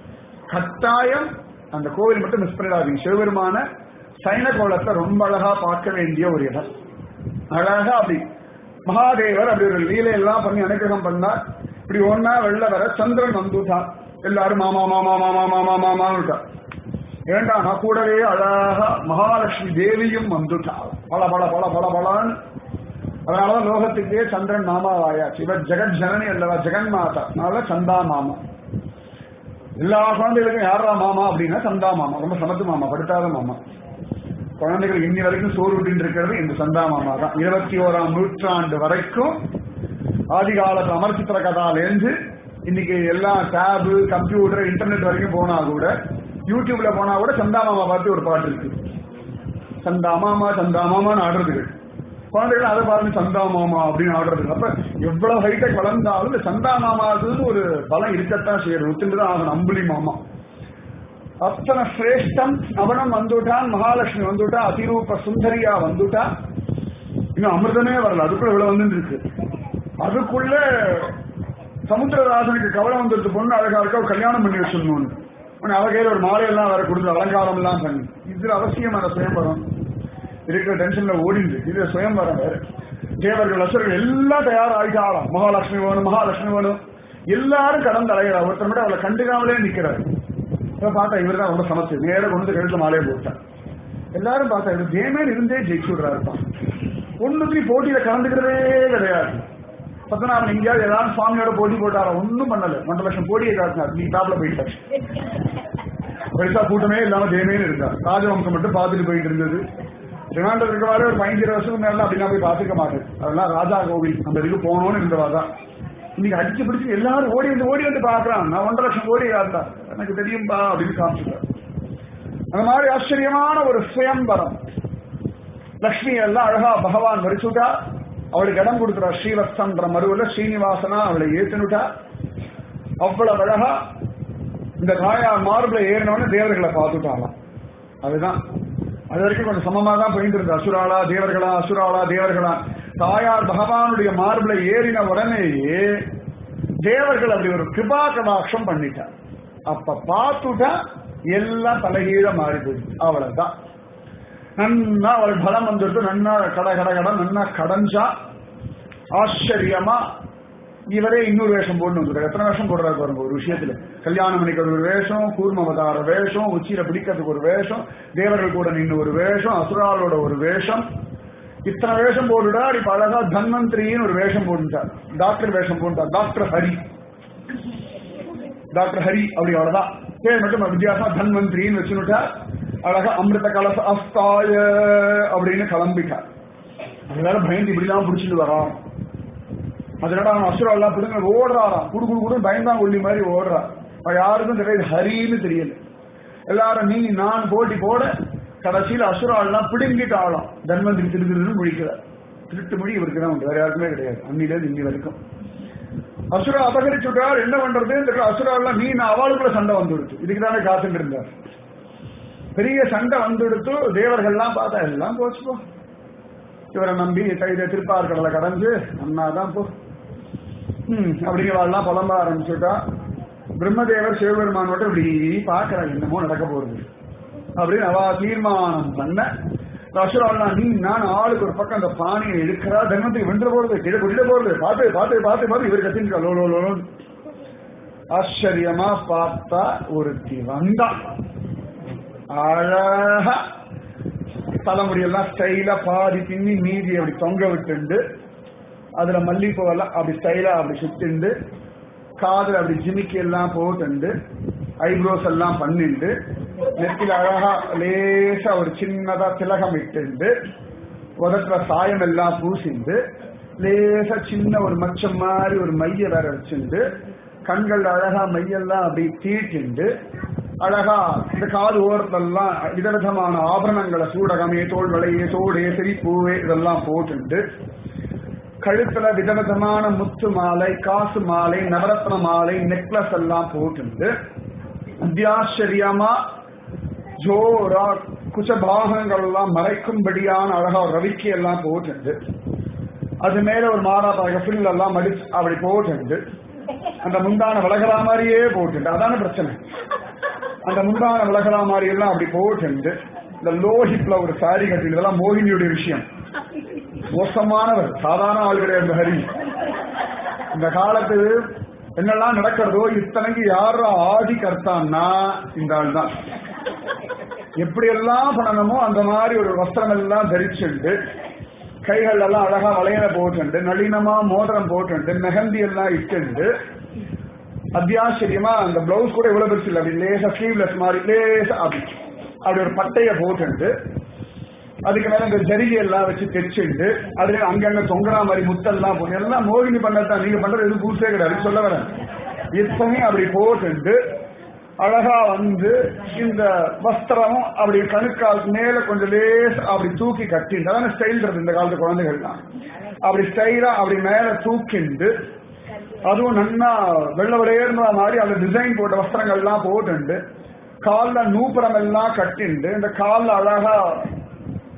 கட்டாயம் அந்த கோவில் மட்டும் மிஸ் பண்ணிடாதீங்க சிவபெருமான சைன கோலத்தை ரொம்ப அழகா பார்க்க வேண்டிய ஒரு இடம் அழகா அப்படி மகாதேவர் அப்படி ஒரு லீலை எல்லாம் பண்ணி அனுகிரகம் பண்ணார் இப்படி ஒன்னா வெள்ள வர சந்திரன் வந்துட்டான் எல்லாரும் மாமா மாமா மாமா மாமா மாமான்னு ஏண்டானா கூடவே அழகா மகாலட்சுமி தேவியும் வந்துட்டாள் பல பல பல பல பலான்னு அதனாலதான் லோகத்துக்கே சந்திரன் மாமாவாயாச்சு இவர் ஜெகத் ஜனனி அல்லவா ஜெகன் மாதா அதனால சந்தா மாமா எல்லா குழந்தைகளுக்கும் யாரா மாமா அப்படின்னா சந்தா மாமா ரொம்ப சமத்து மாமா படுத்தாத மாமா குழந்தைகள் இன்னி வரைக்கும் சோறு விட்டு இருக்கிறது இந்த சந்தா மாமா தான் இருபத்தி ஓராம் நூற்றாண்டு வரைக்கும் ஆதிகாலத்து அமர்ச்சித்திர கதாலேருந்து இன்னைக்கு எல்லாம் டேபு கம்ப்யூட்டர் இன்டர்நெட் வரைக்கும் போனா கூட யூடியூப்ல போனா கூட சந்தா மாமா பார்த்து ஒரு பாட்டு இருக்கு சந்தா மாமா சந்தா மாமான்னு ஆடுறதுக்கு குழந்தைகள் அதை பார்த்து சந்தா மாமா அப்படின்னு ஆடுறது அப்ப எவ்வளவு ஹைடெக் வளர்ந்தாலும் இந்த சந்தா மாமாவுக்கு ஒரு பலம் இருக்கத்தான் செய்யறது ஒத்துண்டு தான் ஆகணும் அம்புலி மாமா அத்தனை சிரேஷ்டம் அவனும் வந்துட்டான் மகாலட்சுமி வந்துட்டா அதிரூப சுந்தரியா வந்துட்டா இன்னும் அமிர்தமே வரல அதுக்குள்ள இவ்வளவு வந்து இருக்கு அதுக்குள்ள சமுத்திரராசனுக்கு கவலை வந்துருது பொண்ணு அழகா இருக்கா அவ கல்யாணம் பண்ணி வச்சிடணும்னு உடனே அவ கையில ஒரு மாலையெல்லாம் வேற கொடுத்து அலங்காரம் எல்லாம் பண்ணி இதுல அவசியமான சுயம்பரம் இருக்கிற டென்ஷன்ல ஓடிந்து இது சுயம்பரம் வேற தேவர்கள் அசுரர்கள் எல்லாம் தயாராகிட்டாளாம் மகாலட்சுமி வேணும் மகாலட்சுமி வேணும் எல்லாரும் கடந்து அலைகிறா ஒருத்தர் மட்டும் அவளை கண்டுக்காமலே நிக்கிறார் இப்ப பார்த்தா இவர் தான் ரொம்ப சமத்து நேரம் கொண்டு வந்து கழுத்துல மாலையை போட்டார் எல்லாரும் பார்த்தா இவர் தேமேன் இருந்தே ஜெயிச்சு விடுறாருப்பா ஒண்ணுத்துலயும் போட்டியில கலந்துக்கிறதே கிடையாது பத்மநாபன் எங்கேயாவது ஏதாவது சுவாமியோட போட்டி போட்டாரா ஒண்ணும் பண்ணல ஒன்றரை லட்சம் கோடியை காட்டினார் நீ டாப்ல போயிட்டார் பெருசா கூட்டமே இல்லாம தேமேன்னு இருந்தா ராஜவம்சம் மட்டும் பார்த்துட்டு போயிட்டு இருந்தது திருவண்ணாமலை இருக்கிறவாறு ஒரு பதினஞ்சு வருஷம் மேல அப்படி நான் போய் பார்த்துக்க மாட்டேன் அதெல்லாம் ராஜா கோவில் அந்த இதுக்கு போகணும்னு இருந்தவாதான் இன்னைக்கு அடிச்சு பிடிச்சு எல்லாரும் ஓடி வந்து ஓடி வந்து பாக்குறான் நான் ஒன்றரை லட்சம் கோடி காட்டா எனக்கு தெரியும்பா அப்படின்னு காமிச்சுட்டார் அந்த மாதிரி ஆச்சரியமான ஒரு சுயம்பரம் லக்ஷ்மி எல்லாம் அழகா பகவான் வரிச்சுட்டா அவளுக்கு இடம் கொடுக்குறா ஸ்ரீவத்சன்ற மருவல ஸ்ரீனிவாசனா அவளை ஏத்துனுட்டா அவ்வளவு அழகா இந்த காயா மார்பிள ஏறினவன தேவர்களை பார்த்துட்டாலாம் அதுதான் அது வரைக்கும் கொஞ்சம் சமமா தான் போயிட்டு இருந்த அசுராளா தேவர்களா அசுராளா தேவர்களா தாயார் பகவானுடைய மார்பிள ஏறின உடனேயே தேவர்கள் அப்படி ஒரு கிருபா கடாட்சம் பண்ணிட்டார் அப்ப பார்த்துட்டா எல்லாம் தலைகீழ மாறி போயிடுச்சு அவ்வளவுதான் நன்னா அவள் பலம் வந்துட்டு நன்னா கட கட கட நன்னா கடஞ்சா ஆச்சரியமா இவரே இன்னொரு வேஷம் போட்டு வந்துருக்காரு எத்தனை வேஷம் போடுறாரு பாருங்க ஒரு விஷயத்துல கல்யாணம் பண்ணிக்கிறது ஒரு வேஷம் கூர்மவதார வேஷம் உச்சியில பிடிக்கிறதுக்கு ஒரு வேஷம் தேவர்கள் கூட நின்று ஒரு வேஷம் அசுராலோட ஒரு வேஷம் இத்தனை வேஷம் போட்டுடா இப்ப அழகா தன்வந்திரின்னு ஒரு வேஷம் போட்டுட்டார் டாக்டர் வேஷம் போட்டுட்டார் டாக்டர் ஹரி டாக்டர் ஹரி அப்படி அவ்வளவுதான் பேர் மட்டும் வித்தியாசமா தன்வந்திரின்னு வச்சுனுட்டா அழகா அமிர்த கலச அஸ்தாய அப்படின்னு கிளம்பிட்டார் அதனால பயந்து இப்படிலாம் பிடிச்சிட்டு வரான் அதனால அவன் அசுரம் எல்லாம் பிடிங்க ஓடுறாராம் குடு குடு குடு பயந்தான் கொல்லி மாதிரி ஓடுறா அவன் யாருக்கும் தெரியாது ஹரின்னு தெரியல எல்லாரும் நீ நான் போட்டி போட கடைசியில் அசுரம் எல்லாம் பிடுங்கிட்டு ஆளாம் தன்வந்திரி திரு திருன்னு முழிக்கிறார் திருட்டு மொழி இவருக்கு தான் உண்டு வேற யாருக்குமே கிடையாது அன்னிலேருந்து இன்னி வரைக்கும் அசுரா அபகரிச்சுட்டார் என்ன பண்றது தெரியல அசுரா எல்லாம் நீ நான் அவளுக்குள்ள சண்டை வந்துடுச்சு இதுக்கு தானே காத்துட்டு இருந்தார் பெரிய சண்டை வந்துடுத்து தேவர்கள்லாம் பார்த்தா எல்லாம் போச்சுப்போ இவரை நம்பி கையில திருப்பார்கடலை கடந்து அண்ணாதான் போ ம் அப்படிங்கிறவாள்லாம் புலம்ப ஆரம்பிச்சுட்டா பிரம்மதேவர் சிவபெருமான் மட்டும் இப்படி பாக்குறாங்க என்னமோ நடக்க போறது அப்படின்னு அவ தீர்மானம் பண்ண அசுராலாம் நீ நான் ஆளுக்கு ஒரு பக்கம் அந்த பானையை எடுக்கிறா தர்மத்துக்கு வென்ற போறது கீழே கொட்டிட போறது பார்த்து பார்த்து பார்த்து பார்த்து இவர் கத்தின்னு லோ லோ லோ ஆச்சரியமா பார்த்தா ஒருத்தி வந்தா அழகா தலைமுடியெல்லாம் ஸ்டைலா பாதி பின்னி மீதி அப்படி தொங்க விட்டுண்டு அதுல மல்லிகைப்பூவெல்லாம் அப்படி ஸ்டைலா அப்படி சுத்திண்டு காதுல அப்படி ஜிமிக்கி எல்லாம் போட்டுண்டு ஐப்ரோஸ் எல்லாம் பண்ணிண்டு நெத்தில அழகா லேசா ஒரு சின்னதா திலகம் இட்டுண்டு உதட்டுல சாயம் எல்லாம் பூசிண்டு லேசா சின்ன ஒரு மச்சம் மாதிரி ஒரு மைய வேற வச்சுண்டு கண்கள் அழகா மையெல்லாம் அப்படி தீட்டிண்டு அழகா இந்த காது ஓரத்தெல்லாம் விதவிதமான ஆபரணங்களை சூடகமே தோல் வளையே தோடே செறிப்பூவே இதெல்லாம் போட்டுண்டு கழுத்துல விதவிதமான முத்து மாலை காசு மாலை நவரத்ன மாலை நெக்லஸ் எல்லாம் போட்டுண்டு அத்தியாச்சரியமா ஜோரா குச்சபாகங்கள் எல்லாம் மறைக்கும்படியான அழகா ஒரு ரவிக்கை எல்லாம் போட்டுண்டு அது மேல ஒரு மாறாப்பாக ஃபில் எல்லாம் மடிச்சு அப்படி போட்டுண்டு அந்த முந்தான விலகிறா மாதிரியே போட்டுண்டு அதான பிரச்சனை அந்த முந்தான விலகிறா மாதிரி எல்லாம் அப்படி போட்டுண்டு இந்த லோஹிப்ல ஒரு சாரி கட்டி இதெல்லாம் மோகினியுடைய விஷயம் மோசமானவர் சாதாரண ஆள் கிடையாது இந்த ஹரி இந்த காலத்து என்னெல்லாம் நடக்கிறதோ இத்தனைக்கு யார ஆதி கர்த்தான்னா இந்த ஆள் தான் எப்படி எல்லாம் பண்ணணுமோ அந்த மாதிரி ஒரு வஸ்திரம் எல்லாம் தரிச்சுண்டு கைகள் எல்லாம் அழகா வளையல போட்டுண்டு நளினமா மோதிரம் போட்டுண்டு மெஹந்தி எல்லாம் இட்டுண்டு அத்தியாச்சரியமா அந்த பிளவுஸ் கூட இவ்வளவு பெருசு இல்லை அப்படி லேசா ஸ்லீவ்லெஸ் மாதிரி லேசா அப்படி அப்படி ஒரு பட்டைய போட்டுண்டு அதுக்கு மேல இந்த ஜரிகை எல்லாம் வச்சு தைச்சுண்டு அதுல அங்கங்க தொங்குற மாதிரி முத்தெல்லாம் போட்டு எல்லாம் மோகினி பண்ணத்தான் நீங்க பண்றது எதுவும் புதுசே கிடையாது சொல்ல வரேன் இத்தனையும் அப்படி போட்டுண்டு அழகா வந்து இந்த வஸ்திரமும் அப்படி கணுக்கால் மேல கொஞ்சம் லேஸ் அப்படி தூக்கி கட்டிண்டு அதான ஸ்டைல்ன்றது இந்த காலத்து குழந்தைகள்லாம் அப்படி ஸ்டைலா அப்படி மேல தூக்கிண்டு அதுவும் நன்னா வெள்ள விளையர்ந்த மாதிரி அந்த டிசைன் போட்ட வஸ்திரங்கள்லாம் போட்டுண்டு கால்ல நூப்புறம் எல்லாம் கட்டிண்டு இந்த கால்ல அழகா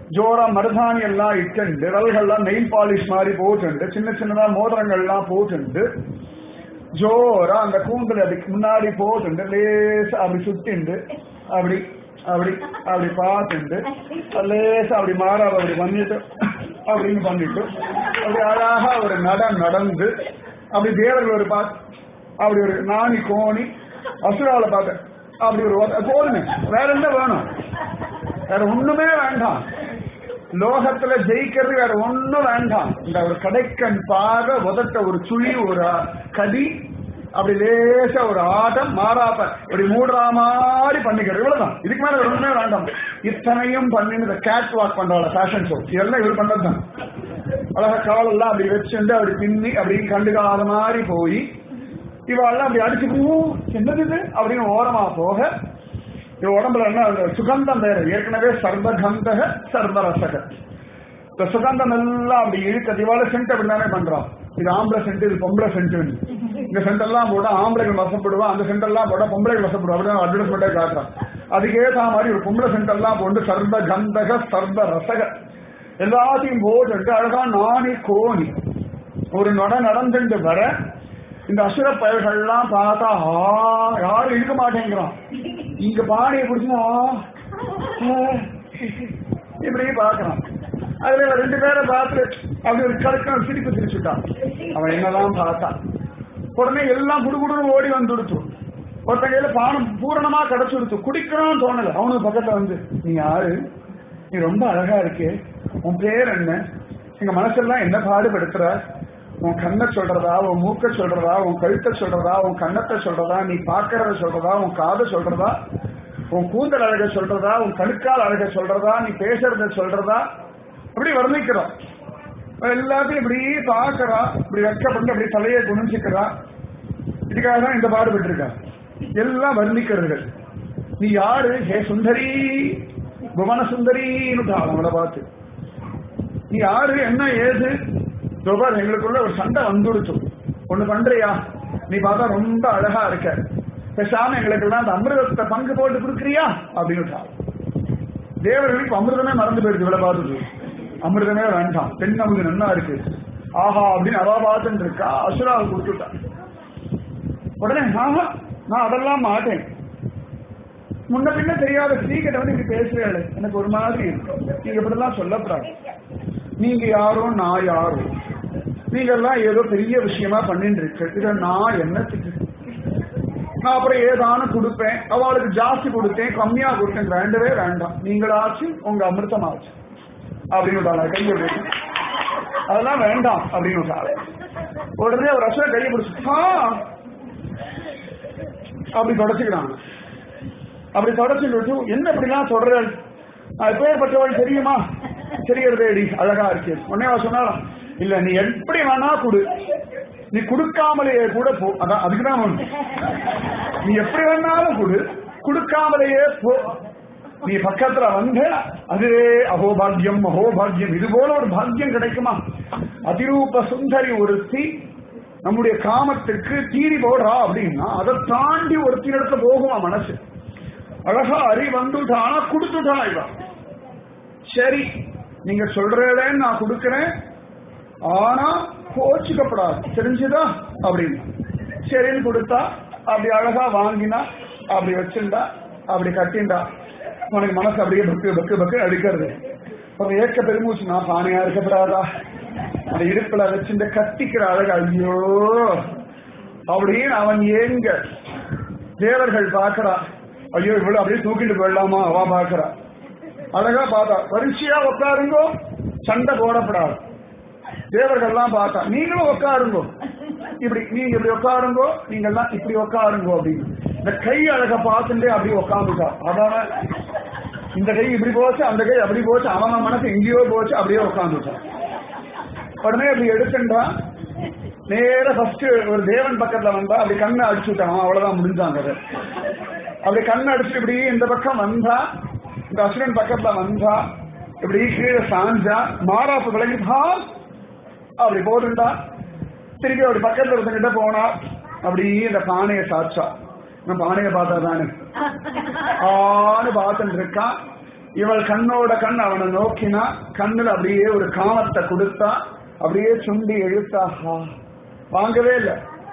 ஜோரா மருதாணி எல்லாம் இட்டுண்டு விரல்கள்லாம் நெயில் பாலிஷ் மாதிரி போட்டுண்டு சின்ன சின்னதா மோதிரங்கள்லாம் போட்டுண்டு ஜோரா அந்த கூந்தல் அதுக்கு முன்னாடி போட்டுண்டு லேசா அப்படி சுத்திண்டு அப்படி அப்படி அப்படி பார்த்துண்டு லேசா அப்படி மாறாத அப்படி பண்ணிட்டு அப்படின்னு பண்ணிட்டு அப்படி அழகா ஒரு நட நடந்து அப்படி தேவர்கள் ஒரு பார்த்து அப்படி ஒரு நாணி கோணி அசுரால பார்த்த அப்படி ஒரு ஒத- போதுமே வேற என்ன வேணும் வேற ஒண்ணுமே வேண்டாம் லோகத்துல ஜெயிக்கிறது வேற ஒண்ணும் வேண்டாம் இந்த ஒரு கடைக்கண் பாக உதட்ட ஒரு சுழி ஒரு அ- கடி அப்படி லேசா ஒரு ஆட்டம் மாறாப்ப இப்படி மூடுற மாதிரி பண்ணிக்கிறது இவ்வளவுதான் இதுக்கு மேல வேற ஒண்ணுமே வேண்டாம் இத்தனையும் பண்ணி இந்த கேட் வாக் பண்றாள் ஃபேஷன் ஷோ இதெல்லாம் இவர் பண்றதுதான் அழகா காலெல்லாம் அப்படி வச்சுண்டு அப்படி பின்னி அப்படி கண்டுக்காத மாதிரி போய் இவாள்லாம் அப்படி அடிச்சு "ஊ, என்னது இது அப்படின்னு ஓரமா போக இவ உடம்புல என்ன அந்த சுகந்தம் வேற ஏற்கனவே சர்வகந்தக சர்வரசக இந்த சுகந்தம் எல்லாம் அப்படி இழுக்க இவாள சென்ட் அப்படி தானே பண்றான் இது ஆம்பளை சென்ட் இது பொம்பளை சென்ட் இந்த சென்ட் எல்லாம் போட ஆம்பளைகள் வசப்படுவா அந்த சென்ட் எல்லாம் போட பொம்பளைகள் வசப்படுவா அப்படிதான் அட்வர்டைஸ்மெண்டே காட்டுறான் அதுக்கேற்ற மாதிரி ஒரு பொம்பளை சென்ட் எல்லாம் போட்டு சர்வ கந்தக சர்வ ரசக எல்லாத்தையும் போட்டு அழகா நாணி கோணி ஒரு நட நடந்துட்டு வர இந்த அசுர பயல்கள்லாம் பார்த்தா ஆ யாரும் இருக்க மாட்டேங்கிறான் இங்க பானையை பிடிச்சா இப்படி பாக்குறான் அதுல இவன் ரெண்டு பேரை பார்த்து அப்படி ஒரு கடுக்க சிரிப்பு சிரிச்சுட்டான் அவன் என்னதான் பார்த்தான் உடனே எல்லாம் குடுகுடுன்னு ஓடி வந்துடுச்சு ஒருத்தன் கையில பானம் பூரணமா கிடைச்சுடுச்சு குடிக்கணும்னு தோணல அவனுக்கு பக்கத்துல வந்து நீ யாரு நீ ரொம்ப அழகா இருக்கே உன் பேர் என்ன எங்க மனசெல்லாம் என்ன பாடுபடுத்துற உன் கண்ணை சொல்றதா உன் மூக்க சொல்றதா உன் கழுத்தை சொல்றதா உன் கண்ணத்தை சொல்றதா நீ பாக்குறத சொல்றதா உன் காதை சொல்றதா உன் கூந்தல் அழக சொல்றதா உன் கணுக்கால் அழக சொல்றதா நீ பேசுறத சொல்றதா அப்படி வர்ணிக்கிறோம் எல்லாத்தையும் இப்படி பாக்குறா இப்படி வெட்கப்பட்டு அப்படி தலையை குனிஞ்சுக்கிறா இதுக்காக தான் இந்த பாடுபட்டு இருக்கா எல்லாம் வர்ணிக்கிறர்கள் நீ யாரு ஹே சுந்தரி புவன சுந்தரின்னு அவங்கள பார்த்து நீ யாரு என்ன ஏது தொபர் எங்களுக்குள்ள ஒரு சண்டை வந்துடுச்சு ஒண்ணு பண்றியா நீ பார்த்தா ரொம்ப அழகா இருக்க பேசாம எங்களுக்கெல்லாம் அந்த அமிர்தத்தை பங்கு போட்டு கொடுக்குறியா அப்படின்னு தேவர்களுக்கு அமிர்தமே மறந்து போயிடுது இவ்வளவு பார்த்துட்டு அமிர்தமே வேண்டாம் பெண் அமிர்தம் நல்லா இருக்கு ஆஹா அப்படின்னு அவா பார்த்துட்டு இருக்கா அசுராவை கொடுத்துட்டா உடனே ஆஹா நான் அதெல்லாம் மாட்டேன் முன்ன பின்ன தெரியாத ஸ்ரீகிட்ட வந்து இப்படி பேசுறீங்களே எனக்கு ஒரு மாதிரி இருக்கு நீங்க இப்படிலாம் சொல்லக்கூடாது நீங்க யாரோ நான் யாரோ நீங்க எல்லாம் ஏதோ பெரிய விஷயமா பண்ணிட்டு இருக்கு இத நான் என்னத்துக்கு நான் அப்புறம் ஏதானும் கொடுப்பேன் அவளுக்கு ஜாஸ்தி கொடுத்தேன் கம்மியா கொடுத்தேன் வேண்டவே வேண்டாம் நீங்களாச்சு உங்க அமிர்தமாச்சு அப்படின்னு விட்டாங்க கையை பிடிச்சு அதெல்லாம் வேண்டாம் அப்படின்னு விட்டாங்க உடனே ஒரு அசுர கையை பிடிச்சு "ஆ." அப்படி தொடச்சுக்கிறாங்க அப்படி தொடச்சுட்டு விட்டு, என்ன இப்படிலாம் தொடர்கள் நான் எப்பேற்பட்டவள் தெரியுமா தெரியறதேடி அழகா இருக்கு உடனே அவ சொன்னாலும் இல்ல நீ எப்படி வேணா கொடு நீ கொடுக்காமலேயே கூட போ அதான் அதுக்குதான் ஒண்ணு நீ எப்படி வேணாலும் கொடு கொடுக்காமலேயே போ நீ பக்கத்துல வந்த அதுவே அகோபாகியம் அகோபாகியம் இது போல ஒரு பாக்கியம் கிடைக்குமா அதிரூப சுந்தரி ஒருத்தி நம்முடைய காமத்துக்கு தீரி போடுறா அப்படின்னா அதை தாண்டி ஒருத்தி இடத்துல போகுமா மனசு அழகா அறி வந்துட்டா ஆனா கொடுத்துட்டா இவன் சரி நீங்க சொல்றேன்னு நான் கொடுக்கிறேன் ஆனா கோச்சுக்கப்படாது தெரிஞ்சுதா அப்படின்னு சரின்னு கொடுத்தா அப்படி அழகா வாங்கினா அப்படி வச்சிருந்தா அப்படி கட்டிண்டா உனக்கு மனசு அப்படியே பக்கு பக்கு பக்கு அடிக்கிறது அப்புறம் ஏக்க பெருமூச்சு நான் பானையா இருக்கப்படாதா அந்த இடுப்புல வச்சிருந்த கத்திக்கிற அழகு ஐயோ அப்படின்னு அவன் ஏங்க தேவர்கள் பார்க்கறா ஐயோ இவ்வளவு அப்படியே தூக்கிட்டு போயிடலாமா அவ பார்க்கறா அழகா பார்த்தா வரிசையா உட்காருங்கோ சண்டை போடப்படாது தேவர்கள்லாம் பார்த்தா நீங்களும் உட்காருங்கோ இப்படி நீங்க இப்படி உட்காருங்கோ நீங்க எல்லாம் இப்படி உட்காருங்கோ அப்படின்னு இந்த கை அழக பார்த்துட்டே அப்படியே உட்காந்துட்டா அதான் இந்த கை இப்படி போச்சு அந்த கை அப்படி போச்சு அவன் மனசு எங்கேயோ போச்சு அப்படியே உட்காந்துட்டான் உடனே அப்படி எடுத்துட்டா நேர ஃபர்ஸ்ட் ஒரு தேவன் பக்கத்துல வந்தா அப்படி கண்ணை அடிச்சுட்டான் அவ்வளவுதான் முடிஞ்சாங்க அது அப்படி கண்ணை அடிச்சுட்டு இப்படி இந்த பக்கம் வந்தா இந்த அசுரன் பக்கத்துல வந்தா இப்படி கீழே சாஞ்சா மாறாப்பு விலகிட்டா அப்படி போட்டுட்டா திருப்பி அப்படி பக்கத்துல ஒருத்தங்கிட்ட போனா அப்படி இந்த பானையை சாச்சா நான் பானையை பார்த்தா தானே ஆன்னு பார்த்துட்டு இருக்கான் இவள் கண்ணோட கண் அவனை நோக்கினா கண்ணுல அப்படியே ஒரு காமத்தை கொடுத்தா அப்படியே சுண்டி இழுத்தா ஆஹா. வாங்கவே இல்லை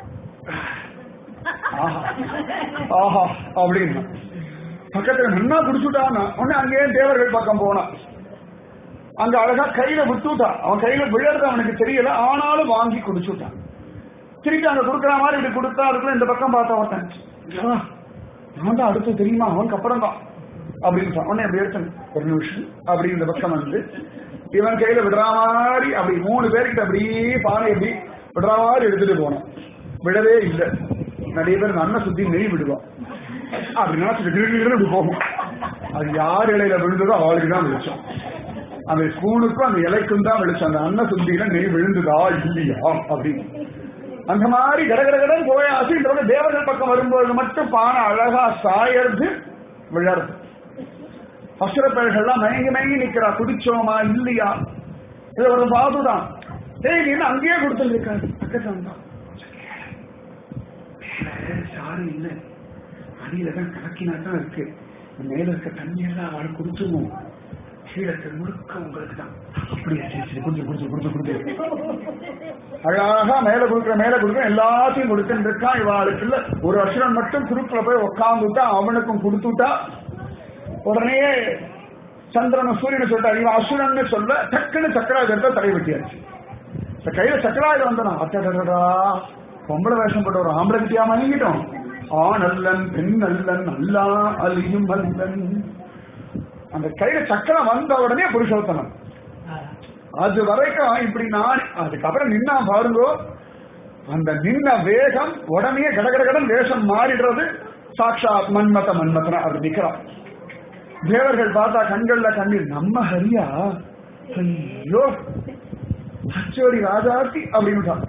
ஆஹா ஆஹா அப்படின்னா பக்கத்துல நன்னா குடிச்சுட்டான்னா உடனே அங்கேயே தேவர்கள் பக்கம் போனான் அங்க அழகா கையில விட்டுட்டான் அவன் கையில விழறது அவனுக்கு தெரியல ஆனாலும் வாங்கி குடிச்சுட்டான் திருப்பி அங்க கொடுக்குற மாதிரி இப்படி கொடுத்தா அதுக்குள்ள இந்த பக்கம் பார்த்த ஒருத்தன் "ஐயா, நான் தான் அடுத்து தெரியுமா அவனுக்கு அப்புறம் தான் அப்படின்னு சொன்ன உடனே அப்படி எடுத்தேன் ஒரு நிமிஷம் அப்படி இந்த பக்கம் வந்து இவன் கையில விடுற மாதிரி அப்படி மூணு பேர்கிட்ட அப்படியே பானை எப்படி விடுற மாதிரி எடுத்துட்டு போனோம் விடவே இல்லை நிறைய பேர் இந்த அண்ணன் சுத்தி நெய் விடுவான் அப்படி நினைச்சிட்டு கிரு கிருன்னு இப்படி போகும் அது யார் இலையில விழுந்ததோ அவளுக்கு தான் வெளிச்சம் அந்த ஸ்பூனுக்கும் அந்த இலைக்கும் தான் வெளிச்சம் அந்த அன்ன சுத்தியில நெய் விழுந்துதா இல்லையா அப்படின்னு அந்த மாதிரி கடகடகடன் போய் அசின்றவங்க தேவர்கள் பக்கம் வரும்போது மட்டும் பானை அழகா சாயறது விழறது அசுரப்பேர்கள்லாம் மயங்கி மயங்கி நிக்கிறா குடிச்சோமா இல்லையா இது ஒரு பாதுதான் ஏய் நீ என்ன அங்கேயே கொடுத்துருக்காரு பக்கத்துல வந்தான் மேல சாரு இல்ல அடியில தான் கலக்கினா தான் இருக்கு மேல இருக்க தண்ணி எல்லாம் அவள் குடிச்சுமோ கீழே முழுக்க உங்களுக்கு தான் அப்படியா சரி சரி குடிச்சு குடிச்சு குடிச்சு குடிச்சு அழகா மேல கொடுக்குற மேல கொடுக்குற எல்லாத்தையும் கொடுத்துட்டு இருக்கான் இவாளுக்கு இல்ல ஒரு அசுரன் மட்டும் குறுக்குல போய் உட்காந்துட்டா அவனுக்கும் கொடுத்துட்டா உடனே சந்திரன் சூரியனை சொல்லிட்டா இவன் அசுரன்னு சொல்ல டக்குன்னு சக்கராயுதத்தை தலை வெட்டியாச்சு இந்த கையில சக்கராயுதம் வந்தனா அட்டடடா பொம்பளை வேஷம் போட்டு ஒரு ஆம்பளை கிட்டியா மயங்கிட்டோம் ஆண் அல்லன் பெண் அல்லன் அல்லா அலியும் அல்லன் அந்த கையில சக்கரம் வந்த உடனே புருஷோத்தமன் அது வரைக்கும் இப்படி நான் அதுக்கப்புறம் நின்னா பாருங்கோ அந்த நின்ன வேகம் உடனே கடகடகடன் வேஷம் மாறிடுறது சாட்சாத் மன்மத மன்மதன அது நிக்கிறான் தேவர்கள் பார்த்தா கண்கள்ல கண்ணீர் நம்ம ஹரியா ஐயோ அச்சோடி ராஜாத்தி அப்படின்னுட்டான்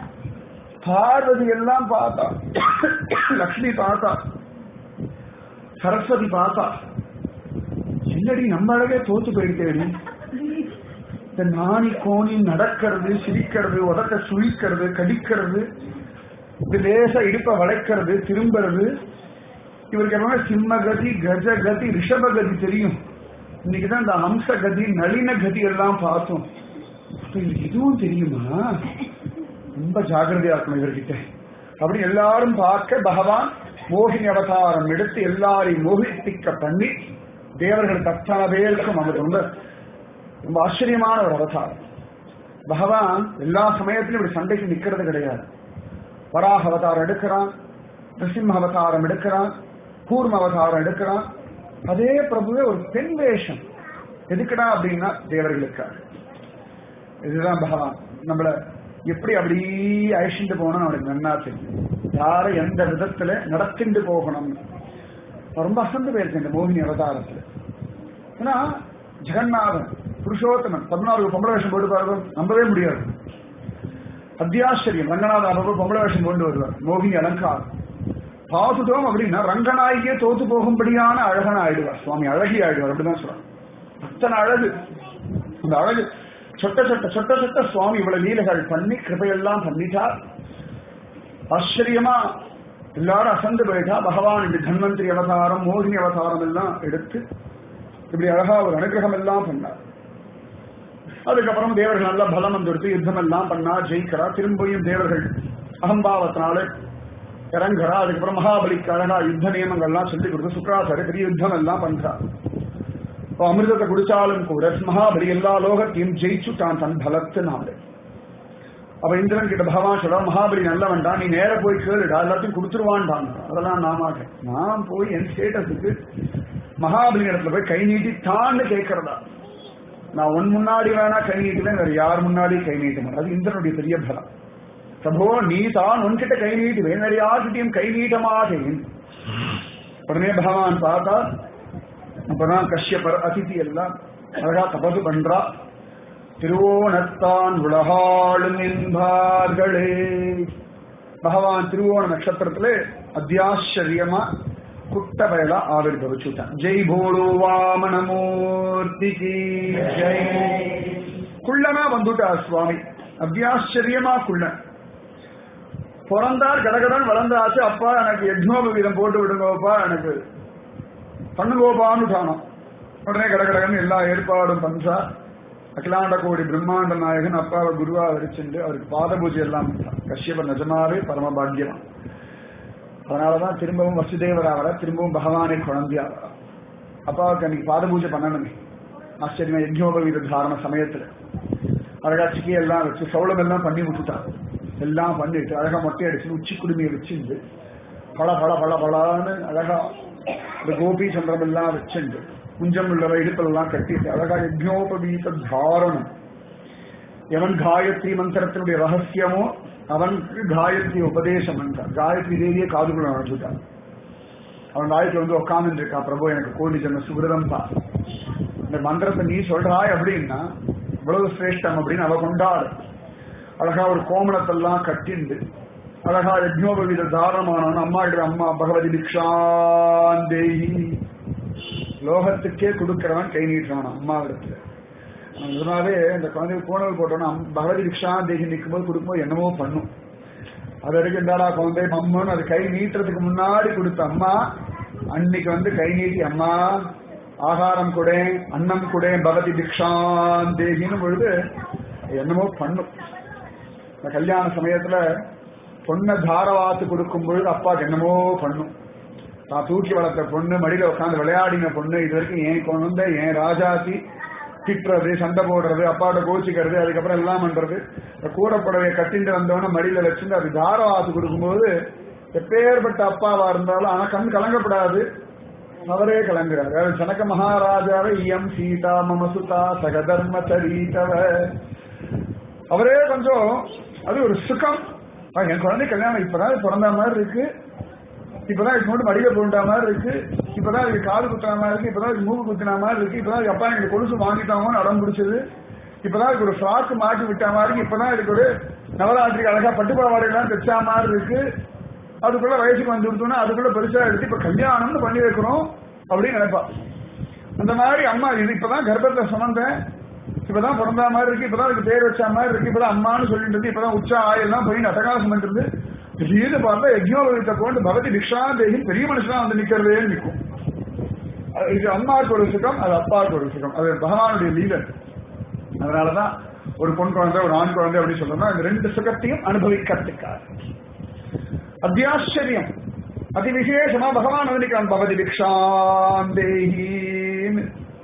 பார்வதி எல்லாம் பார்த்தா லக்ஷ்மி பார்த்தா சரஸ்வதி பார்த்தா என்னடி நம்ம அழகே தோத்து போயிட்டேடி இந்த நாணி கோணி நடக்கிறது சிரிக்கிறது உதட்ட சுழிக்கிறது கடிக்கிறது இது லேசா இடுப்ப வளைக்கிறது திரும்புறது இவருக்கு என்ன சிம்மகதி கஜகதி ரிஷபகதி தெரியும் இன்னைக்குதான் இந்த ஹம்ச கதி நளின கதி எல்லாம் பார்த்தோம் அப்ப இவருக்கு இதுவும் தெரியுமா ரொம்ப ஜாகிரதையா இருக்கணும் இவர்கிட்ட அப்படி எல்லாரும் பார்க்க பகவான் மோகினி அவதாரம் எடுத்து எல்லாரையும் மோகிப்பிக்க பண்ணி தேவர்களுக்கு அத்தனை பேருக்கும் அவர் ரொம்ப ரொம்ப ஆச்சரியமான ஒரு அவதாரம் பகவான் எல்லா சமயத்திலும் இப்படி சண்டைக்கு நிக்கிறது கிடையாது வராக அவதாரம் எடுக்கிறான் நிருசிம்ம அவதாரம் எடுக்கிறான் கூர்ம அவதாரம் எடுக்கிறான் அதே பிரபுவே ஒரு பெண் வேஷம் எதுக்குடா அப்படின்னா தேவர்களுக்காக இதுதான் பகவான் நம்மள எப்படி அப்படி அழிச்சுட்டு போகணும் அவனுக்கு நன்னா தெரியும் யாரை எந்த விதத்துல நடத்திண்டு போகணும் ரொம்ப அசந்து போயிருக்கு இந்த மோகினி அவதாரத்துல ஏன்னா ஜெகநாதன் புருஷோத்தமன் பதினாறு பொம்பளை வேஷம் போட்டு பாருங்க நம்பவே முடியாது அத்தியாச்சரியம் ரங்கநாதன் அப்பப்போ பொம்பளை வேஷம் கொண்டு வருவார் மோகினி அலங்காரம் பார்த்துட்டோம் அப்படின்னா ரங்கநாயகியே தோத்து போகும்படியான அழகன ஆயிடுவார் சுவாமி அழகி ஆயிடுவார் அப்படிதான் சொல்றாங்க அத்தனை அழகு அந்த அழகு சொட்ட சொட்ட சொட்ட சொட்ட சுவாமி இவ்வளவு லீலைகள் பண்ணி கிருபையெல்லாம் பண்ணிட்டார் ஆச்சரியமா எல்லாரும் அசந்து போயிட்டா பகவான் இந்த தன்வந்திரி அவதாரம் மோகினி அவதாரம் எல்லாம் எடுத்து இப்படி அழகா ஒரு அனுகிரகம் எல்லாம் பண்ணார் அதுக்கப்புறம் தேவர்கள் நல்ல பலம் வந்துடுத்து யுத்தம் எல்லாம் பண்ணா ஜெயிக்கிறா திரும்பியும் தேவர்கள் அகம்பாவத்தினால இறங்குறா அதுக்கப்புறம் மகாபலிக்கு அழகா யுத்த நியமங்கள்லாம் சொல்லி கொடுத்து சுக்கராச்சாரிய பெரிய யுத்தம் எல்லாம் பண்றார் இப்போ அமிர்தத்தை குடிச்சாலும் கூட மகாபலி எல்லா லோகத்தையும் ஜெயிச்சுட்டான் தன் பலத்தினாலே அப்ப இந்திரன் கிட்ட பகவான் சொல்ற மகாபலி நல்லவன்டா நீ நேர போய் கேளுடா எல்லாத்தையும் கொடுத்துருவான்டான் அதெல்லாம் நான் மாட்டேன் நான் போய் என் ஸ்டேட்டஸுக்கு மகாபலி இடத்துல போய் கை நீட்டி தான்னு கேட்கறதா நான் உன் முன்னாடி வேணா கை நீட்டுவேன் வேற யார் முன்னாடி கை நீட்ட மாட்டேன் அது இந்திரனுடைய பெரிய பலம் பிரபோ நீ தான் உன்கிட்ட கை நீட்டுவேன் வேற யார்கிட்டையும் கை நீட்ட மாட்டேன் உடனே பகவான் பார்த்தா அப்பதான் கஷ்யபர் அதிதி எல்லாம் அழகா தபது பண்றா திருவோணத்தான் உலகாளும் என்பார்களே பகவான் திருவோண நட்சத்திரத்துல அத்தியாச்சரியமா குட்டபயலா ஆவிர்பவிச்சுட்டான் ஜெய் போலோ வாமனமூர்த்திக்கு ஜெய் குள்ளனா வந்துட்டா சுவாமி அத்தியாச்சரியமா குள்ளன் பிறந்தார் கடகடன் வளர்ந்தாச்சு அப்பா எனக்கு யஜ்னோபவீதம் போட்டு விடுங்கோப்பா எனக்கு பண்ணுங்கோப்பான்னு தானோம் உடனே கடகடகன்னு எல்லா ஏற்பாடும் பண்றா அகிலாண்ட கோடி பிரம்மாண்ட நாயகன் அப்பாவை குருவா வரிச்சுண்டு அவருக்கு பாத பூஜை எல்லாம் பண்றான். கஷ்யபர் நிஜமாவே பரமபாகியவான் அதனாலதான் திரும்பவும் வசுதேவர் ஆவரா திரும்பவும் பகவானே குழந்தையா ஆவரா அப்பாவுக்கு அன்னைக்கு பாத பூஜை பண்ணணுமே ஆச்சரியமா யஜ்னோபவீத தாரண சமயத்துல அழகா சிக்கி எல்லாம் வச்சு சௌளம் எல்லாம் பண்ணி விட்டுட்டான் எல்லாம் பண்ணிட்டு அழகா மொட்டை அடிச்சு உச்சி குடுமையை வச்சுண்டு பல பல பல பலான்னு அழகா இந்த கோபி சந்திரம் எல்லாம் வச்சுண்டு குஞ்சம் உள்ள இடுப்பெல்லாம் கட்டிட்டு அழகா யஜ்னோபவீத தாரணம் எவன் காயத்ரி மந்திரத்தினுடைய ரகசியமோ அவனுக்கு காயத்ரி உபதேசம் என்றார் காயத்ரி தேவியை காதுக்குள்ள நடந்துட்டான் அவன் வாய்க்கு வந்து உட்கார்ந்து இருக்கா பிரபு எனக்கு கோடி ஜென்ம சுகிருதம் தான் இந்த மந்திரத்தை நீ சொல்றாய் அப்படின்னா இவ்வளவு சிரேஷ்டம் அப்படின்னு அவ கொண்டாடு அழகா ஒரு கோமணத்தெல்லாம் கட்டிண்டு அழகா யஜ்னோபவித தாரணமானவன் அம்மா கிட்ட அம்மா பகவதி பிக்ஷாந்தேகி லோகத்துக்கே கொடுக்கிறவன் கை நீட்டுறவன் அம்மாவிடத்துல நம்ம நிஜமாவே இந்த குழந்தைக்கு பூனல் போட்டோம்னா அம்- பகவதி பிக்ஷாந்தேகி நிற்கும்போது கொடுக்கும்போது என்னமோ பண்ணும் அது வரைக்கும் இந்தாடா குழந்தை மம்மன்னு அது கை நீட்டுறதுக்கு முன்னாடி கொடுத்த அம்மா அன்னைக்கு வந்து கை நீட்டி அம்மா ஆகாரம் கொடே அன்னம் கொடே பகவதி பிக்ஷாந்தேகின்னு பொழுது என்னமோ பண்ணும் இந்த கல்யாண சமயத்துல பொண்ணை தாரவாத்து கொடுக்கும் பொழுது அப்பாக்கு என்னமோ பண்ணும் நான் தூக்கி வளர்த்த பொண்ணு மடியில உட்காந்து விளையாடின பொண்ணு இது வரைக்கும் என் குழந்தை என் ராஜாத்தி திட்டுறது சண்டை போடுறது அப்பாவோட கோச்சிக்கிறது அதுக்கப்புறம் எல்லாம் பண்றது இந்த கூடப்புடவையை கட்டிட்டு வந்தவன மடியில வச்சுட்டு அது தாரவாத்து கொடுக்கும்போது எப்பேற்பட்ட அப்பாவா இருந்தாலும் ஆனா கண் கலங்கப்படாது அவரே கலங்குறார் அதாவது ஜனக மகாராஜாவை இயம் சீதா மமசுதா சகதர்ம தரீதவ அவரே கொஞ்சம் அது ஒரு சுகம் ஆ, என் குழந்தை கல்யாணம் இப்பதான் பிறந்த மாதிரி இருக்கு இப்பதான் இதுக்கு மட்டும் மடியில போண்டா மாதிரி இருக்கு இப்பதான் இதுக்கு காது குத்துன மாதிரி இருக்கு இப்பதான் இதுக்கு மூக்கு குத்துன மாதிரி இருக்கு இப்பதான் இதுக்கு அப்பா எனக்கு கொலுசு வாங்கிட்டாங்கன்னு அடம் பிடிச்சது இப்பதான் இதுக்கு ஒரு ஃப்ராக் மாட்டி விட்ட மாதிரி இருக்கு இப்பதான் இதுக்கு ஒரு நவராத்திரிக்கு அழகா பட்டு பாவாடை எல்லாம் தைச்சா மாதிரி இருக்கு அதுக்குள்ள வயசுக்கு வந்து கொடுத்தோம்னா அதுக்குள்ள பெருசா எடுத்து இப்ப கல்யாணம்னு பண்ணி வைக்கணும் அப்படின்னு நினைப்பா அந்த மாதிரி அம்மா இது இப்பதான் கர்ப்பத்தை சுமந்தேன் இப்பதான் பிறந்த மாதிரி இருக்கு இப்பதான் அதுக்கு பேர் வச்ச மாதிரி இருக்கு இப்பதான் அம்மான்னு சொல்லிட்டு இருந்து இப்பதான் உச்சா ஆயெல்லாம் போய் அட்டகாசம் பண்ணிட்டு திடீர்னு பார்த்தா யஜ்னோபவித்த கொண்டு பகவதி பிக்ஷாந்தேகி பெரிய மனுஷனா வந்து நிக்கிறதே நிற்கும் அது இது அம்மாவுக்கு ஒரு சுகம் அது அப்பாவுக்கு ஒரு சுகம் அது பகவானுடைய லீலன் அதனாலதான் ஒரு பொன் குழந்தை ஒரு ஆண் குழந்தை அப்படின்னு சொல்லணும்னா இந்த ரெண்டு சுகத்தையும் அனுபவிக்கிறதுக்காக அத்தியாச்சரியம் அதி விசேஷமா பகவான் வந்து நிற்கிறான் பகவதி பிக்ஷாந்தேகின்னு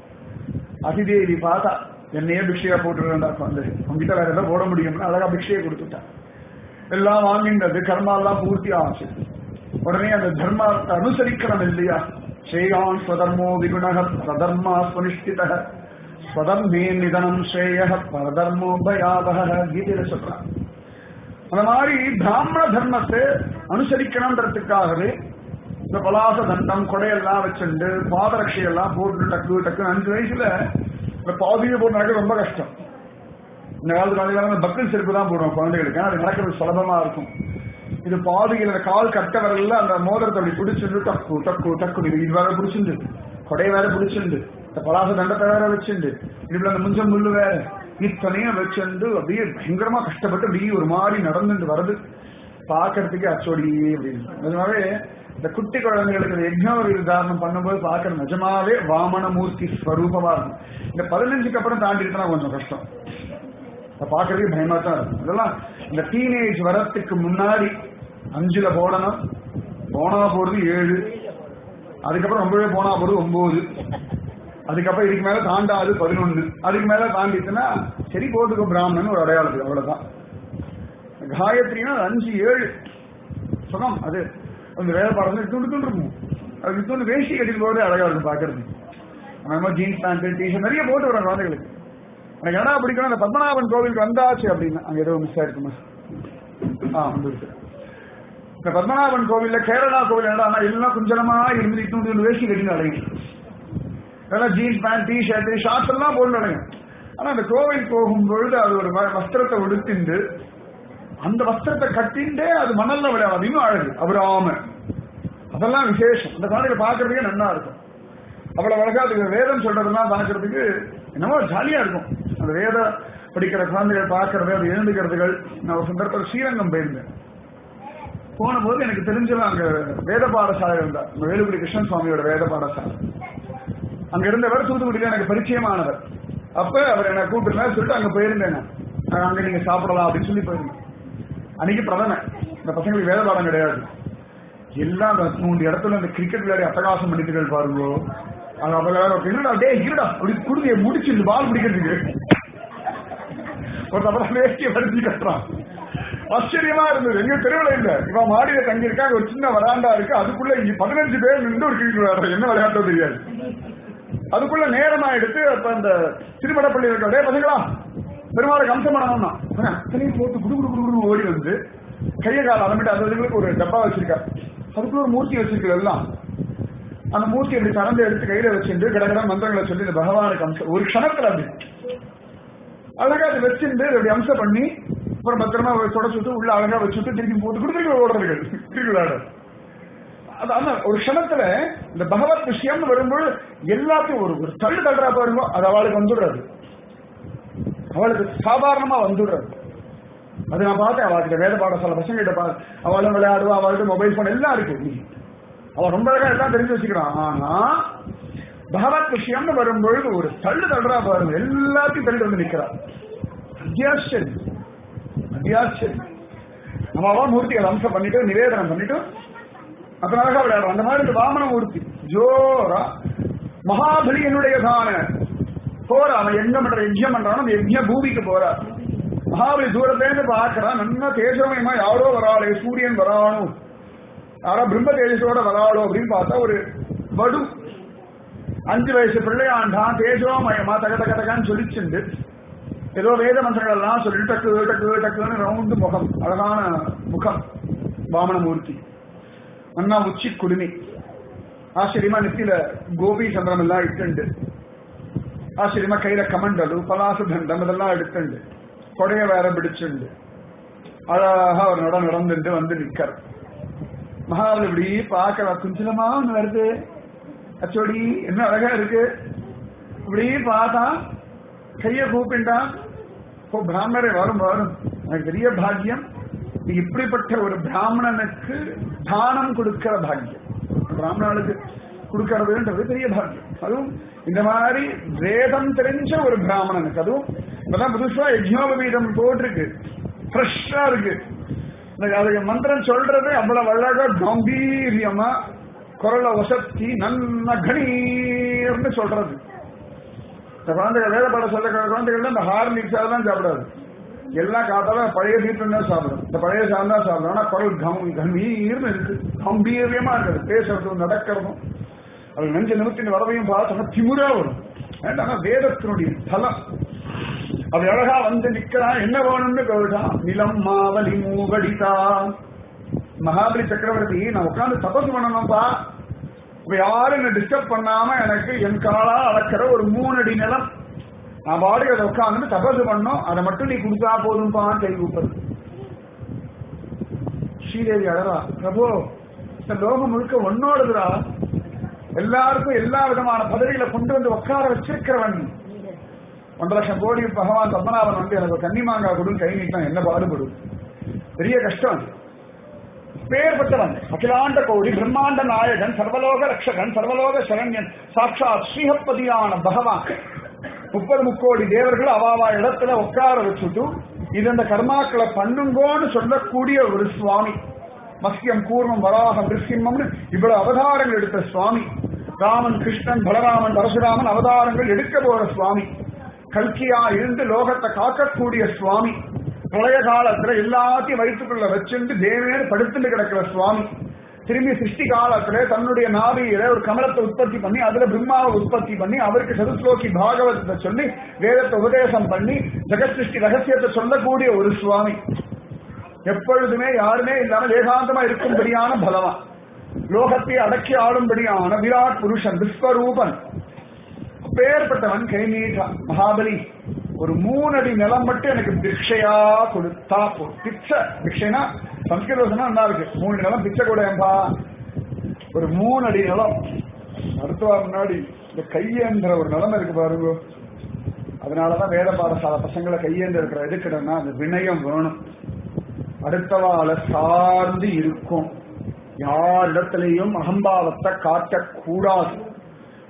அதிதேவி பார்த்தா என்னையே பிக்ஷையா போட்டுருந்தா குழந்தை உங்ககிட்ட வேற ஏதாவது போட முடியும்னா அழகா பிக்ஷையை கொடுத்துட்டா எல்லாம் வாங்கின்றது கர்மா எல்லாம் பூர்த்தி ஆச்சு உடனே அந்த தர்மத்தை அனுசரிக்கணும் இல்லையா ஸ்ரேயான் ஸ்வதர்மோ விகுணக ஸ்வதர்மா ஸ்வனிஷ்டித ஸ்வதர்மே நிதனம் ஸ்ரேய பரதர்மோ பயாவக கீதையில சொல்றான் அந்த மாதிரி பிராமண தர்மத்தை அனுசரிக்கணுன்றதுக்காகவே இந்த பலாச தண்டம் கொடையெல்லாம் வச்சுண்டு பாதரட்சையெல்லாம் போட்டு டக்கு டக்கு அஞ்சு வயசுல இந்த பாதியை போட்டு நடக்க ரொம்ப கஷ்டம் இந்த காலத்து குழந்தைகள் பக்கல் செருப்பு தான் போடுவோம் குழந்தைகளுக்கு ஏன்னா அது நடக்கிறது சுலபமா இருக்கும் இது பாதியில் அந்த கால் கட்ட வரல அந்த மோதிரத்தை அப்படி பிடிச்சிருந்து டக்கு டக்கு டக்கு இது இது வேற பிடிச்சிருந்து கொடை வேற பிடிச்சிருந்து இந்த பலாச தண்டத்தை வேற வச்சுண்டு இதுல அந்த முஞ்சம் முள்ளு வேற இத்தனையும் வச்சுண்டு அப்படியே பயங்கரமா கஷ்டப்பட்டு அப்படியே ஒரு மாதிரி நடந்துட்டு வருது பார்க்கறதுக்கு அச்சோடி அப்படின்னு அதனாலே இந்த குட்டி குழந்தைகளுக்கு இந்த யஜ்னவரி உதாரணம் பண்ணும்போது பார்க்கறது நிஜமாவே வாமன மூர்த்தி ஸ்வரூபமா இருக்கும் இந்த பதினஞ்சுக்கு அப்புறம் தாண்டிட்டுனா கொஞ்சம் கஷ்டம் அதை பார்க்கறதுக்கு பயமா தான் இருக்கும் அதெல்லாம் இந்த டீனேஜ் வரத்துக்கு முன்னாடி அஞ்சுல போடணும் போனா போறது ஏழு அதுக்கப்புறம் ரொம்பவே போனா போறது ஒன்பது அதுக்கப்புறம் இதுக்கு மேல தாண்டாது பதினொன்னு அதுக்கு மேல தாண்டிச்சுன்னா சரி போட்டுக்கோ பிராமணன் ஒரு அடையாளத்துக்கு அவ்வளவுதான் காயத்ரினா அது அஞ்சு ஏழு சுகம் அது அந்த வேலை பாடம் துண்டு துண்டு இருக்கும் அது துண்டு வேஷ்டி கட்டிட்டு போறதே அழகா இருக்கும் பாக்குறது நம்ம ஜீன்ஸ் பேண்ட் டிஷர்ட் நிறைய போட்டு வரோம் குழந்தைகளுக்கு எனக்கு என்ன பிடிக்கும் அந்த பத்மநாபன் கோவிலுக்கு வந்தாச்சு அப்படின்னா அங்க ஏதோ மிஸ் ஆயிருக்குமா ஆ வந்துருக்கு இந்த பத்மநாபன் கோவில்ல கேரளா கோவில் என்னடா எல்லாம் குஞ்சலமா இருந்து இட்டு வேஷ்டி கட்டின்னு அடையும் அதெல்லாம் jeans pant T shirt shorts எல்லாம் போட்டு அடையும் ஆனா அந்த கோவில் போகும் பொழுது அது ஒரு வ- வஸ்திரத்தை உடுத்திண்டு அந்த வஸ்திரத்தை கட்டிண்டே அது மணல்ல விளையாடு இன்னும் அழகு அவராம அதெல்லாம் விசேஷம் அந்த குழந்தைகளை பார்க்கறதுக்கே நல்லா இருக்கும் அவ்வளவு அழகா அதுக்கு வேதம் சொல்றதெல்லாம் பார்க்கறதுக்கு என்னமோ ஜாலியா இருக்கும் அந்த வேத படிக்கிற குழந்தைகள் பார்க்கறது அது எழுந்துக்கிறதுகள் நான் ஒரு சந்தர்ப்பம் ஸ்ரீரங்கம் போயிருந்தேன் போன போது எனக்கு தெரிஞ்சவன் அங்க வேத பாடசாலை இருந்தா நம்ம வேலுக்குடி கிருஷ்ணன் சுவாமியோட வேத பாடசாலை அங்க இருந்தவர் தூத்துக்குடியில எனக்கு பரிச்சயமானவர் அப்ப அவர் என்ன கூப்பிட்டு சொல்லிட்டு அங்க போயிருந்தேன் நான். அஹ் அங்க நீங்க சாப்பிடலாம் அப்படின்னு சொல்லி போயிருந்தேன் அன்னைக்கு பிரதம இந்த பசங்களுக்கு வேத பாடம் கிடையாது எல்லாம் அந்த மூணு இடத்துல அந்த கிரிக்கெட் விளையாடி அட்டகாசம் பண்ணிட்டு பாருங்க அங்க அப்ப என்னடா டேய் இருடா அப்படி குடுமையை முடிச்சு பால் பிடிக்கிறதுக்கு ஒரு தப்பா வேஷ்டியை வருத்தி கட்டுறான் ஆச்சரியமா இருந்தது எங்க தெருவில் இல்ல இவன் மாடியில தங்கி இருக்கா அங்க ஒரு சின்ன வராண்டா இருக்கு அதுக்குள்ள இங்க பதினஞ்சு பேர் நின்று ஒரு கிரிக்கெட் விளையாடுற என்ன விளையாட்டோ தெரியாது அதுக்குள்ள நேரமா எடுத்து அப்ப அந்த திருமடப்பள்ளி இருக்க டே பசங்களா பெருமாளை கம்சம் பண்ணணும்னா அத்தனையும் போட்டு குடு குடு குடு குடு ஓடி வந்து கையை கால அளமிட்டு அது அதுங்களுக்கு ஒரு டப்பா வச்சிருக்கா அதுக்குள்ள ஒரு மூர்த்தி வச்சிருக்கு எல்லாம் அந்த மூர்த்தி அப்படி கலந்து எடுத்து கையில வச்சிருந்து கடகட மந்திரங்களை சொல்லி இந்த பகவானுக்கு அம்சம் ஒரு க்ஷணத்துல அப்படி அழகா அதை வச்சிருந்து அப்படி அம்சம் பண்ணி அப்புறம் பத்திரமா தொடச்சு விட்டு உள்ள அழகா வச்சுட்டு திருப்பி போட்டு கூட திருப்பி ஓடுறதுகள் திருப்பி விளையாட அது ஆனா ஒரு க்ஷணத்துல இந்த பகவத் விஷயம் வரும்போது எல்லாத்தையும் ஒரு ஒரு தள்ளு தள்ளுறா பாருங்க அது அவளுக்கு வந்துடுறது அவளுக்கு சாதாரணமா வந்துடுறது அது நான் பார்த்தேன் அவளுக்கு வேத பாடசாலை பசங்கிட்ட பா அவளும் விளையாடுவா அவள்கிட்ட மொபைல் போன் எல்லாம் இருக்கு அவன் ரொம்ப அழகா எல்லாம் தெரிஞ்சு வச்சுக்கிறான் ஆனா பகவத் விஷயம்னு வரும்பொழுது ஒரு தள்ளு தள்ளுறா பாருங்க எல்லாத்தையும் தள்ளி வந்து நிக்கிறா அத்தியாச்சரியம் அத்தியாச்சரியம் நம்ம அவன் மூர்த்திகளை அம்சம் பண்ணிட்டு நிவேதனம் பண்ணிட்டு அப்ப அழகா விளையாடுறோம் அந்த மாதிரி இந்த வாமன மூர்த்தி ஜோரா மகாபலியனுடைய தான போற அவன் எங்க பண்ற யஜ்யம் பண்றானோ அந்த யஜ்ய பூமிக்கு போறா மகாபலி தூரத்திலேருந்து பார்க்கறான் நல்லா தேஜமயமா யாரோ வராளே சூரியன் வரானோ யாரோ பிரம்ம தேஜஸோட வராளோ அப்படின்னு பார்த்தா ஒரு வடு அஞ்சு வயசு பிள்ளையாண்டான் தேஜோமயமா தக தக தகன்னு சொல்லிச்சுண்டு ஏதோ வேத மந்திரங்கள் எல்லாம் சொல்லி டக்கு டக்கு டக்குன்னு ரவுண்டு முகம் அழகான முகம் வாமனமூர்த்தி அண்ணா உச்சி குடுமி ஆச்சரியமா நெத்தியில கோபி சந்திரம் எல்லாம் இட்டுண்டு ஆச்சரியமா கையில கமண்டலு பலாசு தண்டம் இதெல்லாம் எடுத்துண்டு கொடைய வேற பிடிச்சுண்டு அழகா ஒரு நடம் நடந்துட்டு வந்து நிக்கிற மகாபலி இப்படி பார்க்க குஞ்சலமா ஒண்ணு வருது அச்சோடி என்ன அழகா இருக்கு இப்படி பார்த்தா கைய கூப்பிட்டான் ஓ பிராமணரே வரும் வரும் எனக்கு பெரிய பாக்கியம் நீ இப்படிப்பட்ட ஒரு பிராமணனுக்கு தானம் கொடுக்கிற பாக்கியம் பிராமணனுக்கு கொடுக்கறதுன்றது பெரிய பாக்கியம் அதுவும் இந்த மாதிரி வேதம் தெரிஞ்ச ஒரு பிராமணனுக்கு அதுவும் இப்பதான் புதுசா யஜ்னோபவீதம் போட்டிருக்கு ஃப்ரெஷ்ஷா இருக்கு இந்த அதுக்கு மந்திரம் சொல்றது அவ்வளவு அழகா கம்பீரியமா குரலை வசத்தி நல்ல கணீர்னு சொல்றது இந்த குழந்தைகள் வேலை பாட சொல்ல குழந்தைகள் இந்த ஹார்லிக்ஸ் அதெல்லாம் சாப்பிடாது எல்லாம் காத்தால பழைய சீட்டம் தான் சாப்பிடும் இந்த பழைய சாதம் தான் சாப்பிடும் ஆனா குரல் கம் கம்பீர்னு இருக்கு கம்பீரியமா இருக்குது பேசுறதும் நடக்கிறதும் அது நெஞ்ச நிமித்தின் வரவையும் பார்த்தா திமுறா வரும் ஏன்னா வேதத்தினுடைய தலம் அது அழகா வந்து நிக்கிறான் என்ன வேணும்னு கேட்டான் நிலம் மாவலி மூவடிதா மகாபலி சக்கரவர்த்தி நான் உட்கார்ந்து தபசு பண்ணணும்பா இப்ப யாரும் என்ன டிஸ்டர்ப் பண்ணாம எனக்கு என் காலா அளக்கிற ஒரு மூணு அடி நிலம் நான் பாடி அதை உட்கார்ந்து தபசு பண்ணோம் அதை மட்டும் நீ கொடுத்தா போதும்பா கை கூப்பது ஸ்ரீதேவி அழகா பிரபு இந்த லோகம் முழுக்க ஒன்னோடுதுரா எல்லாருக்கும் எல்லா விதமான பதவிகளை கொண்டு வந்து உட்கார வச்சிருக்கிறவன் ஒன்றரை லட்சம் கோடி பகவான் பத்மநாபன் வந்து எனக்கு ஒரு கன்னிமாங்கா கொடுன்னு கை நீட்டான் என்ன பாடுபடும் பெரிய கஷ்டம் அது பேர்பட்டவன் அகிலாண்ட கோடி பிரம்மாண்ட நாயகன் சர்வலோக ரக்ஷகன் சர்வலோக சரண்யன் சாட்சாத் ஸ்ரீஹப்பதியான பகவான் முப்பது முக்கோடி தேவர்கள் அவாவா இடத்துல உட்கார வச்சுட்டு இது இந்த கர்மாக்களை பண்ணுங்கோன்னு சொல்லக்கூடிய ஒரு சுவாமி மஸ்யம் கூர்மம் வராகம் நிருசிம்மம்னு இவ்வளவு அவதாரங்கள் எடுத்த சுவாமி ராமன் கிருஷ்ணன் பலராமன் பரசுராமன் அவதாரங்கள் எடுக்க போற சுவாமி கல்கியா இருந்து லோகத்தை காக்கக்கூடிய சுவாமி பிரளய காலத்துல எல்லாத்தையும் வயிற்றுக்குள்ள வச்சுட்டு தேவேன்னு படுத்துட்டு கிடக்கிற சுவாமி திரும்பி சிருஷ்டி காலத்துல தன்னுடைய நாவியில ஒரு கமலத்தை உற்பத்தி பண்ணி அதுல பிரம்மாவை உற்பத்தி பண்ணி அவருக்கு சதுஸ்லோகி பாகவதத்தை சொல்லி வேதத்தை உபதேசம் பண்ணி ஜெகத் சிருஷ்டி ரகசியத்தை சொல்லக்கூடிய ஒரு சுவாமி எப்பொழுதுமே யாருமே இல்லாமல் ஏகாந்தமா இருக்கும்படியான பலவான் லோகத்தை அடக்கி ஆளும்படியான விராட் புருஷன் விஸ்வரூபன் பேர்பட்டவன் கை நீட்டான் மகாபலி ஒரு மூணு அடி நிலம் மட்டும் எனக்கு பிக்ஷையா கொடுத்தா போ பிச்சை பிக்ஷைனா சம்ஸ்கிருத சொன்னா நல்லா இருக்கு மூணு நிலம் பிச்சை கூடம்பா ஒரு மூணு அடி நிலம் அடுத்த முன்னாடி இந்த கையேந்திர ஒரு நிலம் இருக்கு பாருங்க அதனாலதான் வேத பாடசாலை பசங்களை கையேந்திர இருக்கிற எதுக்கிடனா அந்த வினயம் வேணும் அடுத்தவாள சார்ந்து இருக்கும் யாரிடத்திலையும் அகம்பாவத்தை காட்டக்கூடாது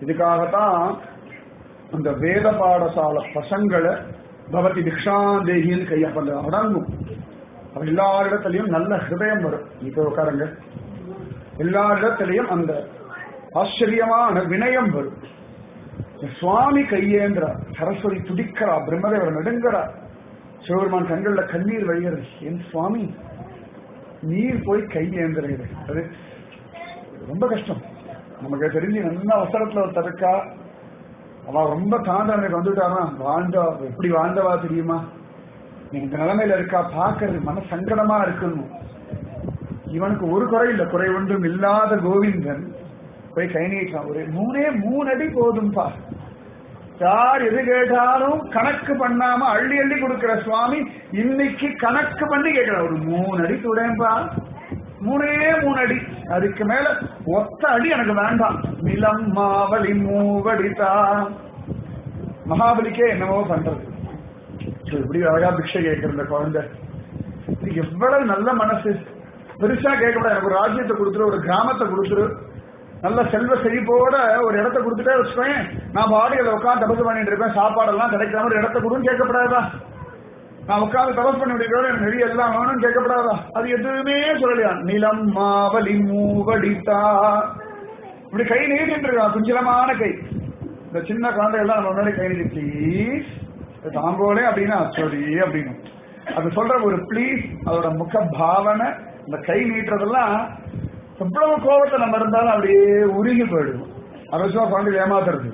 இதுக்காகத்தான் அந்த வேத பாடசாலை பசங்களை பவதி திக்ஷாந்தேகின்னு கையப்பந்த அடங்கும் அப்ப எல்லா இடத்துலயும் நல்ல ஹிருதயம் வரும் இப்ப உட்காருங்க எல்லா இடத்துலயும் அந்த ஆச்சரியமான வினயம் வரும் சுவாமி கையேந்திரா சரஸ்வதி துடிக்கிறா பிரம்மதேவர் நடுங்கிறா சிவபெருமான் கண்கள்ல கண்ணீர் வழிகிறது என் சுவாமி நீர் போய் கையேந்திரது அது ரொம்ப கஷ்டம் நமக்கு தெரிஞ்சு நல்ல அவசரத்துல ஒரு தடுக்கா அவ ரொம்ப தாண்டவனுக்கு வந்துட்டானா வாழ்ந்தா எப்படி வாழ்ந்தவா தெரியுமா இந்த நிலைமையில இருக்கா பாக்குறது மன சங்கடமா இருக்கணும் இவனுக்கு ஒரு குறை இல்ல குறை ஒன்றும் இல்லாத கோவிந்தன் போய் கை நீட்டான் ஒரு மூணே மூணு அடி போதும்பா யார் எது கேட்டாலும் கணக்கு பண்ணாம அள்ளி அள்ளி கொடுக்கிற சுவாமி இன்னைக்கு கணக்கு பண்ணி கேட்கிற ஒரு மூணு அடி துடையம்பா மூணே மூணு அடி அதுக்கு மேல ஒத்த அடி எனக்கு வேண்டாம் நிலம் மாவலி மூவடிதா மகாபலிக்கே என்னவோ பண்றது So, இப்படி அழகா பிக்ஷை கேட்கிற இந்த குழந்தை இது எவ்வளவு நல்ல மனசு பெருசா கேட்கக்கூடாது எனக்கு ஒரு ராஜ்யத்தை கொடுத்துரு ஒரு கிராமத்தை கொடுத்துரு நல்ல செல்வ செழிப்போட ஒரு இடத்த கொடுத்துட்டே வச்சுக்கோங்க நான் பாடி அதை உட்காந்து தபசு பண்ணிட்டு இருப்பேன் சாப்பாடெல்லாம் கிடைக்கிற மாதிரி இடத்த கொடுன்னு கேட்கப்படாதா நான் உட்காந்து தபஸ் பண்ணி முடிக்கிறோம் எனக்கு நிறைய எல்லாம் வேணும்னு கேட்கப்படாதா அது எதுவுமே சொல்லலையா நிலம் மாவலி மூவடித்தா இப்படி கை நீட்டிட்டு இருக்கா குஞ்சலமான கை இந்த சின்ன குழந்தைகள் நம்ம முன்னாடி கை நீட்டி ப்ளீஸ் தாங்கோலே அப்படின்னா சரி அப்படின்னு அது சொல்ற ஒரு ப்ளீஸ் அதோட முக பாவனை இந்த கை நீட்டுறதெல்லாம் எவ்வளவு கோபத்தை நம்ம இருந்தாலும் அப்படியே உருகி போயிடும் அவசியமா குழந்தை ஏமாத்துறது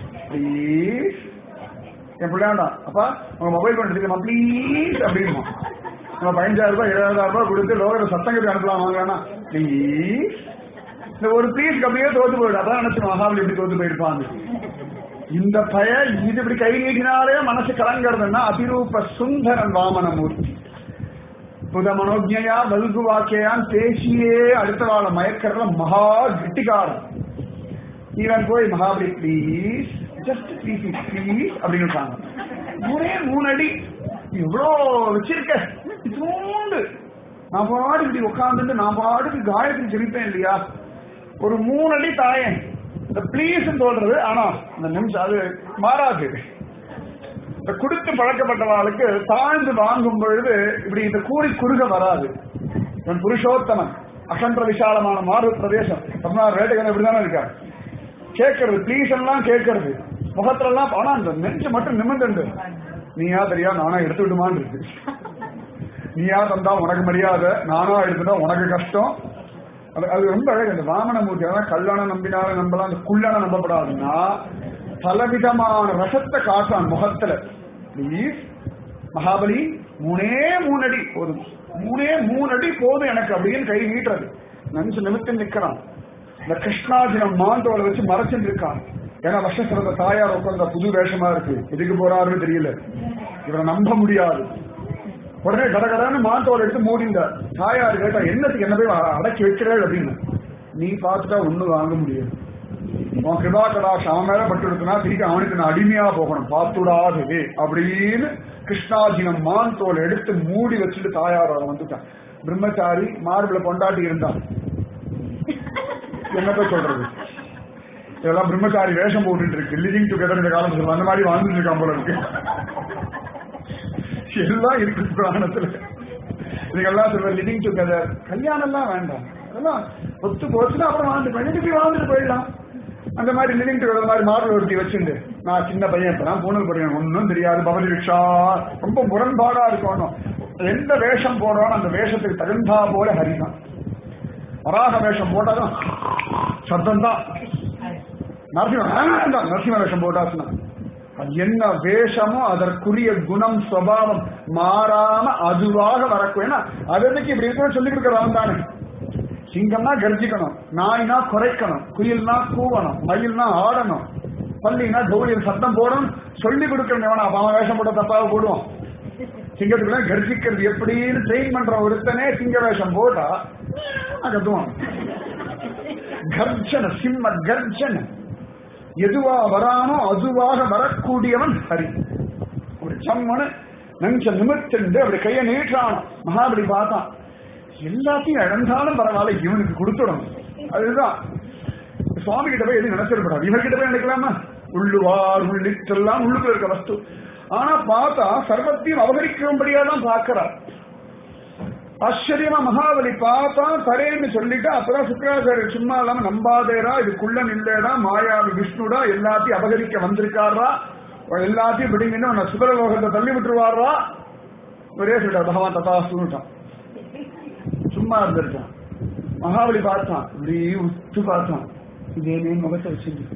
ப்ளீஸ் என் பிள்ளையாண்டாம் அப்பா உங்க மொபைல் பண்ணிட்டு ப்ளீஸ் அப்படின்னு நம்ம பதினஞ்சாயிரம் ரூபாய் இருபதாயிரம் ரூபாய் கொடுத்து லோகர சத்தங்கத்துக்கு அனுப்பலாம் வாங்கலாம்னா ப்ளீஸ் இந்த ஒரு பீஸ்க்கு அப்படியே தோத்து போயிடும் அதான் நினைச்சு மகாபலி எப்படி தோத்து போயிருப்பாங்க இந்த பய இது இப்படி கை நீட்டினாலே மனசு கலங்கிறதுன்னா அதிரூப சுந்தரன் வாமனமூர்த்தி புத மனோஜையா வல்கு வாக்கையான் பேசியே அடுத்த வாழ மயக்கிறதுல மகா கிட்டிகாரன் இவன் போய் Mahabali please just please please அப்படின்னு இருக்காங்க மூணே மூணு அடி இவ்வளோ வச்சிருக்க இத்தூண்டு நான் பாடு இப்படி உட்காந்துட்டு நான் பாட்டுக்கு காயத்ரி ஜெபிப்பேன் இல்லையா ஒரு மூணு அடி தாயேன் இந்த ப்ளீஸ் சொல்றது ஆனா அந்த நிமிஷம் அது மாறாது இந்த கொடுத்து பழக்கப்பட்டவர்களுக்கு தாழ்ந்து வாங்கும் பொழுது இப்படி இந்த கூறி குறுக வராது இவன் புருஷோத்தமன் அகன்ற விசாலமான மாறு பிரதேசம் தமிழ்நாடு வேட்டைகள் இப்படிதானே இருக்கா கேட்கறது ப்ளீஸ் எல்லாம் கேட்கறது முகத்துல எல்லாம் ஆனா அந்த நெஞ்சு மட்டும் நிமிர்ந்துண்டு நீயா தெரியா நானா எடுத்து விடுமான்னு இருக்கு நீயா தந்தா உனக்கு மரியாதை நானா எடுத்துட்டா உனக்கு கஷ்டம் அது அது ரொம்ப அழகு இந்த வாமனமூர்த்தி அதான் கல்யாணம் நம்பினாலும் நம்பலாம் அந்த குள்ளன நம்பப்படாதுன்னா பலவிதமான ரசத்தை காட்டான் முகத்துல ப்ளீஸ் மகாபலி மூணே மூணு அடி போதும் மூணே மூணு அடி போதும் எனக்கு அப்படின்னு கை நீட்டுறது நஞ்சு நிமித்தம் நிக்கிறான் இந்த கிருஷ்ணாஜினம் மாந்தோலை வச்சு மறைச்சுட்டு இருக்கான் ஏன்னா வருஷத்துல தாயார் உட்கார்ந்த புது வேஷமா இருக்கு எதுக்கு போறாருன்னு தெரியல இவரை நம்ப முடியாது உடனே கடகடன்னு மாந்தோல் எடுத்து மூடிந்தார் தாயார் கேட்டா என்னத்துக்கு என்ன போய் அடக்கி வைக்கிறேள் அப்படின்னு நீ பார்த்துட்டா ஒண்ணு வாங்க முடியாது உன் கிருபா கடாஷ் அவன் மேல பட்டு இருக்குன்னா திருப்பி அவனுக்கு நான் அடிமையா போகணும் பார்த்துடாது அப்படின்னு கிருஷ்ணாஜினம் மான் தோல் எடுத்து மூடி வச்சுட்டு தாயார் அவன் வந்துட்டான் பிரம்மச்சாரி மார்பிள கொண்டாட்டி இருந்தான் என்னத்த சொல்றது இதெல்லாம் பிரம்மச்சாரி வேஷம் போட்டுட்டு இருக்கு லிவிங் டுகெதர் இந்த காலம் சொல்லுவாங்க அந்த மாதிரி வாழ்ந்துட்டு இருக்கான் போல இருக்கு எல்லாம் இருக்கு புராணத்துல இதுக்கெல்லாம் சொல்ற லிவிங் டுகெதர் கல்யாணம் எல்லாம் வேண்டாம் அதெல்லாம் ஒத்து போச்சுன்னா அப்புறம் வாழ்ந்து பண்ணிட்டு வாழ்ந்துட்டு போயிடலாம் அந்த மாதிரி லிவிங் டுகெதர் மாதிரி மாடல் ஒருத்தி வச்சுண்டு நான் சின்ன பையன் இப்ப நான் பூனல் போறேன் ஒன்னும் தெரியாது பவதி ரிக்ஷா ரொம்ப முரண்பாடா இருக்கணும் எந்த வேஷம் போடுறோம் அந்த வேஷத்துக்கு தகுந்தா போல ஹரிதான் வராக வேஷம் போட்டாதான் சத்தம் தான் நரசிம்ம நரசிம்ம வேஷம் போட்டாச்சுன்னா அது என்ன வேஷமோ அதற்குரிய குணம் சுவாவம் மாறாம அதுவாக வரக்கும் ஏன்னா அதற்கு இப்படி இருக்க சொல்லி கொடுக்கறவன் தானே சிங்கம்னா கர்ஜிக்கணும் நாய்னா குறைக்கணும் குயில்னா கூவணும் மயில்னா ஆடணும் பள்ளினா கௌரியில் சத்தம் போடணும் சொல்லி கொடுக்கணும் எவனா அப்ப அவன் வேஷம் போட்ட தப்பாக போடுவான் சிங்கத்துக்குள்ள கர்ஜிக்கிறது எப்படின்னு ட்ரெயின் பண்ற ஒருத்தனே சிங்க வேஷம் போட்டா கத்துவான் கர்ஜன சிம்ம கர்ஜன எதுவா வரானோ அதுவாக வரக்கூடியவன் ஹரி ஒரு சம்மனு நஞ்ச நிமிர்த்திண்டு அப்படி கையை நீட்டான் மகாபலி பார்த்தான் எல்லாத்தையும் இழந்தாலும் பரவாயில்ல இவனுக்கு கொடுத்துடணும் அதுதான் சுவாமி கிட்ட போய் எதுவும் நினைச்சிடப்படாது இவர்கிட்ட போய் நினைக்கலாமா உள்ளுவார் உள்ளிட்டெல்லாம் உள்ளுக்குள்ள இருக்க வஸ்து ஆனா பார்த்தா சர்வத்தையும் அபகரிக்கும்படியா தான் பார்க்கிறார் ஆச்சரியமா மகாபலி பார்த்தா தரேன்னு சொல்லிட்டு அப்பதான் சுக்கராச்சாரியர் சும்மா இல்லாம நம்பாதேரா இதுக்குள்ள நில்லேடா மாயாவி விஷ்ணுடா எல்லாத்தையும் அபகரிக்க வந்திருக்காரா எல்லாத்தையும் விடுங்கன்னு உன்னை சுகரலோகத்தை தள்ளி விட்டுருவாரா ஒரே சொல்லிட்டார் பகவான் ததாசுட்டான் சும்மா இருந்திருக்கான் மகாபலி பார்த்தான் இப்படி உத்து பார்த்தான் இதே நேம் முகத்தை வச்சிருக்கு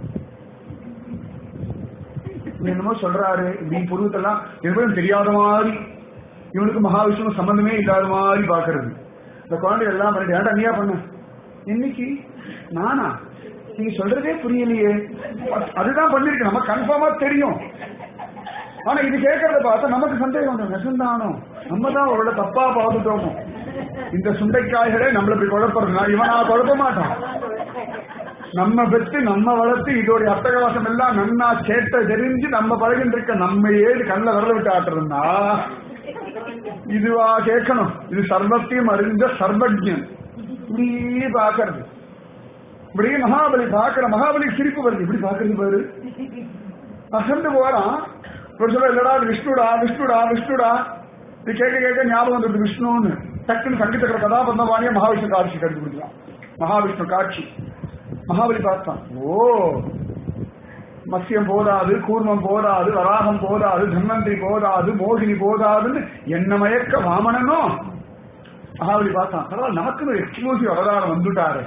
இவர் என்னமோ சொல்றாரு இப்படி புருவத்தெல்லாம் எதுவும் தெரியாத மாதிரி இவனுக்கு மகாவிஷ்ணு சம்பந்தமே இல்லாத மாதிரி பாக்குறது இந்த குழந்தை எல்லாம் பண்ணிட்டு ஏன்டா நீயா பண்ண இன்னைக்கு நானா நீங்க சொல்றதே புரியலையே அதுதான் பண்ணிருக்கு நம்ம கன்ஃபார்மா தெரியும் ஆனா இது கேட்கறத பார்த்தா நமக்கு சந்தேகம் வரும் நெசந்தானோ நம்ம தான் அவரோட தப்பா பார்த்துட்டோமோ இந்த சுண்டைக்காய்களே நம்மள இப்படி குழப்பறது நான் இவனா குழப்ப மாட்டான் நம்ம பெற்று நம்ம வளர்த்து இதோடைய அட்டகவாசம் எல்லாம் நன்னா கேட்ட தெரிஞ்சு நம்ம பழகிட்டு இருக்க நம்ம ஏது கண்ணில் விரல விட்டு ஆட்டுறதுனா இதுவா கேட்கணும் இது சர்வத்தையும் அறிந்த சர்வஜன் இப்படியே பாக்குறது இப்படியே மகாபலி பாக்குற மகாபலி சிரிப்பு வருது இப்படி பாக்குறது பாரு அசந்து போறான் ஒரு சொல்ல இல்லடா அது விஷ்ணுடா விஷ்ணுடா விஷ்ணுடா இது கேட்க கேட்க ஞாபகம் வந்துடுது விஷ்ணுன்னு டக்குன்னு சங்கீதக்கிற கதாபந்தவாணிய மகாவிஷ்ணு காட்சி கண்டுபிடிக்கலாம் மகாவிஷ்ணு காட்சி மகாபலி பார்த்தான் ஓ மத்யம் போதாது கூர்மம் போதாது வராகம் போதாது தன்வந்திரி போதாது மோகினி போதாதுன்னு என்ன மயக்க வாமனனோ மகாபலி பார்த்தான் பரவாயில்ல நமக்கு ஒரு எக்ஸ்க்ளூசிவ் அவதாரம் வந்துட்டாரு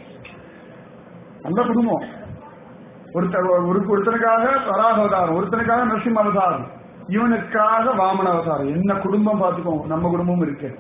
நல்ல குடும்பம் ஒருத்தர் ஒரு ஒருத்தனுக்காக வராக அவதாரம் ஒருத்தனுக்காக நரசிம்ம அவதாரம் இவனுக்காக வாமன அவதாரம் என்ன குடும்பம் பார்த்துக்கோங்க நம்ம குடும்பமும் இருக்கு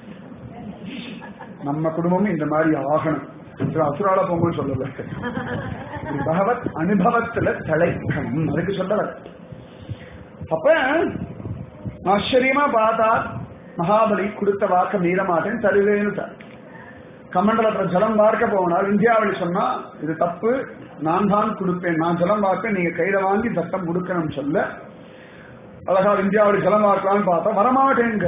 நம்ம குடும்பமும் இந்த மாதிரி ஆகணும் இது அசுரால பொங்கல் சொல்லல இது பகவத் அனுபவத்துல தலைக்கணும் அதுக்கு சொல்லல அப்ப ஆச்சரியமா பார்த்தா மகாபலி கொடுத்த வாக்க மீற மாட்டேன் தருவேன்னு சார் கமண்டலத்துல ஜலம் பார்க்க போனால் இந்தியாவில் சொன்னா இது தப்பு நான் தான் கொடுப்பேன் நான் ஜலம் பார்ப்பேன் நீங்க கையில வாங்கி தட்டம் கொடுக்கணும் சொல்ல அழகா இந்தியாவில் ஜலம் பார்க்கலாம்னு பார்த்தா வரமாட்டேங்க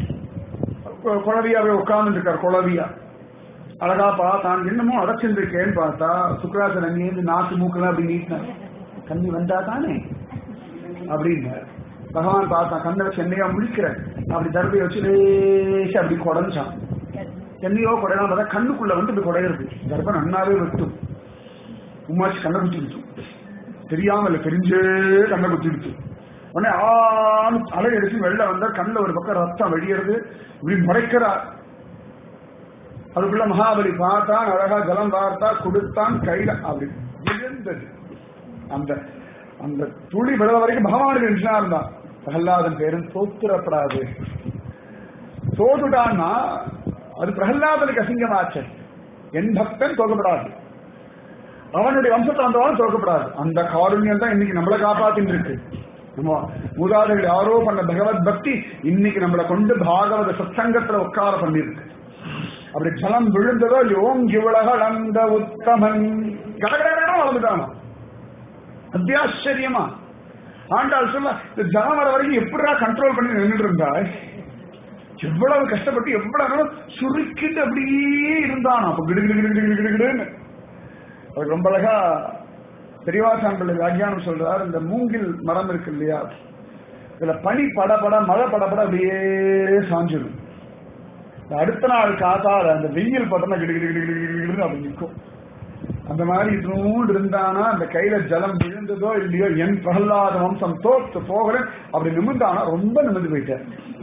குழவியாவே உட்கார்ந்து இருக்கார் குழவியா அழகா பார்த்தான் என்னமோ அடைச்சிருக்கேன்னு பார்த்தா சுக்கராசன் அங்கேருந்து நாக்கு மூக்கெல்லாம் அப்படி நீட்டினார் கண்ணி வந்தா தானே அப்படின்னார் பகவான் பார்த்தான் கண்ணை வச்சு என்னையா முழிக்கிறேன் அப்படி தர்பையை வச்சு லேசா அப்படி குடஞ்சான் என்னையோ குடையலாம் பார்த்தா கண்ணுக்குள்ள வந்து இப்படி குடையிறது கர்ப்பம் நன்னாவே வெட்டும் உமாச்சு கண்ணை குத்தி விட்டு தெரியாம இல்ல தெரிஞ்சே கண்ணை குத்தி விட்டு உடனே ஆண் அலை அடிச்சு வெளில வந்தா கண்ணில் ஒரு பக்கம் ரத்தம் வெளியறது இப்படி முறைக்கிறார் அதுக்குள்ள மகாபலி பார்த்தான் அழகா ஜலம் பார்த்தா கொடுத்தான் கையில அப்படி விழுந்தது அந்த அந்த துளி விழுத வரைக்கும் பகவானுக்கு டென்ஷனா இருந்தான் பிரகலாதன் பேரும் தோத்துறப்படாது தோத்துட்டான்னா அது பிரகலாதனுக்கு அசிங்கமாச்சு என் பக்தன் தோக்கப்படாது அவனுடைய வம்சத்தை வந்தவன் தோக்கப்படாது அந்த காருண்யம் தான் இன்னைக்கு நம்மளை காப்பாத்தின்னு இருக்கு நம்ம மூதாதைகள் யாரோ பண்ண பகவத் பக்தி இன்னைக்கு நம்மளை கொண்டு பாகவத சத்சங்கத்துல உட்கார பண்ணிருக்கு அப்படி ஜலம் விழுந்ததோ யோங்கி உலகளந்த உத்தமன் கடகடகடம் வளர்ந்துட்டானோ அத்தியாச்சரியமா ஆண்டாள் சொல்ல இந்த ஜலம் வர வரைக்கும் எப்படிடா கண்ட்ரோல் பண்ணி நின்றுட்டு இருந்தா எவ்வளவு கஷ்டப்பட்டு எவ்வளவு நேரம் சுருக்கிட்டு அப்படியே இருந்தானோ அப்ப கிடு கிடு கிடு கிடு கிடு கிடுன்னு அவர் ரொம்ப அழகா பெரியவாசான் பிள்ளை வியாக்கியானம் சொல்றார் இந்த மூங்கில் மரம் இருக்கு இல்லையா இதுல பனி படபட மழை படபட அப்படியே சாஞ்சிடும் அடுத்த நாள் காத்தால அந்த வெயில் பட்டனா கிடு கிடு கிடு கிடு கிடு கிடுன்னு அப்படி நிற்கும் அந்த மாதிரி இதோடு இருந்தானா அந்த கையில ஜலம் விழுந்ததோ இல்லையோ என் பிரகலாத வம்சம் தோத்து போகிறேன் அப்படி நிமிந்தானா ரொம்ப நிமிந்து போயிட்டேன்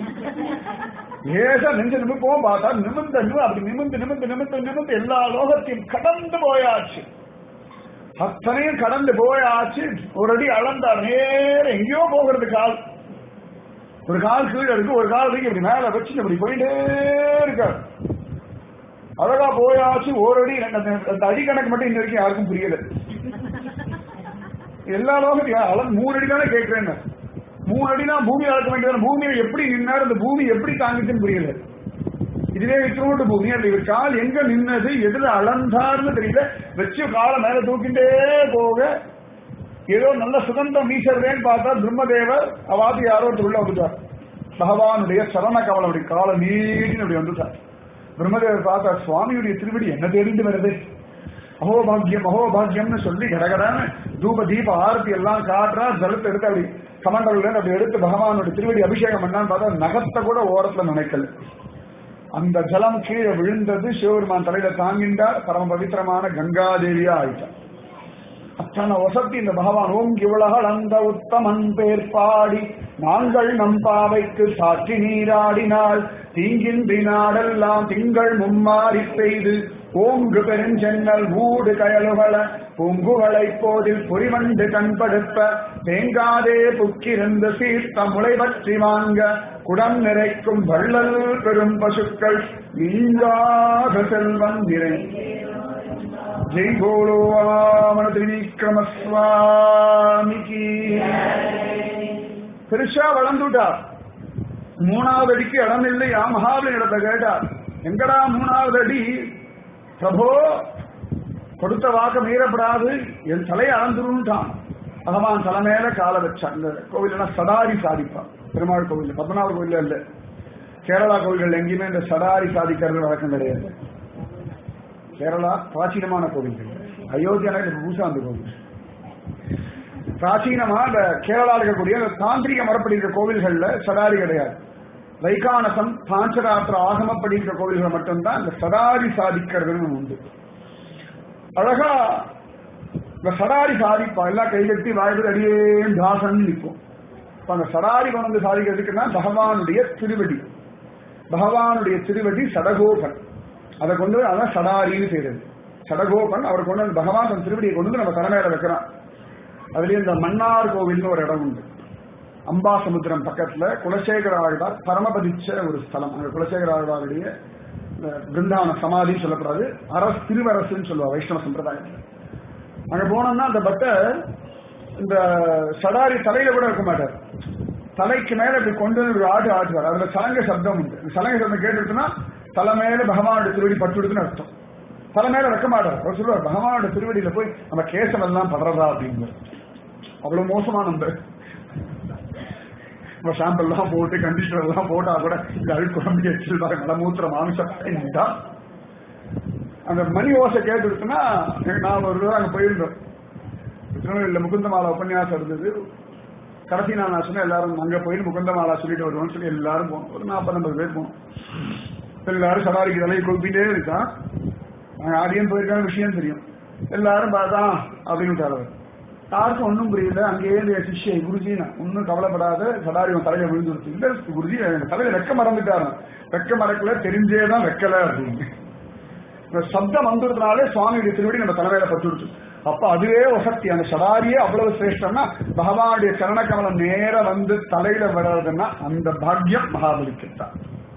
ஏசா நெஞ்ச நிமிப்போம் பார்த்தா நிமிந்த நிமி அப்படி நிமிந்து நிமிந்து நிமிந்து நிமிந்து எல்லா லோகத்தையும் கடந்து போயாச்சு அத்தனையும் கடந்து போயாச்சு ஒரு அடி அளந்தார் நேர எங்கேயோ போகிறது கால் ஒரு கால் கீழே இருக்கு ஒரு கால் இருக்கு இப்படி மேல வச்சு இப்படி போயிட்டே இருக்காரு அழகா போயாச்சு ஒரு அடி அந்த அடி கணக்கு மட்டும் இன்ன வரைக்கும் யாருக்கும் புரியல எல்லா லோகத்தையும் அளவு மூணு அடி தானே கேட்கிறேன் மூணு அடினா பூமி அளக்க வேண்டியது பூமியை எப்படி நின்னார் அந்த பூமி எப்படி தாங்கிச்சுன்னு புரியல இதுவே விக்ரோட்டு பூமி அந்த இவர் கால் எங்க நின்னது எதுல அளந்தார்னு தெரியல வச்சு காலை மேல தூக்கிட்டே போக ஏதோ நல்ல சுகந்தம் வீசறதேன்னு பார்த்தா பிரம்மதேவர் அவாது யாரோ ஒருத்தர் உள்ள வந்துட்டார் பகவானுடைய சரண கவலம் அப்படி காலை நீட்டின்னு அப்படி வந்துட்டார் பிரம்மதேவர் பார்த்தா சுவாமியுடைய திருவடி என்ன தேடிட்டு வருது அஹோபாகியம் அஹோபாகியம்னு சொல்லி கடகடான்னு தூப தீப ஆரத்தி எல்லாம் காட்டுறா ஜலத்தை எடுத்து அப்படி கமண்டல அப்படி எடுத்து பகவானோட திருவடி அபிஷேகம் பண்ணான்னு பார்த்தா நகத்தை கூட ஓரத்துல நினைக்கல அந்த ஜலம் கீழே விழுந்தது சிவபெருமான் தலையில தாங்கின்றார் பரம பவித்திரமான கங்காதேவியா ஆயிட்டார் அத்தனை வசதி இந்த பகவான் ஓங்கி உலகள் அந்த உத்தமன் பேர் பாடி நாங்கள் நம் பாவைக்கு சாட்சி நீராடினால் தீங்கின்றி நாடெல்லாம் திங்கள் மும்மாறி பெய்து ஓங்கு பெருஞ்சென்னல் ஊடு கயலுகள பூங்குகளை போதில் பொறிவண்டு கண்படுப்ப தேங்காதே புக்கிருந்து சீர்த்த முளை பற்றி வாங்க குடம் நிறைக்கும் வள்ளல் பெரும் பசுக்கள் நீங்காத செல்வம் நிறை ஜெய் போலோ வாமன திரிவிக்ரம சுவாமிக்கு பெருசா வளர்ந்துட்டார் மூணாவது அடிக்கு இடம் இல்லையா மகாபலி இடத்தை கேட்டார் எங்கடா மூணாவது அடி பிரபோ கொடுத்த வாக்க மீறப்படாது என் தலையை அளந்துருன்ட்டான் பகவான் தலை மேல கால வச்சான் இந்த கோவில் சதாரி சாதிப்பான் பெருமாள் கோவில் பத்மநாப கோவில் இல்ல கேரளா கோவில்கள் எங்கேயுமே இந்த சதாரி சாதிக்கிறது வழக்கம் கிடையாது கேரளா பிராச்சீனமான கோவில்கள் அயோத்தியா பூசாந்து கோவில் பிராச்சீனமா இந்த கேரளாவில் இருக்கக்கூடிய இந்த தாந்திரிக மரப்படி இருக்கிற கோவில்கள்ல சடாரி கிடையாது வைகானசம் பாஞ்சராத்திர ஆகமப்படி இருக்கிற கோவில்கள் மட்டும்தான் இந்த சடாரி சாதிக்கிறதுன்னு உண்டு அழகா இந்த சடாரி சாதிப்பா எல்லாம் கைகட்டி வாய்ப்பு அடியே தாசன் நிற்கும் இப்ப அந்த சடாரி கொண்டு வந்து சாதிக்கிறதுக்குன்னா பகவானுடைய திருவடி பகவானுடைய திருவடி சடகோபன் அதை கொண்டு வந்து அதான் சடாரின்னு செய்யறது சடகோபன் அவர் கொண்டு வந்து பகவான் தன் திருவடியை கொண்டு வந்து நம்ம தலைமையில வைக்கிறான் அதுலயும் இந்த மன்னார் கோவில்னு ஒரு இடம் உண்டு அம்பாசமுத்திரம் பக்கத்துல குலசேகர ஆழ்வார் பரமபதிச்ச ஒரு ஸ்தலம் அங்க குலசேகர ஆழ்வாருடைய அஹ், பிருந்தாவன சமாதின்னு சொல்லப்படாது அரசு திருவரசுன்னு சொல்லுவா வைஷ்ணவ சம்பிரதாயத்துல அங்க போனோம்னா அந்த பட்டர் இந்த சடாரி தலையில கூட இருக்க மாட்டார் தலைக்கு மேல இப்படி கொண்டு வந்து ஒரு ஆடு ஆட்டுவார் அதுல சலங்க சப்தம் உண்டு இந்த சலங்க சப்தம் கேட்டுட்டுனா தலை மேல பகவானுடைய திருவடி பட்டுடுதுன்னு அர்த்தம் தலை மேல வைக்க மாட்டார் அவர் சொல்லுவார் பகவானோட திருவடியில போய் நம்ம கேசம் எல்லாம் படுறதா அப்படின்னு அவ்வளவு மோசமான நம்பர் நம்ம ஷாம்பு எல்லாம் போட்டு கண்டிஷனர் எல்லாம் போட்டா கூட இந்த அழுக்கு குழம்பு வச்சிருந்தாங்க மலமூத்திர மாமிசம் இருந்தா அந்த மணி ஓசை கேட்டுடுச்சுன்னா நான் ஒரு தடவை அங்க போயிருந்தோம் திருநெல்வேலியில் முகுந்தமாலா உபன்யாசம் இருந்தது கடைசி நான் நான் சொன்னேன் எல்லாரும் அங்க போய் முகுந்தமாலா சொல்லிட்டு வருவோம்னு சொல்லி எல்லாரும் போனோம் ஒரு நாற்பது ஐம்பது பேர் போனோம் எல்லாரும் சடாரிக்கு தலையை கொழுப்பிட்டே இருக்கான் நாங்க ஆடியன் போயிருக்காங்க விஷயம் தெரியும் எல்லாரும் பார்த்தா அப்படின்னு விட்டார் அவர் யாருக்கும் ஒன்றும் புரியல அங்கேயே இந்த சிஷ்யை குருஜி ஒன்றும் கவலைப்படாத சடாரி உன் தலையில விழுந்துருச்சு இல்ல குருஜி என் தலையில வெக்க மறந்துட்டாரு வெக்க மறக்கல தெரிஞ்சே தான் வெக்கல அப்படின்னு இந்த சப்தம் வந்ததுனாலே சுவாமியுடைய திருவடி நம்ம தலைமையில பட்டுடுச்சு அப்ப அதுவே வசக்தி அந்த சடாரியே அவ்வளவு சிரேஷ்டம்னா பகவானுடைய சரண கமலம் நேர வந்து தலையில வர்றதுன்னா அந்த பாக்கியம் மகாபலிக்குத்தான்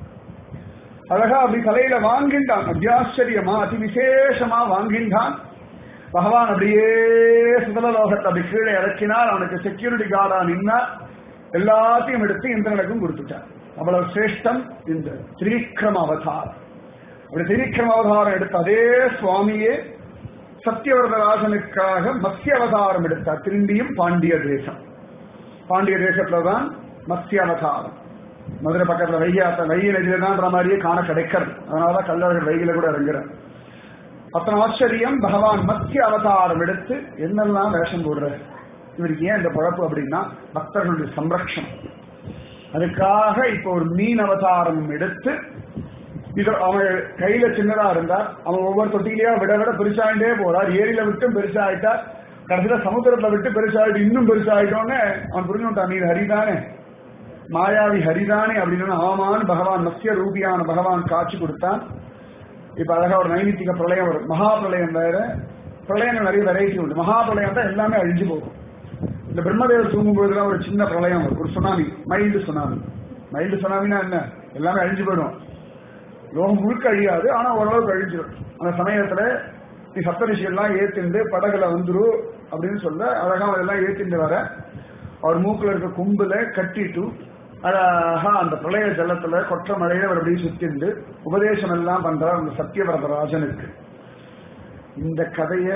அழகா அப்படி தலையில வாங்கின்றான் அத்தியாச்சரியமா அதி விசேஷமா வாங்கின்றான் பகவான் அப்படியே சுதலலோகத்தை அப்படி கீழே இறக்கினால் அவனுக்கு செக்யூரிட்டி கார்டா நின்னா எல்லாத்தையும் எடுத்து இந்திரனுக்கும் கொடுத்துட்டான் அவ்வளவு சிரேஷ்டம் இந்த திரிக்ரம அவதாரம் அப்படி திரிக்ரம அவதாரம் எடுத்த அதே சுவாமியே சத்தியவரதராஜனுக்காக மத்திய அவதாரம் எடுத்தார் திரும்பியும் பாண்டிய தேசம் பாண்டிய தேசத்துல தான் மத்திய அவதாரம் மதுரை பக்கத்துல வைகாத்த வைகை நதியில தான்ற மாதிரியே காண கிடைக்கிறது அதனாலதான் கல்லர்கள் வைகையில கூட இறங்குறார் அத்தனை ஆச்சரியம் பகவான் மத்திய அவதாரம் எடுத்து என்னெல்லாம் வேஷம் போடுற இவருக்கு ஏன் இந்த பழப்பு அப்படின்னா பக்தர்களுடைய சம்ரக்ஷணம் அதுக்காக இப்போ ஒரு மீன் அவதாரம் எடுத்து இது அவன் கையில சின்னதா இருந்தார் அவன் ஒவ்வொரு தொட்டிலையா விட விட பெருசாயிட்டே போறார் ஏரியில விட்டும் பெருசாயிட்டார் கடைசியில சமுத்திரத்துல விட்டு பெருசாயிட்டு இன்னும் பெருசாயிட்டோன்னு அவன் புரிஞ்சுட்டான் நீர் ஹரிதானே மாயாவி ஹரிதானே அப்படின்னு ஆமான் பகவான் மத்திய ரூபியான பகவான் காட்சி கொடுத்தான் இப்ப அழகா ஒரு நைமித்திக பிரளயம் வரும் மகா பிரளயம் வேற பிரளயங்கள் நிறைய வெரைட்டி உண்டு மகா பிரளயம் தான் எல்லாமே அழிஞ்சு போகும் இந்த பிரம்மதேவர் தூங்கும்போதுலாம் ஒரு சின்ன பிரளயம் வரும் ஒரு சுனாமி மைல்டு சுனாமி மைல்டு சுனாமினா என்ன எல்லாமே அழிஞ்சு போயிடும் லோகம் முழுக்க அழியாது ஆனா ஓரளவுக்கு அழிஞ்சிடும் அந்த சமயத்துல நீ சப்தரிஷி எல்லாம் ஏத்திண்டு படகுல வந்துரு அப்படின்னு சொல்ல அழகா எல்லாம் ஏத்திண்டு வர அவர் மூக்குல இருக்க கும்புல கட்டிட்டு அழகா அந்த பிரளய ஜலத்துல கொற்ற மழையில அவர் அப்படியே சுத்திண்டு உபதேசம் எல்லாம் பண்றார் அந்த சத்தியவரதராஜனுக்கு இந்த கதைய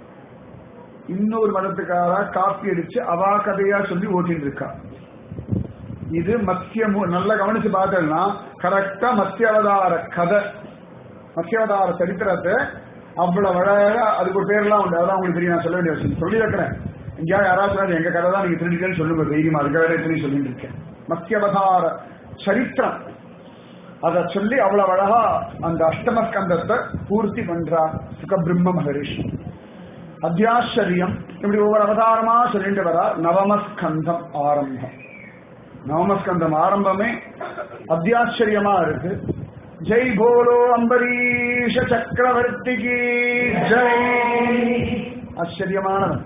இன்னொரு மதத்துக்காரா காப்பி அடிச்சு அவா கதையா சொல்லி ஓட்டிட்டு இருக்கா இது மத்திய மு- நல்லா கவனிச்சு பார்த்தேன்னா கரெக்டா மத்திய அவதார கதை மத்திய அவதார சரித்திரத்தை அவ்வளவு அழகா அதுக்கு ஒரு பேர்லாம் உண்டு அதான் உங்களுக்கு தெரியும் நான் சொல்ல வேண்டிய அவசியம் சொல்லி வைக்கிறேன் எங்கேயாவது யாராவது சொன்னா, எங்க கதை தான் நீங்க திருடிட்டேன்னு சொல்லுங்க தைரியமா அதுக்காக எத்தனை சொல்லிட்டு இருக்கேன் மத்தியவதார சரித்திரம் அத சொல்லி அவ்வளவு அழகா அந்த அஷ்டமஸ்கந்தத்தை பூர்த்தி பண்றார் சுகபிரம்ம மகரிஷி அத்தியாச்சரியம் இப்படி ஒவ்வொரு அவதாரமா சொல்லிட்டு வரா நவமஸ்கந்தம் ஆரம்பம் நவமஸ்கந்தம் ஆரம்பமே அத்தியாச்சரியமா இருக்கு ஜெய் போலோ அம்பரீஷ சக்கரவர்த்திக்கு ஜெய் ஆச்சரியமானவன்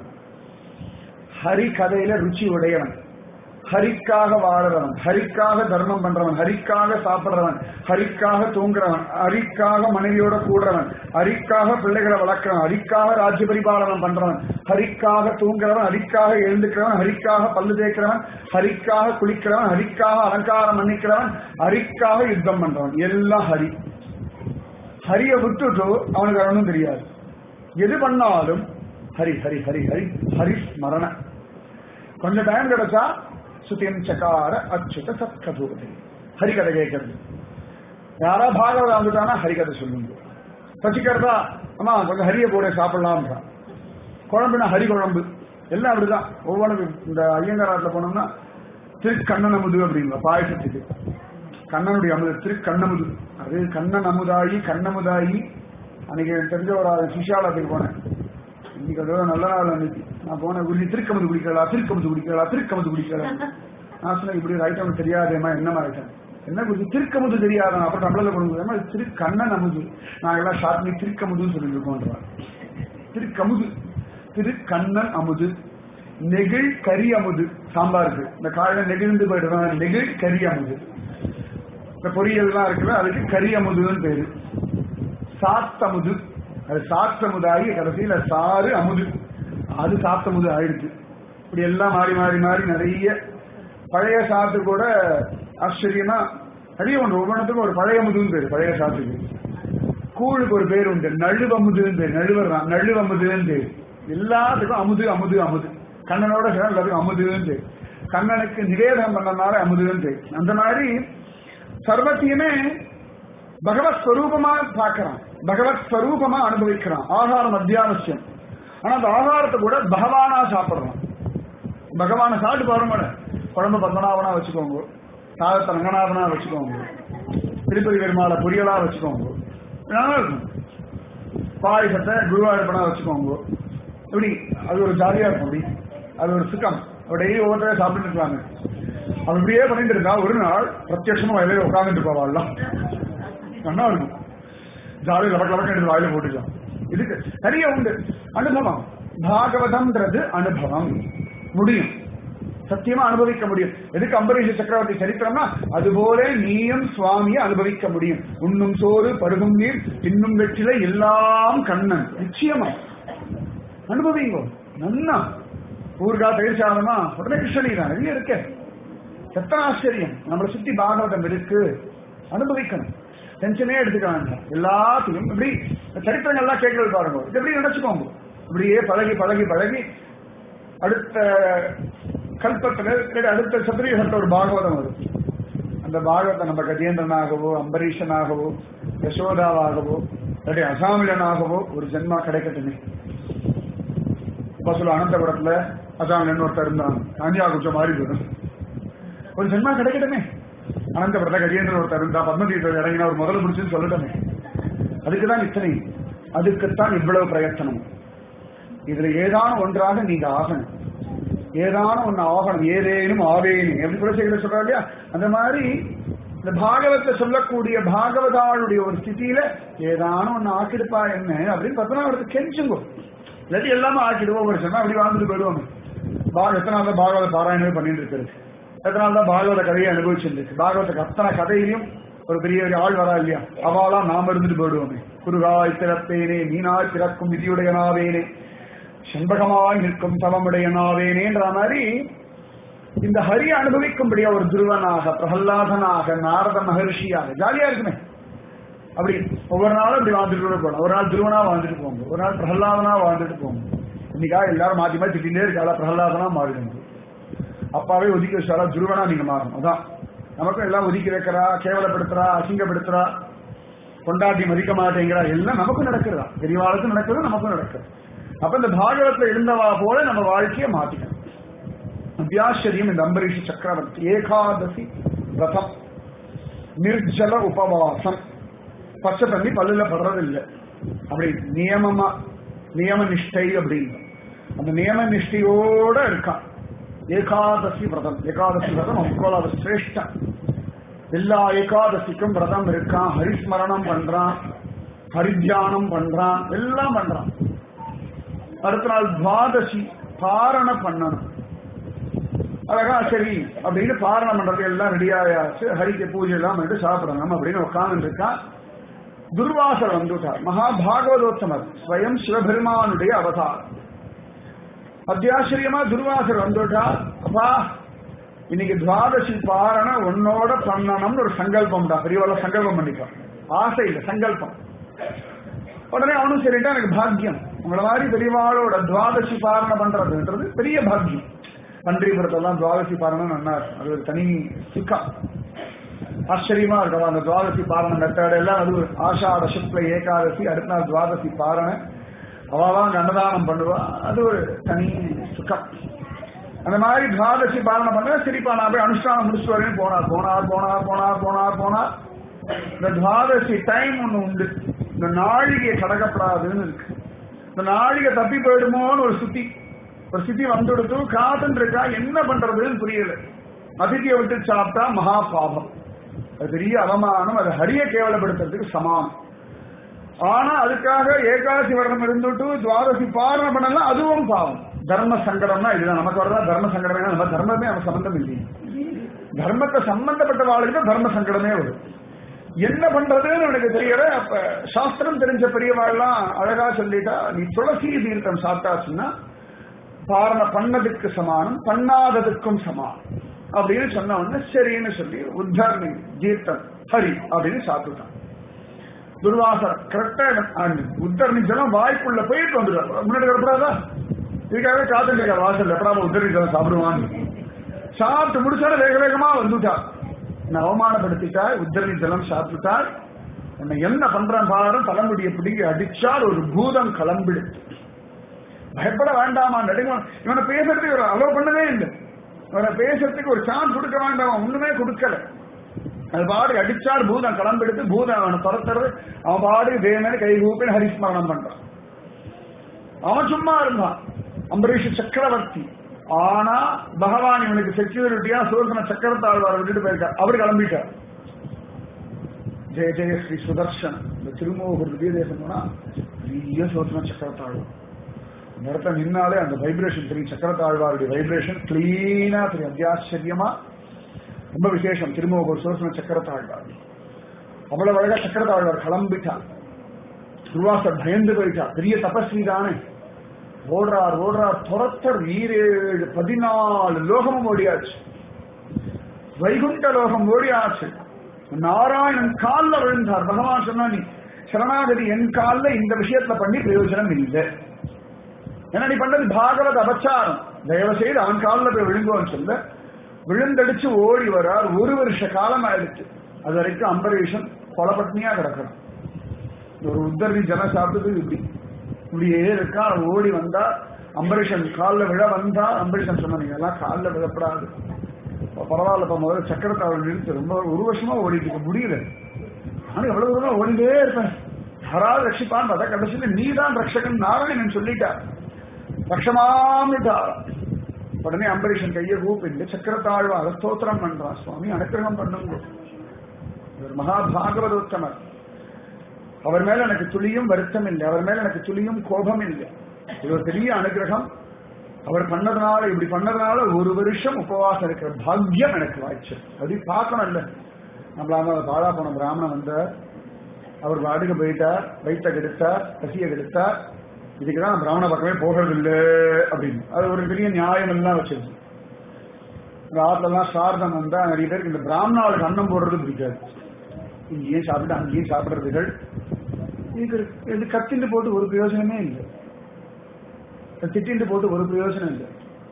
ஹரி கதையில ருச்சி உடையவன் ஹரிக்காக வாழறவன் ஹரிக்காக தர்மம் பண்றவன் ஹரிக்காக சாப்பிடுறவன் ஹரிக்காக தூங்குறவன் ஹரிக்காக மனைவியோட கூடுறவன் ஹரிக்காக பிள்ளைகளை வளர்க்கிறவன் ஹரிக்காக ராஜ்ய பரிபாலனம் பண்றவன் ஹரிக்காக தூங்குறவன் ஹரிக்காக எழுந்துக்கிறவன் ஹரிக்காக பல்லு தேய்க்கிறவன் ஹரிக்காக குளிக்கிறவன் ஹரிக்காக அலங்காரம் பண்ணிக்கிறவன் ஹரிக்காக யுத்தம் பண்றவன் எல்லாம் ஹரி ஹரிய விட்டுட்டு அவனுக்கு ஒன்றும் தெரியாது எது பண்ணாலும் ஹரி ஹரி ஹரி ஹரி ஹரி ஸ்மரண கொஞ்சம் டைம் கிடைச்சா சுத்தியம் சக்கார அச்சுத சத்கதூதி ஹரிகதை கேட்கறது யாரா பாகவதம் வந்துட்டானா ஹரிகதை சொல்லுங்க பச்சிக்கிறதா அம்மா கொஞ்சம் ஹரிய போட சாப்பிடலாம்ன்றான் குழம்புனா ஹரி குழம்பு எல்லாம் அப்படிதான் ஒவ்வொன்றும் இந்த ஐயங்காராட்டில் போனோம்னா திருக்கண்ணன் அமுது அப்படிங்க பாயசத்துக்கு கண்ணனுடைய அமுது திருக்கண்ணமுது அது கண்ணன் அமுதாயி கண்ணமுதாயி அன்னைக்கு எனக்கு தெரிஞ்ச ஒரு சிஷாலத்துக்கு போனேன் இன்னைக்கு அதோட நல்ல நாள் அன்னைக்கு நான் போனேன் குருஜி திருக்கமது குடிக்கலாம் திருக்கமது குடிக்கலாம் திருக்கமது குடிக்கலாம் நான் சொன்னேன் இப்படி ஒரு ஐட்டம் தெரியாதேம்மா என்னமா ஐட்டம் என்ன குருஜி திருக்கமுது தெரியாதான் அப்புறம் நம்மள கொடுங்க திரு கண்ணன் அமுது நாங்க எல்லாம் ஷார்ட் பண்ணி திருக்கமுதுன்னு சொல்லிட்டு இருக்கோம்ன்றான் திருக்கமுது திரு கண்ணன் அமுது நெகிழ் கரி அமுது சாம்பாருக்கு இந்த காலையில நெகிழ்ந்து போயிடுறான் நெகிழ் கரி அமுது இந்த பொரியல்லாம் இருக்குல்ல அதுக்கு கரி அமுதுன்னு பேரு சாத்தமுது அது சாத்தமுதாகி கடைசியில சாறு அமுது அது சாத்தமுது ஆயிடுச்சு இப்படி எல்லாம் மாறி மாறி மாறி நிறைய பழைய சாத்து கூட ஆச்சரியமா நிறைய ஒன்று ஒவ்வொன்றுத்துக்கும் ஒரு பழைய அமுதுன்னு பேரு பழைய சாத்துக்கு கூழுக்கு ஒரு பேர் உண்டு நழுவமுதுன்னு பேர் நழுவர் தான் நழுவமுதுன்னு பேர் எல்லாத்துக்கும் அமுது அமுது அமுது கண்ணனோட சேர்ந்து எல்லாத்துக்கும் அமுதுன்னு பேர் கண்ணனுக்கு நிவேதனம் பண்ணனால அமுதுன்னு பேர் அந்த மாதிரி சர்வத்தையுமே பகவத் ஸ்வரூபமா பார்க்கறான் பகவத் ஸ்வரூபமா அனுபவிக்கிறான் ஆகாரம் அத்தியாவசியம் ஆனா அந்த ஆகாரத்தை கூட பகவானா சாப்பிடுறான் பகவானை சாப்பிட்டு பாருங்க குழம்பு பத்மநாபனா வச்சுக்கோங்க சாதத்தை ரங்கநாதனா வச்சுக்கோங்க திருப்பதி பெருமாளை பொரியலா வச்சுக்கோங்க நல்லா இருக்கும் பாயசத்தை குருவாயூரப்பனா வச்சுக்கோங்க இப்படி அது ஒரு ஜாலியா இருக்கும் அப்படி அது ஒரு சுகம் டெய்லி ஒவ்வொருத்தரையும் சாப்பிட்டு இருக்காங்க அவன் இப்படியே பண்ணிட்டு இருக்கா ஒரு நாள் பிரத்யட்சமா வயலே உட்காந்துட்டு போவாள்லாம் நல்லா இருக்கும் ஜாலியில் லபக் லபக் எடுத்து வாயில போட்டுக்கலாம் இதுக்கு நிறைய உண்டு அனுபவம் பாகவதம்ன்றது அனுபவம் முடியும் சத்தியமா அனுபவிக்க முடியும் எதுக்கு அம்பரீஷ சக்கரவர்த்தி சரித்திரம்னா அதுபோல நீயும் சுவாமியை அனுபவிக்க முடியும் உண்ணும் சோறு பருகும் நீர் இன்னும் வெற்றிலை எல்லாம் கண்ணன் நிச்சயமா அனுபவிங்கோ நன்னா ஊர்கா தயிர் சாதமா உடனே கிருஷ்ணனி தான் நிறைய இருக்கு எத்தனை ஆச்சரியம் நம்மளை சுத்தி பாகவதம் இருக்கு அனுபவிக்கணும் டென்ஷனே எடுத்துக்க வேண்டாம் எல்லாத்தையும் இப்படி சரித்திரங்கள்லாம் கேட்கறது பாருங்க இது எப்படி நினைச்சுக்கோங்க இப்படியே பழகி பழகி பழகி அடுத்த கல்பத்துல இல்லாட்டி அடுத்த சத்திரியகத்துல ஒரு பாகவதம் வரும் அந்த பாகவத்தை நம்ம கஜேந்திரனாகவோ அம்பரீஷனாகவோ யசோதாவாகவோ இல்லாட்டி அசாமிலனாகவோ ஒரு ஜென்மா கிடைக்கட்டுமே பசுல அனந்தபுரத்துல அசாமிலன் ஒருத்தர் இருந்தான் அஞ்சியா கொஞ்சம் மாறி போயிடும் ஒரு ஜென்மா கிடைக்கட்டுமே அனந்தபுரத்துல கஜேந்திரன் ஒருத்தர் இருந்தா பத்மதீர்த்தர் இறங்கினா ஒரு முதல்ல பிடிச்சுன்னு சொல்லட்டுமே அதுக்குதான் இத்தனை அதுக்குத்தான் இவ்வளவு பிரயத்தனம் இதுல ஏதான ஒன்றாக நீங்க ஆகணும் ஏதான ஒண்ணு ஆகணும் ஏதேனும் ஆவேனும் எப்படி குலசேகர சொல்றா இல்லையா அந்த மாதிரி இந்த பாகவத்தை சொல்லக்கூடிய பாகவதாளுடைய ஒரு ஸ்திதியில ஏதான ஒண்ணு ஆக்கிடுப்பா என்ன அப்படின்னு பத்மநாபத்தை கெஞ்சுங்கோ இல்லாட்டி எல்லாமே ஆக்கிடுவோம் ஒரு சொன்னா அப்படி வாழ்ந்துட்டு போயிடுவோம் பாக எத்தனை நாள் தான் பாகவத பாராயணமே பண்ணிட்டு இருக்கிறது எத்தனை நாள் தான் பாகவத கதையை அனுபவிச்சிருக்கு பாகவத அத்தனை கதையிலையும் ஒரு பெரிய பெரிய ஆள் வரா இல்லையா அவாளா நாம இருந்துட்டு போயிடுவோமே குருகாய் திறப்பேனே மீனாய் திறக்கும் விதியுடையனாவேனே செண்பகமாய் நிற்கும் தவமுடையனாவேனேன்ற மாதிரி இந்த ஹரி அனுபவிக்கும்படியா ஒரு துருவனாக பிரகல்லாதனாக நாரத மகர்ஷியாக ஜாலியா இருக்குமே அப்படி ஒவ்வொரு நாளும் இப்படி வாழ்ந்துட்டு போகணும் ஒரு நாள் துருவனா வாழ்ந்துட்டு போங்க ஒரு நாள் பிரகல்லாதனா வாழ்ந்துட்டு போங்க இன்னைக்கா எல்லாரும் மாத்தி மாத்தி திட்டிகிட்டே இருக்காளா பிரகல்லாதனா மாறிடுங்க அப்பாவே ஒதுக்கி வச்சாலா துருவனா நீங்க மாறணும் அதான் நமக்கும் எல்லாம் ஒதுக்கி வைக்கிறா கேவலப்படுத்துறா அசிங்கப்படுத்துறா கொண்டாட்டி மதிக்க மாட்டேங்கிறா எல்லாம் நமக்கும் நடக்கிறதா பெரியவாளுக்கும் நடக்கிறது நமக்கும் நடக்குது அப்ப இந்த பாகவத்துல இருந்தவா போல நம்ம வாழ்க்கையை மாத்திக்கணும் அத்தியாச்சரியம் இந்த அம்பரீஷ சக்கரவர்த்தி ஏகாதசி ரதம் நிர்ஜல உபவாசம் பச்சை தண்ணி பல்லுல படுறதில்லை அப்படி நியமமா நியம நிஷ்டை அப்படின்னு அந்த நியம நிஷ்டையோட இருக்கான் ஏகாதசி விரதம் ஏகாதசி விரதம் அவ்வளவு சிரேஷ்டம் எல்லா ஏகாதசிக்கும் விரதம் இருக்கான் ஹரிஸ்மரணம் பண்றான் ஹரித்தியானம் பண்றான் எல்லாம் பண்றான் அடுத்த நாள் துவாதசி பாரண பண்ணணும் அழகா சரி அப்படின்னு பாரணம் பண்றது எல்லாம் ரெடி ஆயாச்சு ஹரிக்கு பூஜை எல்லாம் பண்ணிட்டு சாப்பிடணும் அப்படின்னு உட்கார்ந்து இருக்கான் துர்வாசர் வந்துட்டார் மகா பாகவதோத்தமர் ஸ்வயம் சிவபெருமானுடைய அவதாரம் அத்தியாச்சரியமா துர்வாசர் வந்துட்டார் அப்பா இன்னைக்கு துவாதசி பாரண உன்னோட பண்ணணும்னு ஒரு சங்கல்பம் தான் பெரியவள சங்கல்பம் பண்ணிக்கலாம் ஆசை இல்லை சங்கல்பம் உடனே அவனும் சரிட்டா எனக்கு பாக்கியம் உங்களை மாதிரி பெரியவாளோட துவாதசி பாரண பண்றதுன்றது பெரிய பாக்கியம் பன்றிபுரத்தெல்லாம் துவாதசி பாரணம் நல்லா இருக்கும். அது ஒரு தனி சுக்கம் ஆச்சரியமா இருக்கும் அந்த துவாதசி பாரண மெத்தட் எல்லாம் அது ஒரு ஆஷாட சுக்ல ஏகாதசி அடுத்த நாள் துவாதசி பாரண அவாதான் அன்னதானம் பண்ணுவா அது ஒரு தனி சுகம் அந்த மாதிரி துவாதசி பாரணம் பண்ண சரிப்பா நான் போய் அனுஷ்டானம் முடிச்சுட்டு வரேன் போனார் போனார் போனார் போனார் போனார் போனார் இந்த துவாதசி டைம் ஒண்ணு உண்டு இந்த நாழிகை கடக்கப்படாதுன்னு இருக்கு இந்த நாழிகை தப்பி போயிடுமோன்னு ஒரு சுத்தி ஒரு சித்தி வந்துடுத்து காத்துன்னு இருக்கா என்ன பண்றதுன்னு புரியல அதிதியை விட்டு சாப்பிட்டா மகா பாபம் அது பெரிய அவமானம் அது ஹரிய கேவலப்படுத்துறதுக்கு சமானம் ஆனா அதுக்காக ஏகாதசி விரதம் இருந்துட்டு துவாதசி பாரணம் பண்ணலாம் அதுவும் பாவம் தர்ம சங்கடம்னா இதுதான் நமக்கு வரதா தர்ம சங்கடமே நம்ம தர்மமே நம்ம சம்பந்தம் இல்லையே தர்மத்தை சம்பந்தப்பட்ட வாழ்க்கை தர்ம சங்கடமே வரும் என்ன பண்றதுன்னு எனக்கு தெரியல அப்ப சாஸ்திரம் தெரிஞ்ச பெரியவாள்லாம் அழகா சொல்லிட்டா நீ துளசி தீர்த்தம் சாப்பிட்டாச்சுன்னா பாரண பண்ணதுக்கு சமானம் பண்ணாததுக்கும் சமானம் அப்படின்னு சொன்ன உடனே சரின்னு சொல்லி உத்தர்ணி தீர்த்தம் ஹரி அப்படின்னு சாப்பிட்டுட்டான் துர்வாசர் கரெக்டா உத்தரணி ஜலம் வாய்க்குள்ள போயிட்டு வந்துடுறாரு முன்னாடி வரப்படாதா இதுக்காக காத்துட்டு இருக்கா வாசல் எப்படா உத்தரணி ஜலம் சாப்பிடுவான்னு சாப்பிட்டு முடிச்சாலும் வேக வேகமா வந்துட்டார் என்ன அவமானப்படுத்திட்டார் உத்தரணி ஜலம் சாப்பிட்டுட்டார் உன்னை என்ன பண்றான் பாரு தலைமுடியை பிடிங்கி அடிச்சால் ஒரு பூதம் கிளம்பிடுச்சு பயப்பட வேண்டாமா நடுங்க இவனை பேசுறதுக்கு ஒரு அலோ பண்ணவே இல்லை இவனை பேசுறதுக்கு ஒரு சான்ஸ் கொடுக்க வேண்டாம் ஒண்ணுமே கொடுக்கல அது பாடு அடிச்சால் பூதம் கிளம்பெடுத்து பூதம் அவனை துரத்துறது அவன் பாடு வேணும்னு கை கூப்பின்னு ஹரிஸ்மரணம் பண்றான் அவன் சும்மா இருந்தான் அம்பரீஷ் சக்கரவர்த்தி ஆனா பகவான் இவனுக்கு செக்யூரிட்டியா சூர்சன சக்கரத்தாழ்வார் விட்டுட்டு போயிருக்கார் அவர் கிளம்பிட்டார் ஜெய ஜெய ஸ்ரீ சுதர்ஷன் இந்த திருமோகர் விஜய தேசம் போனா பெரிய சோதன சக்கரத்தாழ்வார் இந்த இடத்துல நின்னாலே அந்த வைப்ரேஷன் தெரியும் சக்கரத்தாழ்வாருடைய வைப்ரேஷன் கிளீனா தெரியும் அத்தியாச்சரியமா ரொம்ப விசேஷம் திருமோகர் சோசன சக்கரத்தாழ்வார் அவ்வளவு அழகா சக்கரத்தாழ்வார் கிளம்பிட்டார் துர்வாசர் பயந்து போயிட்டார் பெரிய தபஸ்வி தானே ஓடுறார் ஓடுறார் துரத்தர் ஈரேழு பதினாலு லோகமும் ஓடியாச்சு வைகுண்ட லோகம் ஓடியாச்சு நாராயணன் காலில் விழுந்தார் பகவான் சொன்னா நீ சரணாகதி என் காலில் இந்த விஷயத்துல பண்ணி பிரயோஜனம் இல்லை ஏன்னா நீ பண்ணது பாகவத அபச்சாரம் தயவு செய்து அவன் காலில் போய் விழுங்குவான்னு சொல்ல விழுந்தடிச்சு ஓடி வரார் ஒரு வருஷ காலம் ஆயிடுச்சு அது வரைக்கும் அம்பரீஷன் கொலப்பட்னியா கிடக்கிறான் ஒரு உத்தரவி ஜன சாப்பிட்டது இப்படி இப்படியே இருக்கா ஓடி வந்தா அம்பரீஷன் காலில் விழ வந்தா அம்பரீஷன் சொன்ன நீங்க எல்லாம் காலில் விழப்படாது பரவாயில்லப்பா முதல்ல சக்கரத்தை அவள் நிறுத்து ரொம்ப ஒரு வருஷமா ஓடிட்டு இருக்க முடியல ஆனா எவ்வளவு தூரம் ஓடிட்டே இருப்பேன் யாராவது ரட்சிப்பான்னு பார்த்தா கடைசியில் நீ தான் ரட்சகன் நாராயணன் சொல்லிட்டார் ரட்சமாமிட்டார் உடனே அம்பரீஷன் கையை கூப்பிட்டு சக்கரத்தாழ்வாக ஸ்தோத்திரம் பண்றான் சுவாமி அனுக்கிரகம் பண்ணுங்க இவர் மகா பாகவதோத்தமர் அவர் மேல எனக்கு துளியும் வருத்தம் இல்லை அவர் மேல எனக்கு துளியும் கோபம் இல்லை இது ஒரு பெரிய அனுகிரகம் அவர் பண்ணதுனால இப்படி பண்ணதுனால ஒரு வருஷம் உபவாசம் இருக்கிற பாக்கியம் எனக்கு வாய்ச்சு அப்படி பார்க்கணும் இல்ல நம்மளாம பாழா போன பிராமணன் வந்தார் அவர் வாடுக போயிட்டார் வயிற்ற கெடுத்தார் பசிய கெடுத்தார் இதுக்குதான் பிராமண பக்கமே போகிறது இல்லை அப்படின்னு அது ஒரு பெரிய நியாயம் எல்லாம் வச்சிருக்கு இந்த ஆற்றுலாம் சாரதம் வந்தா நிறைய பேருக்கு இந்த பிராமணாவுக்கு அன்னம் போடுறது பிடிக்காது இங்கேயும் சாப்பிட்டு அங்கேயும் சாப்பிடுறதுகள் இது இது கத்திண்டு போட்டு ஒரு பிரயோஜனமே இல்லை திட்டிண்டு போட்டு ஒரு பிரயோஜனம் இல்லை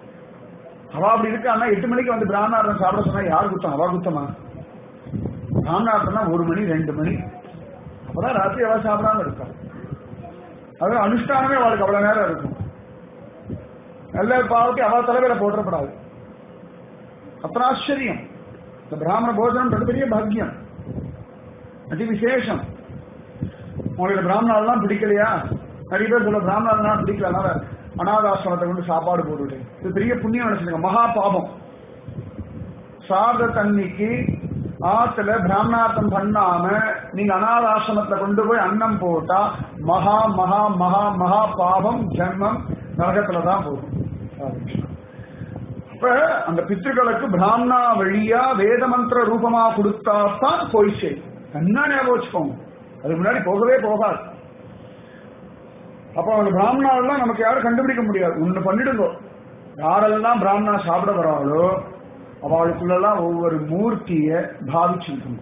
அவ அப்படி இருக்கான்னா எட்டு மணிக்கு வந்து பிராமணார்த்தம் சாப்பிட சொன்னா யார் குத்தம் அவா குத்தமா பிராமணார்த்தம்னா ஒரு மணி ரெண்டு மணி அப்பதான் ராத்திரி அவள் சாப்பிடாம இருப்பாள் அது அனுஷ்டானமே அவளுக்கு அவ்வளவு நேரம் இருக்கும் நல்ல பாவத்தை அவள் தலைமையில போட்டுறப்படாது அத்தனை ஆச்சரியம் இந்த பிராமண போஜனம் பெரிய பாக்கியம் அதி விசேஷம் உங்களுக்கு பிராமணாலாம் பிடிக்கலையா நிறைய பேர் சொல்ல பிராமணாலாம் பிடிக்கல அதனால அனாதாசிரமத்தை கொண்டு சாப்பாடு போட்டுவிட்டேன் இது பெரிய புண்ணியம் நினைச்சுங்க மகா பாபம் சாத தண்ணிக்கு ஆத்துல பிராமணார்த்தம் பண்ணாம நீங்க அனாதாசிரமத்துல கொண்டு போய் அன்னம் போட்டா மகா மகா மகா மகா பாவம் ஜென்மம் நரகத்துலதான் போகும் அப்ப அந்த பித்ருக்களுக்கு பிராமணா வழியா வேத மந்திர ரூபமா கொடுத்தாத்தான் போய் செய் என்ன ஞாபகம் வச்சுக்கோங்க அதுக்கு முன்னாடி போகவே போகாது அப்ப அவங்க பிராமணாலாம் நமக்கு யாரும் கண்டுபிடிக்க முடியாது ஒண்ணு பண்ணிடுங்க யாரெல்லாம் பிராமணா சாப்பிட வராளோ அவளுக்குள்ளெல்லாம் ஒவ்வொரு மூர்த்திய பாவிச்சுருக்கணும்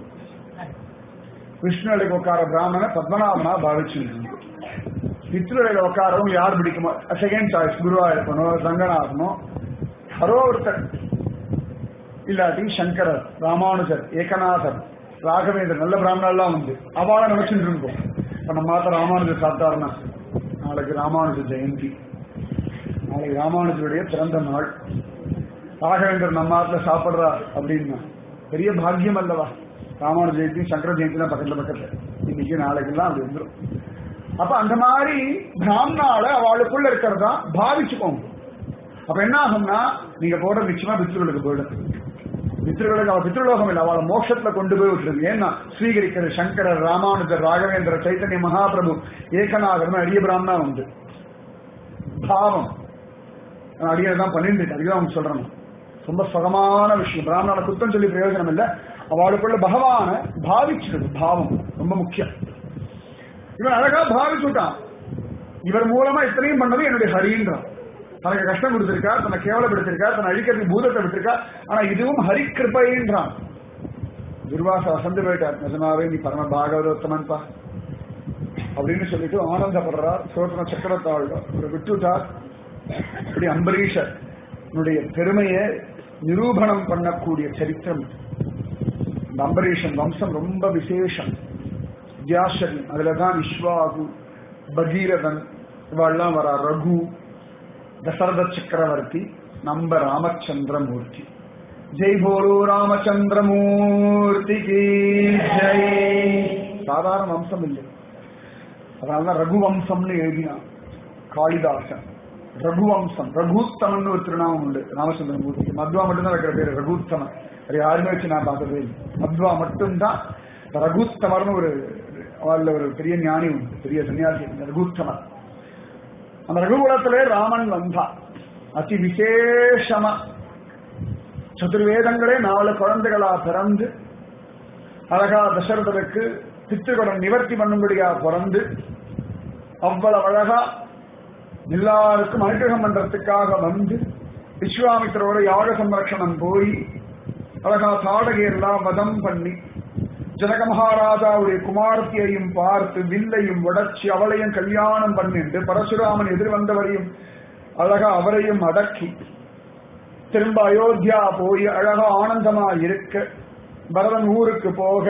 விஷ்ணுவில உட்கார பிராமண பத்மநாபனா பாவிச்சுருக்கணும் பித்ருவில உட்காரவங்க யார் பிடிக்குமோ செகண்ட் சாய்ஸ் குருவா இருக்கணும் ரங்கநாதனோ யாரோ ஒருத்தர் இல்லாட்டி சங்கரர் ராமானுஜர் ஏகநாதர் ராகவேந்தர் நல்ல பிராமணர்லாம் உண்டு அவளை நினைச்சுட்டு இருக்கோம் இப்ப நம்ம மாத்த ராமானுஜர் சாப்பிட்டாருன்னா நாளைக்கு ராமானுஜ ஜெயந்தி நாளைக்கு ராமானுஜருடைய பிறந்த நாள் ராகவேந்தர் நம்ம ஆத்துல சாப்பிடுறா அப்படின்னா பெரிய பாக்கியம் அல்லவா ராமானுஜ ஜெயந்தி சங்கர ஜெயந்திலாம் பக்கத்துல பக்கத்துல இன்னைக்கு நாளைக்கெல்லாம் அப்படி வந்துடும் அப்ப அந்த மாதிரி பிராமணால அவளுக்குள்ள இருக்கிறதா பாவிச்சுக்கோங்க அப்ப என்ன ஆகும்னா நீங்க போடுற நிச்சயமா பித்ருகளுக்கு போயிடும் பித்ருகளுக்கு அவ பித்ருலோகம் இல்லை அவளை மோட்சத்துல கொண்டு போய் விட்டுருது ஏன்னா ஸ்வீகரிக்கிற சங்கரர் ராமானுஜர் ராகவேந்திர சைத்தன்ய மகாபிரபு ஏகநாதர் அடிய பிராமணா உண்டு பாவம் அடியதான் பண்ணிட்டு அதுதான் அவங்க சொல்றேன் ரொம்ப சுகமான விஷயம் பிராமணால குத்தம் சொல்லி பிரயோஜனம் இல்லை அவளுக்குள்ள பகவான பாவிச்சிருது பாவம் ரொம்ப முக்கியம் இவன் அழகா பாவிச்சுட்டான் இவர் மூலமா இத்தனையும் பண்ணது என்னுடைய ஹரின்றான் தனக்கு கஷ்டம் கொடுத்திருக்கார் தன்னை கேவலப்படுத்திருக்கார் தன்னை அழிக்கிறதுக்கு பூதத்தை விட்டிருக்கார் ஆனா இதுவும் ஹரி கிருப்பைன்றான் துர்வாசா வசந்து போயிட்டார் நிஜமாவே நீ பரம பாகவதோத்தமன்பா அப்படின்னு சொல்லிட்டு ஆனந்தப்படுறார் சோதன சக்கரத்தாள் ஒரு விட்டுட்டார் இப்படி அம்பரீஷர் உன்னுடைய பெருமையை நிரூபணம் பண்ணக்கூடிய சரித்திரம் இந்த அம்பரீஷன் வம்சம் ரொம்ப விசேஷம் வியாசரி அதுலதான் விஸ்வாகு பகீரதன் இவாள்லாம் வரா ரகு தசரத சக்கரவர்த்தி நம்ம ராமச்சந்திரமூர்த்தி ஜெய் போலோ ராமச்சந்திரமூர்த்திக்கு ஜெய் சாதாரண வம்சம் இல்லை அதனாலதான் ரகுவம்சம்னு எழுதினான் காளிதாசன் ரகுவம்சம் ரகுத்தமன் ஒரு திருநாமம் உண்டு ராமச்சந்திரமூர்த்தி மத்வா மட்டும்தான் வைக்கிற பேரு ரகுத்தமன் அது யாருமே வச்சு நான் பார்த்ததே இல்லை மத்வா மட்டும்தான் ரகுத்தமர்னு ஒரு அவள்ல ஒரு பெரிய ஞானி உண்டு பெரிய சன்னியாசி ரகுத்தமர் அந்த ரகுகுலத்திலே ராமன் வந்தான் அதி விசேஷமா சதுர்வேதங்களே நாலு குழந்தைகளா பிறந்து அழகா தசரதனுக்கு பித்திருக்கடன் நிவர்த்தி பண்ணும்படியா பிறந்து அவ்வளவு அழகா எல்லாருக்கும் அனுகிரகம் பண்றதுக்காக வந்து விஸ்வாமித்திரோட யாக சம்ரட்சணம் போய் அழகா தாடகை எல்லாம் வதம் பண்ணி ஜனக மகாராஜாவுடைய குமாரத்தியையும் பார்த்து வில்லையும் உடச்சி அவளையும் கல்யாணம் பண்ணிட்டு பரசுராமன் எதிர் வந்தவரையும் அழகா அவரையும் அடக்கி திரும்ப அயோத்தியா போய் அழகா ஆனந்தமா இருக்க பரதன் ஊருக்கு போக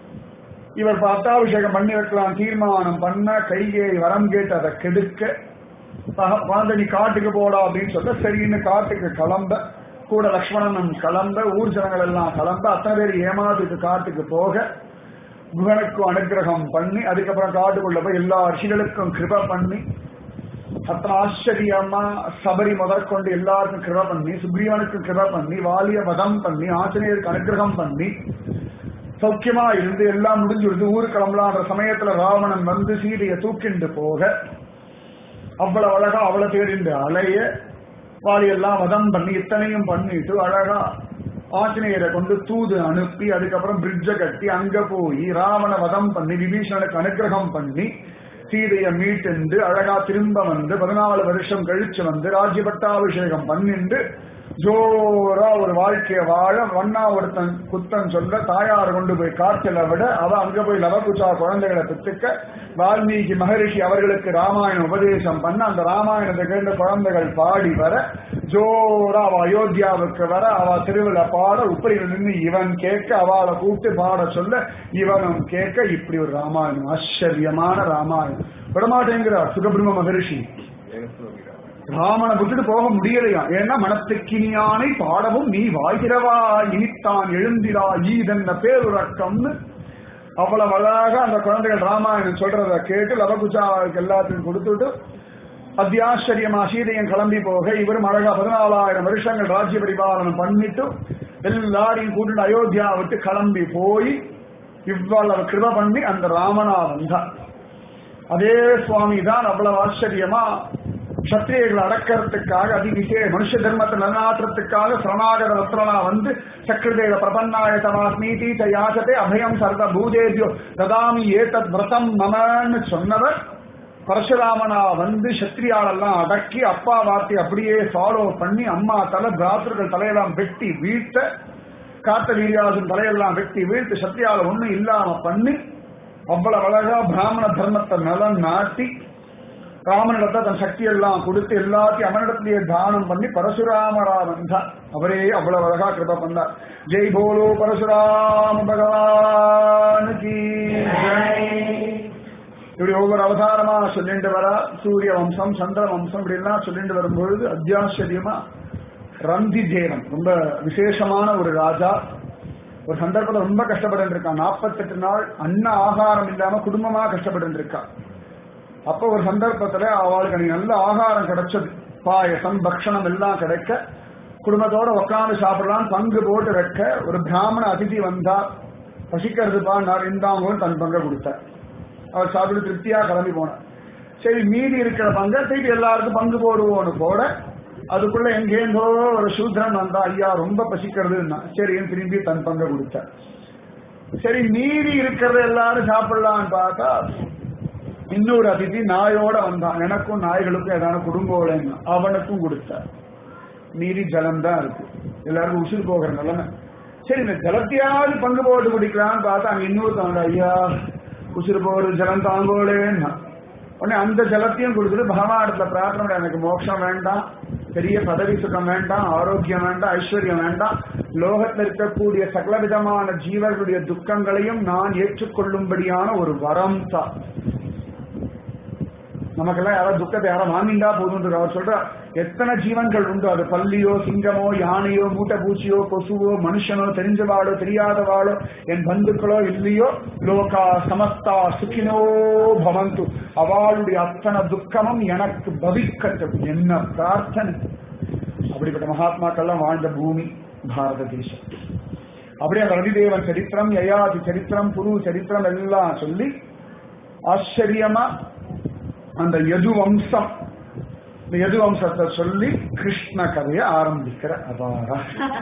இவர் பட்டாபிஷேகம் பண்ணி வைக்கலாம் தீர்மானம் பண்ண கையை வரம் கேட்டு அதை கெடுக்க வாழ்ந்த நீ காட்டுக்கு போடா அப்படின்னு சொல்ல சரின்னு காட்டுக்கு கிளம்ப கூட லக்ஷ்மணனும் கிளம்ப ஊர் ஜனங்கள் எல்லாம் கிளம்ப அத்தனை பேர் ஏமாத்துக்கு காட்டுக்கு போக குகனுக்கும் அனுகிரகம் பண்ணி அதுக்கப்புறம் காட்டுக்குள்ள போய் எல்லா ரிஷிகளுக்கும் கிருப பண்ணி அத்தனை ஆச்சரியமா சபரி முதற்கொண்டு எல்லாருக்கும் கிருப பண்ணி சுக்ரீவனுக்கும் கிருப பண்ணி வாலிய வதம் பண்ணி ஆஞ்சநேயருக்கு அனுகிரகம் பண்ணி சௌக்கியமா இருந்து எல்லாம் முடிஞ்சிருந்து ஊர் கிளம்பலான்ற சமயத்துல ராவணன் வந்து சீதையை தூக்கிண்டு போக அவ்வளவு அழகா அவளை தேடிண்டு அலைய வாலியெல்லாம் வதம் பண்ணி இத்தனையும் பண்ணிட்டு அழகா ஆஞ்சநேயரை கொண்டு தூது அனுப்பி அதுக்கப்புறம் பிரிட்ஜ கட்டி அங்க போய் ராவண வதம் பண்ணி விபீஷணனுக்கு அனுகிரகம் பண்ணி சீதையை மீட்டுண்டு அழகா திரும்ப வந்து பதினாலு வருஷம் கழிச்சு வந்து ராஜ்ய பட்டாபிஷேகம் பண்ணிண்டு ஜோரா ஒரு வாழ்க்கைய வாழ வண்ணா ஒருத்தன் குத்தன் சொல்ல தாயார் கொண்டு போய் காட்டுல விட அவ அங்க போய் லவகுச்சா குழந்தைகளை பெற்றுக்க வால்மீகி மகரிஷி அவர்களுக்கு ராமாயணம் உபதேசம் பண்ண அந்த ராமாயணத்தை கேட்ட குழந்தைகள் பாடி வர ஜோரா அவ அயோத்தியாவுக்கு வர அவ திருவிழா பாட உப்பரியில் நின்று இவன் கேட்க அவளை கூப்பிட்டு பாட சொல்ல இவனும் கேட்க இப்படி ஒரு ராமாயணம் ஆச்சரியமான ராமாயணம் விடமாட்டேங்கிறார் சுகபிரம்ம மகரிஷி ராமனை விட்டுட்டு போக முடியலையா ஏன்னா மனத்துக்கினியானை பாடவும் நீ வாய்கிறவா இனித்தான் எழுந்திரா ஈதென்ன பேருறக்கம்னு அவ்வளவு அழகாக அந்த குழந்தைகள் ராமாயணம் சொல்றத கேட்டு லவகுச்சாவுக்கு எல்லாத்தையும் கொடுத்துட்டு அத்தியாச்சரியமா சீதையன் கிளம்பி போக இவரும் அழகா பதினாலாயிரம் வருஷங்கள் ராஜ்ய பரிபாலனம் பண்ணிட்டு எல்லாரையும் கூட்டிட்டு அயோத்தியா விட்டு கிளம்பி போய் இவ்வளவு கிருப பண்ணி அந்த ராமனா வந்தார் அதே சுவாமி தான் அவ்வளவு ஆச்சரியமா சத்திரியர்களை அடக்கிறதுக்காக அதிவிசே மனுஷ தர்மத்தை நல்லாற்றுறதுக்காக சரணாகர ரத்ரனா வந்து சக்கரதேவ பிரபன்னாய தமாஸ்மீதி யாசத்தை அபயம் சர்வ பூதேபியோ ததாமி ஏதத் விரதம் மமன்னு சொன்னவர் பரசுராமனா வந்து சத்திரியாலெல்லாம் அடக்கி அப்பா வார்த்தை அப்படியே ஃபாலோ பண்ணி அம்மா தலை பிராத்தர்கள் தலையெல்லாம் வெட்டி வீழ்த்த காத்த வீரியாசன் தலையெல்லாம் வெட்டி வீழ்த்து சத்திரியால ஒண்ணும் இல்லாம பண்ணி அவ்வளவு அழகா பிராமண தர்மத்தை நலன் நாட்டி ராமனிடத்தை தன் சக்தி எல்லாம் கொடுத்து எல்லாத்தையும் அவனிடத்திலேயே தானம் பண்ணி பரசுராமரா வந்தார் அவரே அவ்வளவு அழகா கிருப பண்ணார் ஜெய் போலோ பரசுராம பகவானுக்கு இப்படி ஒவ்வொரு அவதாரமா சொல்லிட்டு வரா சூரிய வம்சம் சந்திர வம்சம் இப்படி எல்லாம் சொல்லிட்டு வரும்பொழுது அத்தியாச்சரியமா ரந்தி ஜெயனம் ரொம்ப விசேஷமான ஒரு ராஜா ஒரு சந்தர்ப்பத்தை ரொம்ப கஷ்டப்பட்டு இருக்கான் நாற்பத்தெட்டு நாள் அன்ன ஆகாரம் இல்லாம குடும்பமா கஷ்டப்பட்டு இருக்கா அப்ப ஒரு சந்தர்ப்பத்துல அவளுக்கு அன்னைக்கு நல்ல ஆகாரம் கிடைச்சது பாயசம் பக்ஷணம் எல்லாம் கிடைக்க குடும்பத்தோட உட்காந்து சாப்பிடலாம் பங்கு போட்டு வைக்க ஒரு பிராமண அதிதி வந்தா பசிக்கிறதுப்பா நான் இந்தாங்கன்னு தன் பங்கை கொடுத்தார் அவர் சாப்பிட்டு திருப்தியா கிளம்பி போனார் சரி மீதி இருக்கிற பங்கை திருப்பி எல்லாருக்கும் பங்கு போடுவோன்னு போட அதுக்குள்ள எங்கேருந்தோ ஒரு சூத்திரன் வந்தா ஐயா ரொம்ப பசிக்கிறதுன்னா சரி திரும்பி தன் பங்கை கொடுத்தார் சரி மீதி இருக்கிறத எல்லாரும் சாப்பிடலான்னு பார்த்தா இன்னொரு அதிதி நாயோட வந்தான் எனக்கும் நாய்களுக்கும் ஏதாவது குடும்பம் அவனுக்கும் கொடுத்தார் மீறி ஜலம் தான் இருக்கு எல்லாருக்கும் உசுறு போகிற நிலைமை சரி இந்த ஜலத்தையாவது பங்கு போட்டு குடிக்கலாம்னு பார்த்தா அங்க இன்னொரு தாங்க ஐயா உசுறு போகிற ஜலம் தாங்கோலேன்னா உடனே அந்த ஜலத்தையும் கொடுத்துட்டு பகவானத்துல பிரார்த்தனை பண்ணி, எனக்கு மோட்சம் வேண்டாம் பெரிய பதவி சுகம் வேண்டாம் ஆரோக்கியம் வேண்டாம் ஐஸ்வர்யம் வேண்டாம் லோகத்தில் இருக்கக்கூடிய சகல விதமான ஜீவர்களுடைய துக்கங்களையும் நான் ஏற்றுக்கொள்ளும்படியான ஒரு வரம் தான் நமக்கெல்லாம் யாராவது துக்கத்தை யாரும் வாங்கிண்டா போதும் அவர் சொல்ற எத்தனை ஜீவன்கள் உண்டு அது பல்லியோ சிங்கமோ யானையோ மூட்டை பூச்சியோ கொசுவோ மனுஷனோ தெரிஞ்சவாளோ தெரியாதவாளோ என் பந்துக்களோ இல்லையோ லோகா சமஸ்தா சுகினோ பவந்து அவளுடைய அத்தனை துக்கமும் எனக்கு பவிக்கட்டும் என்ன பிரார்த்தனை அப்படிப்பட்ட மகாத்மாக்கள்லாம் வாழ்ந்த பூமி பாரத தேசம் அப்படியே அந்த ரவிதேவன் சரித்திரம் யயாதி சரித்திரம் குரு சரித்திரம் எல்லாம் சொல்லி ஆச்சரியமா அந்த யது வம்சம் இந்த யது வம்சத்தை சொல்லி கிருஷ்ண கதையை ஆரம்பிக்கிற அபாரா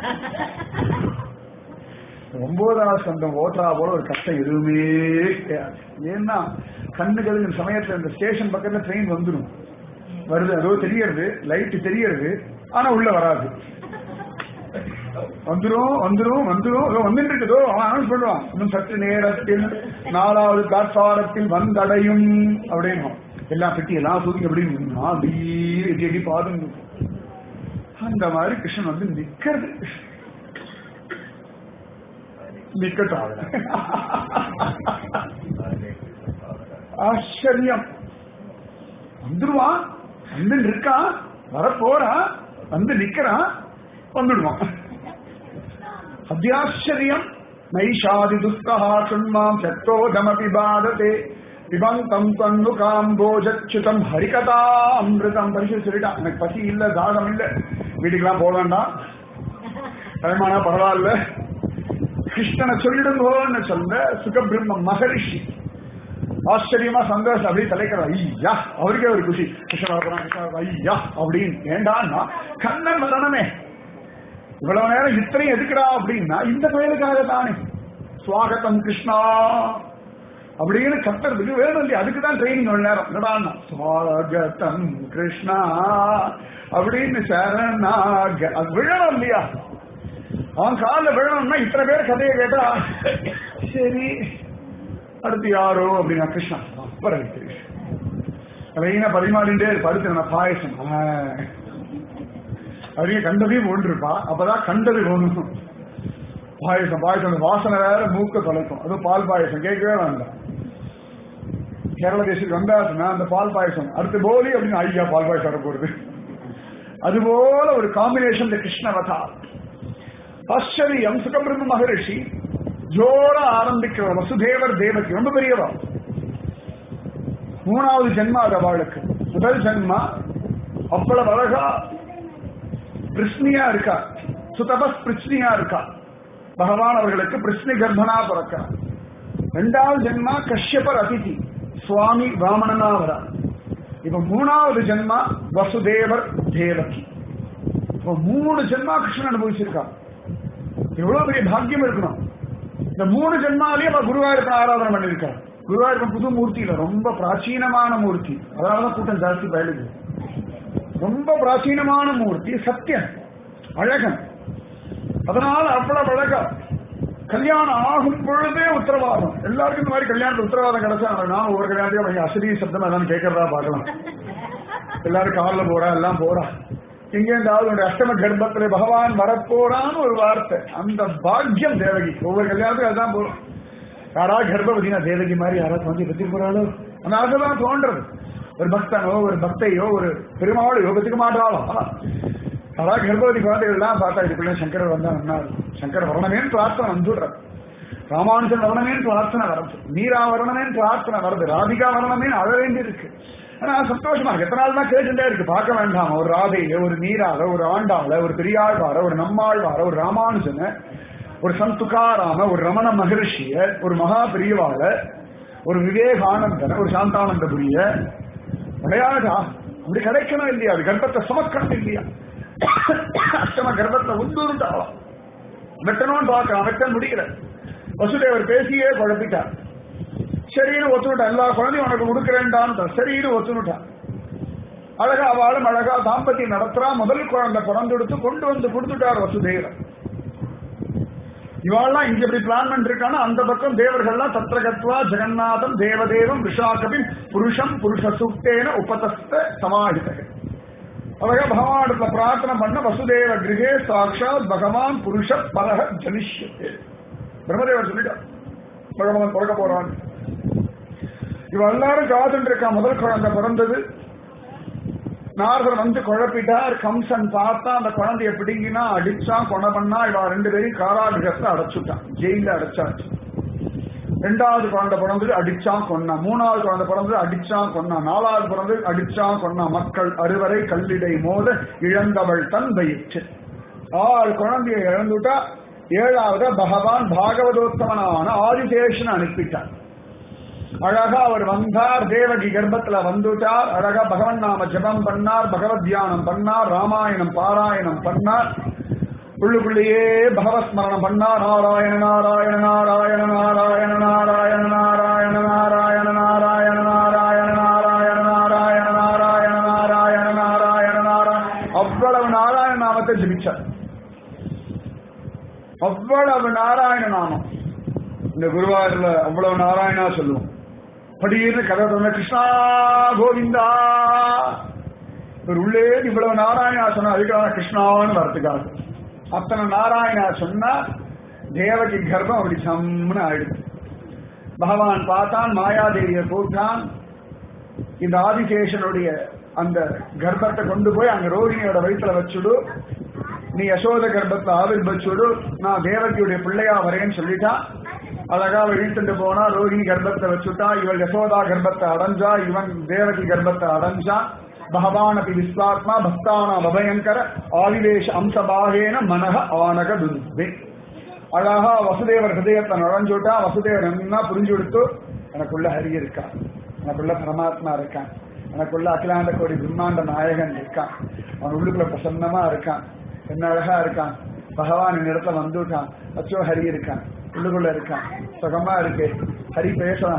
ஒன்பதாவது சந்தம் ஓட்டுறா போல ஒரு கஷ்டம் எதுவுமே கிடையாது ஏன்னா கண்ணு கதுங்கிற சமயத்துல இந்த ஸ்டேஷன் பக்கத்துல ட்ரெயின் வந்துடும் வருது அதோ தெரியறது லைட் தெரியறது ஆனா உள்ள வராது வந்துரும் வந்துரும் வந்துரும் இதோ வந்துட்டு இருக்குதோ அவன் அனௌன்ஸ் பண்ணுவான் இன்னும் சற்று நேரத்தில் நாலாவது பிளாட்பாரத்தில் வந்தடையும் அப்படின்னு எல்லாம் பெட்டி எல்லாம் தூக்கி அப்படின்னு அப்படியே எடி எடி பாதுங்க அந்த மாதிரி கிருஷ்ணன் வந்து நிக்கிறது நிக்கட்டும் ஆச்சரியம் வந்துருவான் வந்து இருக்கான் வரப்போறான் வந்து நிக்கிறான் வந்துடுவான் அத்தியாச்சரியம் நைஷாதி துஸ்கஹா சுண்மாம் சத்தோதமபி பாததே பிபந்தம் தன்னு காம்போஜச்சுதம் ஹரிகதா அமிர்தம் பரிசு சொல்லிட்டான் எனக்கு பசி இல்ல தாகம் இல்ல வீட்டுக்கெல்லாம் போக வேண்டாம் டைமானா பரவாயில்ல கிருஷ்ணனை சொல்லிடுங்கோன்னு சொல்ல சுகபிரம்ம மகரிஷி ஆச்சரியமா சந்தோஷம் அப்படியே தலைக்கிறார் ஐயா அவருக்கே ஒரு குஷி கிருஷ்ணா இருக்கிறான், கிருஷ்ணா இருக்கிறான், ஐயா அப்படின்னு ஏண்டான்னா கண்ணன் வரணுமே இவ்வளவு நேரம் இத்தனையும் எதுக்குறா அப்படின்னா இந்த பயலுக்காக தானே சுவாகத்தம் கிருஷ்ணா அப்படின்னு கத்துறதுக்கு வேணும் இல்லையா அதுக்கு தான் ட்ரைனிங் ஒரு நேரம் என்னடா சுவாகத்தம் கிருஷ்ணா அப்படின்னு சரணாக அது விழணும் இல்லையா அவன் காலில் விழணும்னா இத்தனை பேர் கதையை கேட்டா சரி அடுத்து யாரோ அப்படின்னா கிருஷ்ணா அப்புறம் கிருஷ்ணன் லைனா பரிமாறிண்டே இருப்பா அடுத்து என்ன பாயசம் அப்படியே கண்டதையும் ஒன்றிருப்பா அப்பதான் கண்டது ஒண்ணும் பாயசம் பாயசம் அந்த வாசனை வேற மூக்க தொலைக்கும் அதுவும் பால் பாயசம் கேட்கவே வேண்டாம் கேரள தேசத்துக்கு வந்தாச்சுன்னா அந்த பால் பாயசம் அடுத்து போலி அப்படின்னு ஐயா பால் பாயசம் வர போறது அதுபோல ஒரு காம்பினேஷன் இந்த கிருஷ்ணவதா ஆச்சரியம் சுகபிரம்ம மகரிஷி ஜோர ஆரம்பிக்கிற வசுதேவர் தேவகி ரொம்ப பெரியவா மூணாவது ஜென்மா அது அவளுக்கு முதல் ஜென்மா அவ்வளவு அழகா பிரிஸ்னியா இருக்கா சுதபஸ் பிரிஸ்னியா இருக்கா பகவான் அவர்களுக்கு பிரிஸ்னி கர்ப்பனா பிறக்கிறார் ரெண்டாவது ஜென்மா கஷ்யபர் அதிதி சுவாமி வாமனனா வரா இப்ப மூணாவது ஜென்மா வசுதேவர் தேவகி இப்ப மூணு ஜென்மா கிருஷ்ணன் அனுபவிச்சிருக்கா எவ்வளவு பெரிய பாக்கியம் இருக்கணும் இந்த மூணு ஜென்மாலேயே அவ குருவாயூரப்பன் ஆராதனை பண்ணிருக்கா குருவாயூரப்பன் புது மூர்த்தி இல்ல ரொம்ப பிராச்சீனமான மூர்த்தி அதனாலதான் கூட்டம் ஜாஸ்தி பயலுது ரொம்ப பிராச்சீனமான மூர்த்தி சத்தியம் அழகன் அதனால அவ்வளவு அழகா கல்யாணம் ஆகும் பொழுதே உத்தரவாதம் எல்லாருக்கும் இந்த மாதிரி கல்யாணத்துல உத்தரவாதம் கிடைச்சா நான் ஒவ்வொரு கல்யாணத்தையும் அசதி சப்தம் அதான் கேட்கறதா பார்க்கலாம் எல்லாரும் கார்ல போறா எல்லாம் போறா எங்கேருந்தாவது உடைய அஷ்டம கர்ப்பத்துல பகவான் வரப்போறான்னு ஒரு வார்த்தை அந்த பாக்கியம் தேவகி ஒவ்வொரு கல்யாணத்துக்கும் அதுதான் போறோம் யாரா கர்ப்பவதினா தேவகி மாதிரி யாராவது வந்து பத்தி போறாளோ அந்த ஆசைதான் தோன்றது ஒரு பக்தனோ ஒரு பக்தையோ ஒரு பெருமாளோ யோகத்துக்கு மாட்டாளோ அதான் கர்ப்பவதி குழந்தைகள்லாம் பார்த்தா இதுக்குள்ள சங்கரர் வந்தா நல்லா இருக்கும் சங்கர வரணமேன்னு பிரார்த்தனை வந்துடுற ராமானுஜன் வரணமேன்னு பிரார்த்தனை வருது மீரா வரணமேன்னு பிரார்த்தனை வருது ராதிகா வரணமேன்னு அழ வேண்டி இருக்கு ஆனா சந்தோஷமா இருக்கு எத்தனை நாள் தான் கேட்டுட்டே இருக்கு பார்க்க வேண்டாம் ஒரு ராதைய ஒரு மீரால ஒரு ஆண்டாள ஒரு பெரியாழ்வார ஒரு நம்மாழ்வார ஒரு ராமானுஜன ஒரு சந்துகாராம ஒரு ரமண மகரிஷிய ஒரு மகா பெரியவாள ஒரு விவேகானந்தன ஒரு சாந்தானந்தபுரிய விளையாடா அப்படி கிடைக்கணும் இல்லையா அது கர்ப்பத்தை சுமக்கணும் இல்லையா அஷ்டம கர்ப்பத்தை உந்துருந்தாலும் வெட்டணும்னு பார்க்கலாம் வெட்ட முடியல வசுதேவர் பேசியே குழப்பிட்டார் சரின்னு ஒத்துனுட்டான் எல்லா குழந்தையும் உனக்கு கொடுக்குறேன்டான் சரின்னு ஒத்துனுட்டான் அழகா அவளும் அழகா தாம்பத்தியம் நடத்துறா முதல் குழந்தை பிறந்தெடுத்து கொண்டு வந்து கொடுத்துட்டார் வசுதேவர் இவாள்லாம் இங்க எப்படி பிளான் பண்ணிருக்கானா அந்த பக்கம் தேவர்கள்லாம் தத்ரகத்வா ஜெகநாதம் தேவதேவம் விஷாகபின் புருஷம் புருஷ சுக்தேன உபதஸ்த சமாஹிதக அழகா பகவானிடத்துல பிரார்த்தனை பண்ண வசுதேவ கிரகே சாட்சாத் பகவான் புருஷ பரக ஜனிஷ்யத்தே பிரம்மதேவர் சொல்லிட்டார் பகவான் பிறக்க போறான் இவ எல்லாரும் காத்துட்டு இருக்கா முதல் குழந்தை பிறந்தது நாரதர் வந்து குழப்பிட்டார் கம்சன் பார்த்தா அந்த குழந்தைய பிடிங்கினா அடிச்சான் கொலை பண்ணா இவ ரெண்டு பேரும் காராகிரகத்தை அடைச்சுட்டான் ஜெயில அடைச்சாச்சு ரெண்டாவது குழந்தை பிறந்தது அடிச்சான் கொன்னா மூணாவது குழந்தை பிறந்தது அடிச்சான் கொன்னா நாலாவது பிறந்தது அடிச்சான் கொன்னா மக்கள் அறுவரை கல்லிடை மோத இழந்தவள் தன் பயிற்று ஆறு குழந்தைய இழந்துட்டா ஏழாவது பகவான் பாகவதோத்தமனான ஆதிசேஷன் அனுப்பிட்டார் அழகா அவர் வந்தார் தேவகி கர்ப்பத்துல வந்துட்டார் அழகா பகவன் நாம ஜபம் பண்ணார் பகவத் தியானம் பண்ணார் ராமாயணம் பாராயணம் பண்ணார் உள்ளுக்குள்ளேயே பகவஸ்மரணம் பண்ணார் நாராயண நாராயண நாராயண நாராயண நாராயண நாராயண நாராயண நாராயண நாராயண நாராயண நாராயண நாராயண நாராயண நாராயண நாராயண அவ்வளவு நாராயண நாமத்தை ஜபிச்சார் அவ்வளவு நாராயண நாமம் இந்த குருவாயூர்ல அவ்வளவு நாராயணா சொல்லுவோம் படியிருந்து கதை சொன்ன கிருஷ்ணா கோவிந்தா ஒரு உள்ளே இவ்வளவு நாராயணா சொன்னா அதுக்கான கிருஷ்ணான்னு வரத்துக்காக அத்தனை நாராயணா சொன்னா தேவகி கர்ப்பம் அப்படி சம்னு ஆயிடுச்சு பகவான் பார்த்தான் மாயாதேவியை கூட்டான் இந்த ஆதிசேஷனுடைய அந்த கர்ப்பத்தை கொண்டு போய் அங்க ரோகிணியோட வயிற்றுல வச்சுடு நீ யசோத கர்ப்பத்தை ஆவிர்வச்சுடு நான் தேவகியுடைய பிள்ளையா வரேன்னு சொல்லிட்டான் அழகா அவள் இழுத்துட்டு போனா ரோஹிணி கர்ப்பத்தை வச்சுட்டா இவள் யசோதா கர்ப்பத்தை அடைஞ்சா இவன் தேவகி கர்ப்பத்தை அடைஞ்சான் பகவான் அப்படி விஸ்வாத்மா பக்தானாம் அபயங்கர ஆவிவேஷ அம்சபாகேன மனக ஆனக துன்பே அழகா வசுதேவர் ஹிருதயத்தை நுழைஞ்சுட்டா வசுதேவர் என்ன புரிஞ்சு கொடுத்து எனக்குள்ள ஹரி இருக்கான் எனக்குள்ள பரமாத்மா இருக்கான் எனக்குள்ள அகிலாண்ட கோடி பிரம்மாண்ட நாயகன் இருக்கான் அவன் உள்ளுக்குள்ள பிரசன்னமா இருக்கான் என்ன அழகா இருக்கான் பகவான் இந்த இடத்துல வந்துட்டான் அச்சோ ஹரி இருக்கான் உள்ளுக்குள்ள இருக்கான் சுகமா இருக்கு ஹரி பேசலாம்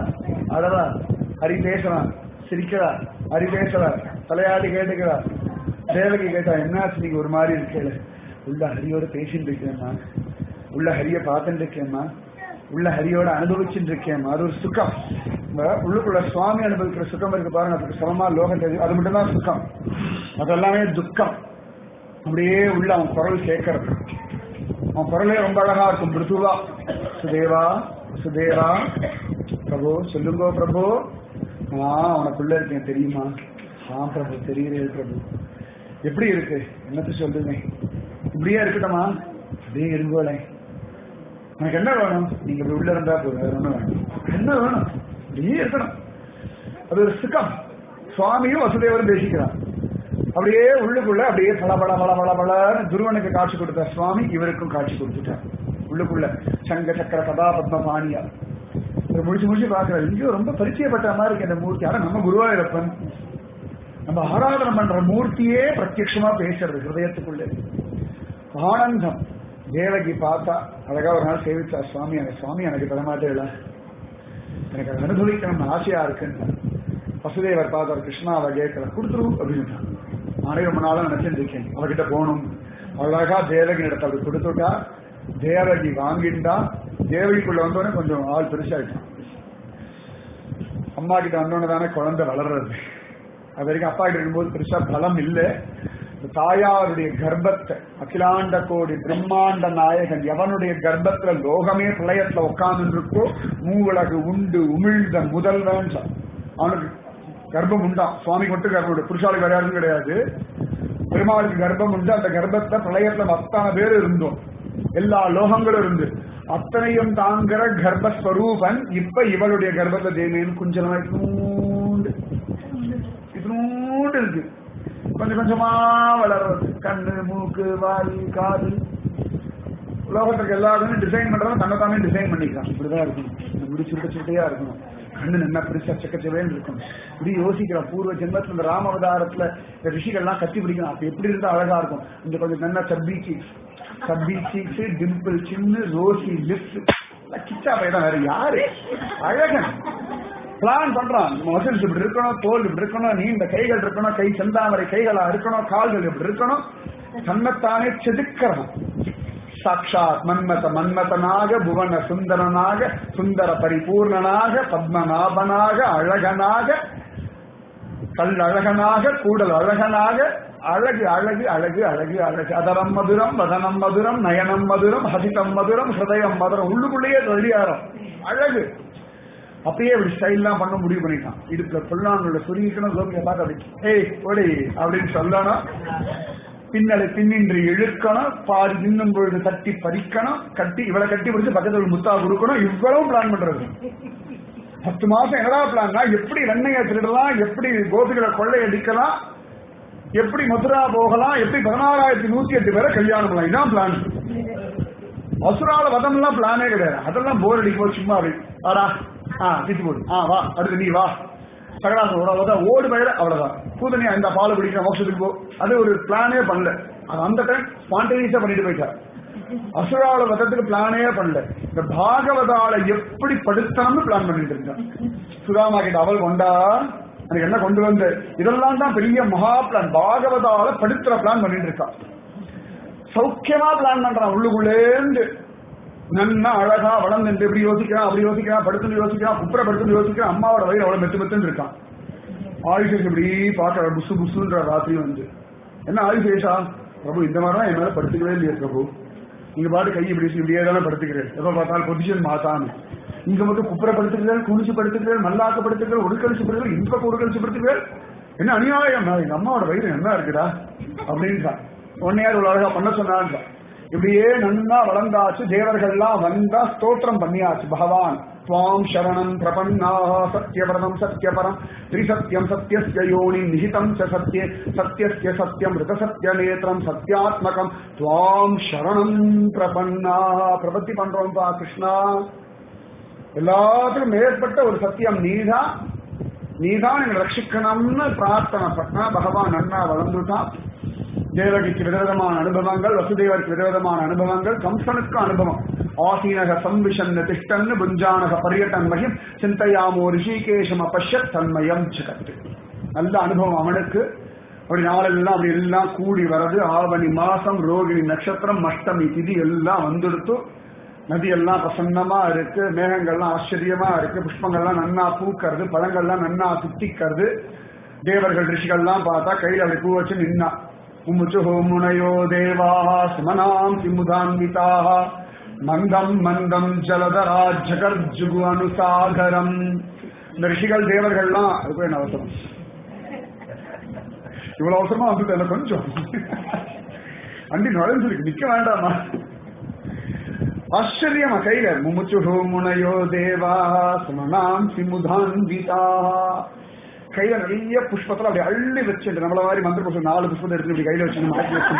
அழறா ஹரி பேசுறான் சிரிக்கிறார் ஹரி பேசுறார் தலையாடி கேட்டுக்கிறார் தேவகி கேட்டா என்னாச்சு நீங்க ஒரு மாதிரி இருக்கல உள்ள ஹரியோட பேசிட்டு இருக்கேம்மா உள்ள ஹரிய பார்த்துட்டு இருக்கேம்மா உள்ள ஹரியோட அனுபவிச்சுட்டு இருக்கேம்மா அது ஒரு சுகம் இந்த உள்ளுக்குள்ள சுவாமி அனுபவிக்கிற சுகம் இருக்கு பாருங்க அதுக்கு சமமா லோகம் தெரியும் அது மட்டும்தான் சுகம் அதெல்லாமே துக்கம் அப்படியே உள்ள அவன் குரல் கேட்கறது அவன் குரலே ரொம்ப அழகா இருக்கும் மிருதுவா சுதேவா சுதேவா பிரபு சொல்லுங்கோ பிரபு நான் உனக்குள்ள இருக்கேன் தெரியுமா ஆ பிரபு தெரிகிறேன் பிரபு எப்படி இருக்கு என்னத்த சொல்லுங்க இப்படியே இருக்கட்டுமா அப்படியே இருங்கோலே எனக்கு என்ன வேணும் நீங்க இப்படி உள்ள இருந்தா போதும் வேற ஒண்ணும் வேணும் என்ன வேணும் அப்படியே இருக்கணும் அது ஒரு சுகம் சுவாமியும் வசுதேவரும் பேசிக்கிறான் அப்படியே உள்ளுக்குள்ள அப்படியே பல பல பல பல பலன்னு துருவனுக்கு காட்சி கொடுத்த சுவாமி இவருக்கும் காட்சி கொடுத்துட்டார் உள்ளுக்குள்ள சங்க சக்கர கதா பத்ம பாணியா இவர் முடிச்சு முடிச்சு பாக்குறாரு இங்கேயும் ரொம்ப பரிச்சயப்பட்ட மாதிரி இருக்கு இந்த மூர்த்தி ஆனா நம்ம குருவாயூரப்பன் நம்ம ஆராதனை பண்ற மூர்த்தியே பிரத்யட்சமா பேசுறது ஹிருதயத்துக்குள்ளே ஆனந்தம் தேவகி பார்த்தா அழகா ஒரு நாள் சேவிச்சா சுவாமி அந்த சுவாமி எனக்கு தரமாட்டேல எனக்கு அதை அனுபவிக்கணும்னு ஆசையா இருக்குன்னு வசுதேவர் பார்த்தார் கிருஷ்ணாவை கேட்கல கொடுத்துரு அப்படின்னு நானே ரொம்ப நாளா நினைச்சிட்டு இருக்கேன் அவகிட்ட போகணும் அழகா தேவகி இடத்த அப்படி கொடுத்துட்டா தேவகி வாங்கிண்டா தேவகிக்குள்ள வந்தோடனே கொஞ்சம் ஆள் பெருசாயிட்டான் அம்மா கிட்ட வந்தோடனே தானே குழந்தை வளர்றது அது வரைக்கும் அப்பா கிட்ட இருக்கும்போது பெருசா பலம் இல்லை இந்த தாயாருடைய கர்ப்பத்தை அகிலாண்ட கோடி பிரம்மாண்ட நாயகன் எவனுடைய கர்ப்பத்துல லோகமே பிரளயத்துல உட்கார்ந்து இருக்கோ மூவுலகு உண்டு உமிழ்ந்த முதல்வன் சொல். அவனுக்கு கர்ப்பம் உண்டாம் சுவாமிக்கு மட்டும் கர்ப்பம் உண்டு புருஷாளுக்கு வேற யாரும் கிடையாது பெருமாளுக்கு கர்ப்பம் உண்டு அந்த கர்ப்பத்துல பிரளயத்துல அத்தனை பேர் இருந்தோம் எல்லா லோகங்களும் இருந்து அத்தனையும் தாங்கிற கர்ப்பஸ்வரூபன் இப்ப இவளுடைய கர்ப்பத்தை தேவியின் குஞ்சலமா இட்னூண்டு இட்னூண்டு இருக்கு கொஞ்சம் கொஞ்சமா வளர்றது கண்ணு மூக்கு வாய் காது உலகத்துக்கு எல்லாருமே டிசைன் பண்றவங்க தன்னை தானே டிசைன் பண்ணிக்கலாம் இப்படிதான் இருக்கணும் இந்த முடி சுருட்ட சுருட்டையா இருக்கணும் கண்ணு நல்லா பெருசா செக்கச்சவேன்னு இருக்கணும் இப்படி யோசிக்கிறான் பூர்வ ஜென்மத்துல இந்த ராமவதாரத்துல இந்த ரிஷிகள்லாம் கட்டி பிடிக்கணும் அப்ப எப்படி இருந்தா அழகா இருக்கும் இந்த கொஞ்சம் நல்லா சப்பி சீக்ஸ் சப்பி சீக்ஸ் டிம்பிள் சின்ன ரோசி லிப்ஸ் கிச்சா பையன் வேற யாரு அழகன் பிளான் பண்றான் மசில்ஸ் இப்படி இருக்கணும் தோல் இப்படி இருக்கணும் நீண்ட கைகள் இருக்கணும் கை செந்தாமரை கைகளா இருக்கணும் கால்கள் இப்படி இருக்கணும் தன்னைத்தானே செதுக்கிறான் சாட்சாத் மன்மத மன்மதனாக புவன சுந்தரனாக சுந்தர பரிபூர்ணனாக பத்மநாபனாக அழகனாக கல் அழகனாக கூடல் அழகனாக அழகு அழகு அழகு அழகு அழகு அதரம் மதுரம் வதனம் மதுரம் நயனம் மதுரம் ஹசிதம் மதுரம் ஹிருதயம் மதுரம் உள்ளுக்குள்ளேயே தொழியாரம் அழகு அப்படியே இப்படி ஸ்டைல்லாம் பண்ண முடிவு பண்ணிட்டான் இடுப்புல புல்லாங்குள்ள சுருங்கிக்கணும் கோபியை பார்த்து அப்படி ஏய் ஓடி அப்படின்னு சொல்லணும் பின்னலை பின்னின்றி இழுக்கணும் பாதி தின்னும் பொழுது தட்டி பறிக்கணும் கட்டி இவளை கட்டி பிடிச்சு பக்கத்துல ஒரு முத்தா கொடுக்கணும் இவ்வளவு பிளான் பண்றது பத்து மாசம் என்னடா பிளான்னா எப்படி வெண்ணையை திருடலாம் எப்படி கோபிகளை கொள்ளையடிக்கலாம் எப்படி மதுரா போகலாம் எப்படி பதினாறாயிரத்தி நூத்தி எட்டு பேரை கல்யாணம் பண்ணலாம் இதான் பிளான் அசுரால வதம் எல்லாம் பிளானே கிடையாது அதெல்லாம் போர் அடிக்கும் போது சும்மா அப்படி வாடா ஆ திட்டு போடு ஆ வா அடுத்து நீ வா சகடாசம் அவ்வளவுதான் ஓடு பயிர அவ்வளவுதான் பூதனி இந்த பால் பிடிக்கிற மோட்சத்துக்கு போ அது ஒரு பிளானே பண்ணல அது அந்த டைம் ஸ்பான்டேனியஸா பண்ணிட்டு போயிட்டார் அசுரால வதத்துக்கு பிளானே பண்ணல இந்த பாகவதால எப்படி படுத்தணும்னு பிளான் பண்ணிட்டு இருந்தான் சுதாமா கிட்ட அவள் கொண்டா எனக்கு என்ன கொண்டு வந்து இதெல்லாம் தான் பெரிய மகா பிளான் பாகவதால படுத்துற பிளான் பண்ணிட்டு இருக்கான் சௌக்கியமா பிளான் பண்றான் உள்ளுக்குள்ளேந்து நன்னா அழகா வளர்ந்து இப்படி யோசிக்கிறான் அப்படி யோசிக்கிறான் படுத்துன்னு யோசிக்கிறான் குப்புற படுத்துன்னு யோசிக்கிறான் அம்மாவோட வயிறு அவ்வளவு மெத்து மெத்துன்னு இருக்கான் ஆயுஷேஷ் இப்படி பாக்குற புசு புசுன்ற ராத்திரி வந்து என்ன ஆயுஷேஷா பிரபு இந்த மாதிரி என் மேல படுத்துக்கவே இல்லையே பிரபு நீங்க பாட்டு கை இப்படி இப்படியே தானே படுத்துக்கிறேன் எப்ப பார்த்தாலும் பொசிஷன் மாத்தான்னு இங்க மட்டும் குப்புற படுத்துக்கிறேன் குனிச்சு படுத்துக்கிறேன் மல்லாக்க படுத்துக்கிறேன் ஒடுக்கழிச்சு படுத்துக்கிறேன் இந்த பக்கம் ஒடுக்கழிச்சு படுத்துக்கிறேன் என்ன அநியாயம் நான் எங்க அம்மாவோட வயிறு என்ன இருக்குடா அப்படின்னு உன்னையார் இவ்வளவு அழகா பண்ண சொன்னான் இப்படியே நன்னா வளர்ந்தாச்சு தேவர்கள்லாம் வந்தா ஸ்தோத்திரம் பண்ணியாச்சு பகவான் துவாம் சரணம் பிரபன்னாக சத்யவரதம் சத்யபரம் திரிசத்யம் சத்யஸ்ய யோனி நிஹிதம் ச சத்யே சத்யஸ்ய சத்யம் ரிதசத்ய நேத்திரம் சத்யாத்மகம் துவாம் சரணம் பிரபன்னாக பிரபத்தி பண்றோம்பா கிருஷ்ணா எல்லாத்துக்கும் மேற்பட்ட ஒரு சத்தியம் நீதான் நீதான் எங்களை ரட்சிக்கணும்னு பிரார்த்தனை பண்ணா பகவான் நன்னா வளர்ந்துட்டான் தேவகிக்கு விதவிதமான அனுபவங்கள் வசுதேவருக்கு விதவிதமான அனுபவங்கள் கம்சனுக்கு அனுபவம் ஆசீனக சம்விஷன் திஷ்டன் புஞ்சானக பரியட்டன் மகிம் சிந்தையாமோ ரிஷிகேஷம் அபஷ்யத் தன்மயம் ஜகத்து நல்ல அனுபவம் அவனுக்கு அப்படி நாளெல்லாம் அப்படி எல்லாம் கூடி வரது ஆவணி மாசம் ரோகிணி நட்சத்திரம் அஷ்டமி திதி எல்லாம் வந்துடுத்து நதி எல்லாம் பிரசன்னமா இருக்கு மேகங்கள்லாம் ஆச்சரியமா இருக்கு புஷ்பங்கள்லாம் நன்னா பூக்கிறது பழங்கள்லாம் நன்னா சுத்திக்கிறது தேவர்கள் ரிஷிகள்லாம் பார்த்தா கையில அப்படி பூ வச்சு நின்னா உமுச்சுஹோ முனையோ தேவாக சுமனாம் சிமுதான்விதாக மந்தம் மந்தம் ஜலதரா ஜகர்ஜுகு அனுசாகரம் இந்த ரிஷிகள் தேவர்கள்லாம் அதுக்கு என்ன அவசரம் இவ்வளவு அவசரமா வந்துட்டு கொஞ்சம் அண்டி நுழைஞ்சிருக்கு நிக்க வேண்டாமா ஆச்சரியமா கையில முமுச்சுஹோ முனையோ தேவா சுமனாம் சிமுதான்விதா கையில நிறைய புஷ்பத்துல அப்படி அள்ளி வச்சுட்டு நம்மள மாதிரி மந்திர புஷ்பம் நாலு புஷ்பத்தை எடுத்து இப்படி கையில வச்சு மாட்டி வச்சு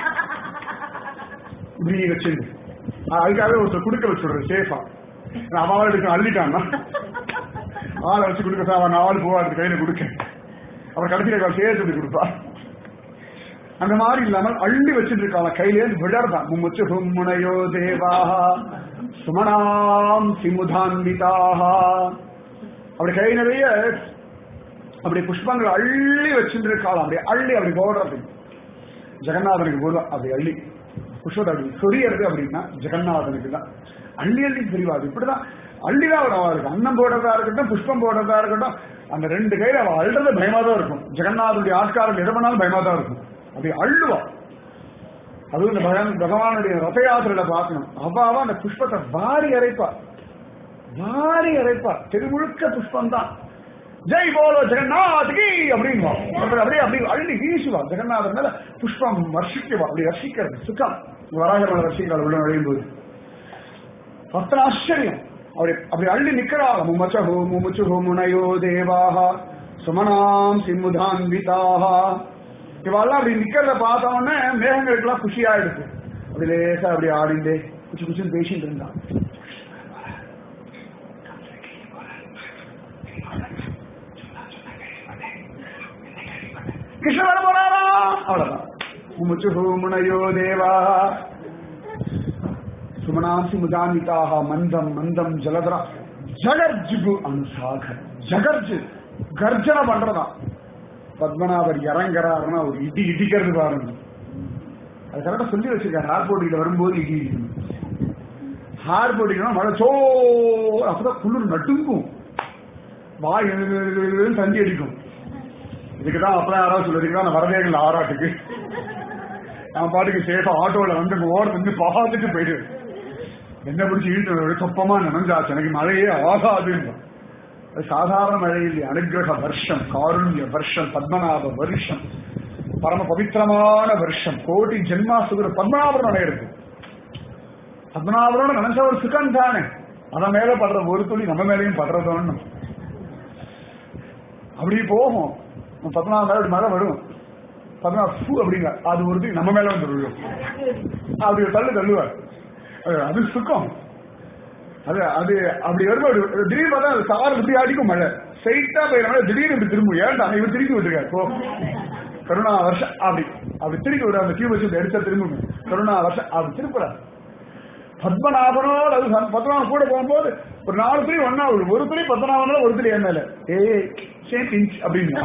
இப்படி வச்சுட்டு அதுக்காக ஒருத்தர் குடுக்க வச்சுடுறேன் சேஃபா அவன் எடுக்க அள்ளிட்டான்னா ஆளை வச்சு கொடுக்க சார் அவன் நாலு பூவா எடுத்து கையில கொடுக்க அப்புறம் கடைசியில சேர்த்து இப்படி கொடுப்பா அந்த மாதிரி இல்லாமல் அள்ளி வச்சுட்டு இருக்காங்க கையிலே விடர்தான் மும்முச்சு முனையோ தேவாக சுமனாம் சிமுதான்விதாக அப்படி கை நிறைய அப்படி புஷ்பங்கள் அள்ளி வச்சுட்டு இருக்காளாம் அப்படி அள்ளி அப்படி போடுறது ஜெகநாதனுக்கு போடுவா அப்படி அள்ளி புஷ்பத்தை அப்படி சொரியறது அப்படின்னா ஜெகநாதனுக்கு தான் அள்ளி அள்ளி தெரிவாது இப்படிதான் அள்ளிதான் ஒரு அவ இருக்கு அன்னம் போடுறதா இருக்கட்டும் புஷ்பம் போடுறதா இருக்கட்டும் அந்த ரெண்டு கையில அவ அள்ளுறது பயமா தான் இருக்கும் ஜெகநாதனுடைய ஆட்காரர்கள் எது பண்ணாலும் பயமா தான் இருக்கும் அப்படி அள்ளுவா அதுவும் இந்த பகவான் பகவானுடைய ரத யாத்திரையில பார்க்கணும் அவாவா அந்த புஷ்பத்தை வாரி அரைப்பா வாரி அரைப்பா தெருமுழுக்க புஷ்பம் தான் ஜெய் போலோ ஜெகநாத் கி அப்படின்வா அப்புறம் அப்படியே அப்படி அள்ளி வீசுவா ஜெகநாதன் மேல புஷ்பம் வர்ஷிக்கவா அப்படி வர்ஷிக்கிறது சுத்தம் வராகமான வர்ஷிக்கிறாள் உள்ள நுழையும் போது அத்தனை ஆச்சரியம் அப்படி அப்படி அள்ளி நிக்கிறாள் முமச்சஹோ முமுச்சுஹோ முனையோ தேவாக சுமனாம் சிம்முதான்விதாக இவெல்லாம் அப்படி நிக்கிறத பார்த்த உடனே மேகங்களுக்கெல்லாம் குஷியாயிடுச்சு அப்படி லேசா அப்படி ஆடிண்டே குச்சி குச்சின்னு பேசிட்டு இருந்தான் கிருஷ்ண வர போறாரா அவ்வளவுதான் முமுச்சுஹோ முனையோ தேவா சுமனாசி முதானிதாக மந்தம் மந்தம் ஜலதரா ஜகர்ஜுகு அனுசாகர் ஜகர்ஜு கர்ஜனை பண்றதா பத்மநாபர் இறங்குறாருன்னா ஒரு இடி இடிக்கிறது பாருங்க அது கரெக்டா சொல்லி வச்சிருக்காரு ஹார்போர்டில வரும்போது இடி இடிக்கணும் ஹார்போர்டினா மழை சோ அப்பதான் குளிர் நட்டுங்கும் வாய் தந்தி அடிக்கும் இதுக்குதான் அப்பதான் யாராவது சொல்லிருக்கா நான் வரவே இல்லை ஆறாட்டுக்கு நான் பாட்டுக்கு சேஃபா ஆட்டோல வந்து ஓட வந்து பார்த்துட்டு போயிடு என்ன பிடிச்சி இழுத்து சொப்பமா நினைஞ்சாச்சு எனக்கு மழையே ஆகாதுன்னு அது சாதாரண மழை இல்லை அனுகிரக வருஷம் காருண்ய வருஷம் பத்மநாப வருஷம் பரம பவித்திரமான வருஷம் கோடி ஜென்மா சுகர பத்மநாபரோட இருக்கு பத்மநாபரோட நினைச்ச ஒரு சுகம் தானே அவன் மேல படுற ஒரு துளி நம்ம மேலேயும் படுறதோன்னு அப்படி போகும் பத்மநாபம் மேல மழை வரும் பத்மநாப பூ அப்படிங்க அது ஒரு துளி நம்ம மேல வந்து விழும் அப்படி ஒரு தள்ளு தள்ளுவார் அது சுகம் அது அது அப்படி வரும்போது திடீர்னு பார்த்தா அது சார் இப்படி அடிக்கும் மழை ஸ்ட்ரைட்டா போயிடலாம் திடீர்னு இப்படி திரும்பும் ஏன்டா இவர் திருப்பி விட்டுருக்காரு போ கருணா வருஷம் அப்படி அப்படி திருப்பி விட அந்த கியூ வச்சு எடுத்தா திரும்புங்க கருணா வருஷம் அப்படி திருப்புறாரு பத்மநாபனோடு அது பத்மநாபன் கூட போகும்போது ஒரு நாலு துளி ஒன்னா விழும் ஒரு துளி பத்மநாபனோட ஒரு துளி என்ன ஏ சேம் பிஞ்ச் அப்படின்னு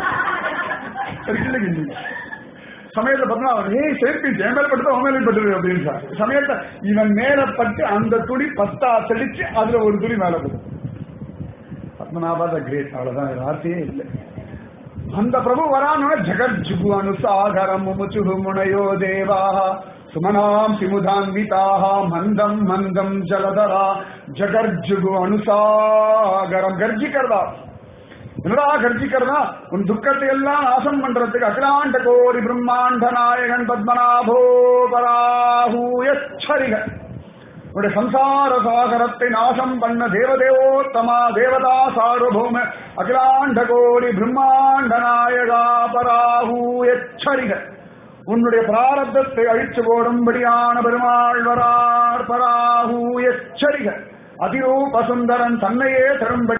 சமயத்தை பத்மநாபன் ஏய் சேம் பிஞ்ச் என் மேல பட்டு அவன் மேல பட்டு அப்படின்னு சமயத்தை இவன் மேல பட்டு அந்த துளி பத்தா தெளிச்சு அதுல ஒரு துளி மேல படும் பத்மநாபா த கிரேட் அவ்வளவுதான் வார்த்தையே இல்லை அந்த பிரபு வரான ஜெகஜுகு அனுசாகரம் முமுச்சு முனையோ தேவா சுமனாம் சிமுதான்விதாக மந்தம் மந்தம் ஜலதரா ஜகர்ஜுகு அனுசாகரம் கர்ஜிக்கிறதா என்னடா கர்ஜிக்கிறதா உன் துக்கத்தை எல்லாம் நாசம் பண்றதுக்கு அகிலாண்ட கோரி பிரம்மாண்ட நாயகன் பத்மநாபோ பராஹூயச்சரிக உடைய சம்சார சாகரத்தை நாசம் பண்ண தேவதேவோத்தமா தேவதா சார்வபௌம அகிலாண்ட கோடி பிரம்மாண்ட நாயகா பராஹூயச்சரிக உன்னுடைய பிராரத்தத்தை அழிச்சு போடும்படியான பெருமாள் வரார் பராஹூயச்சரிக அதிரூப சுந்தரன் தன்னையே தரும்படி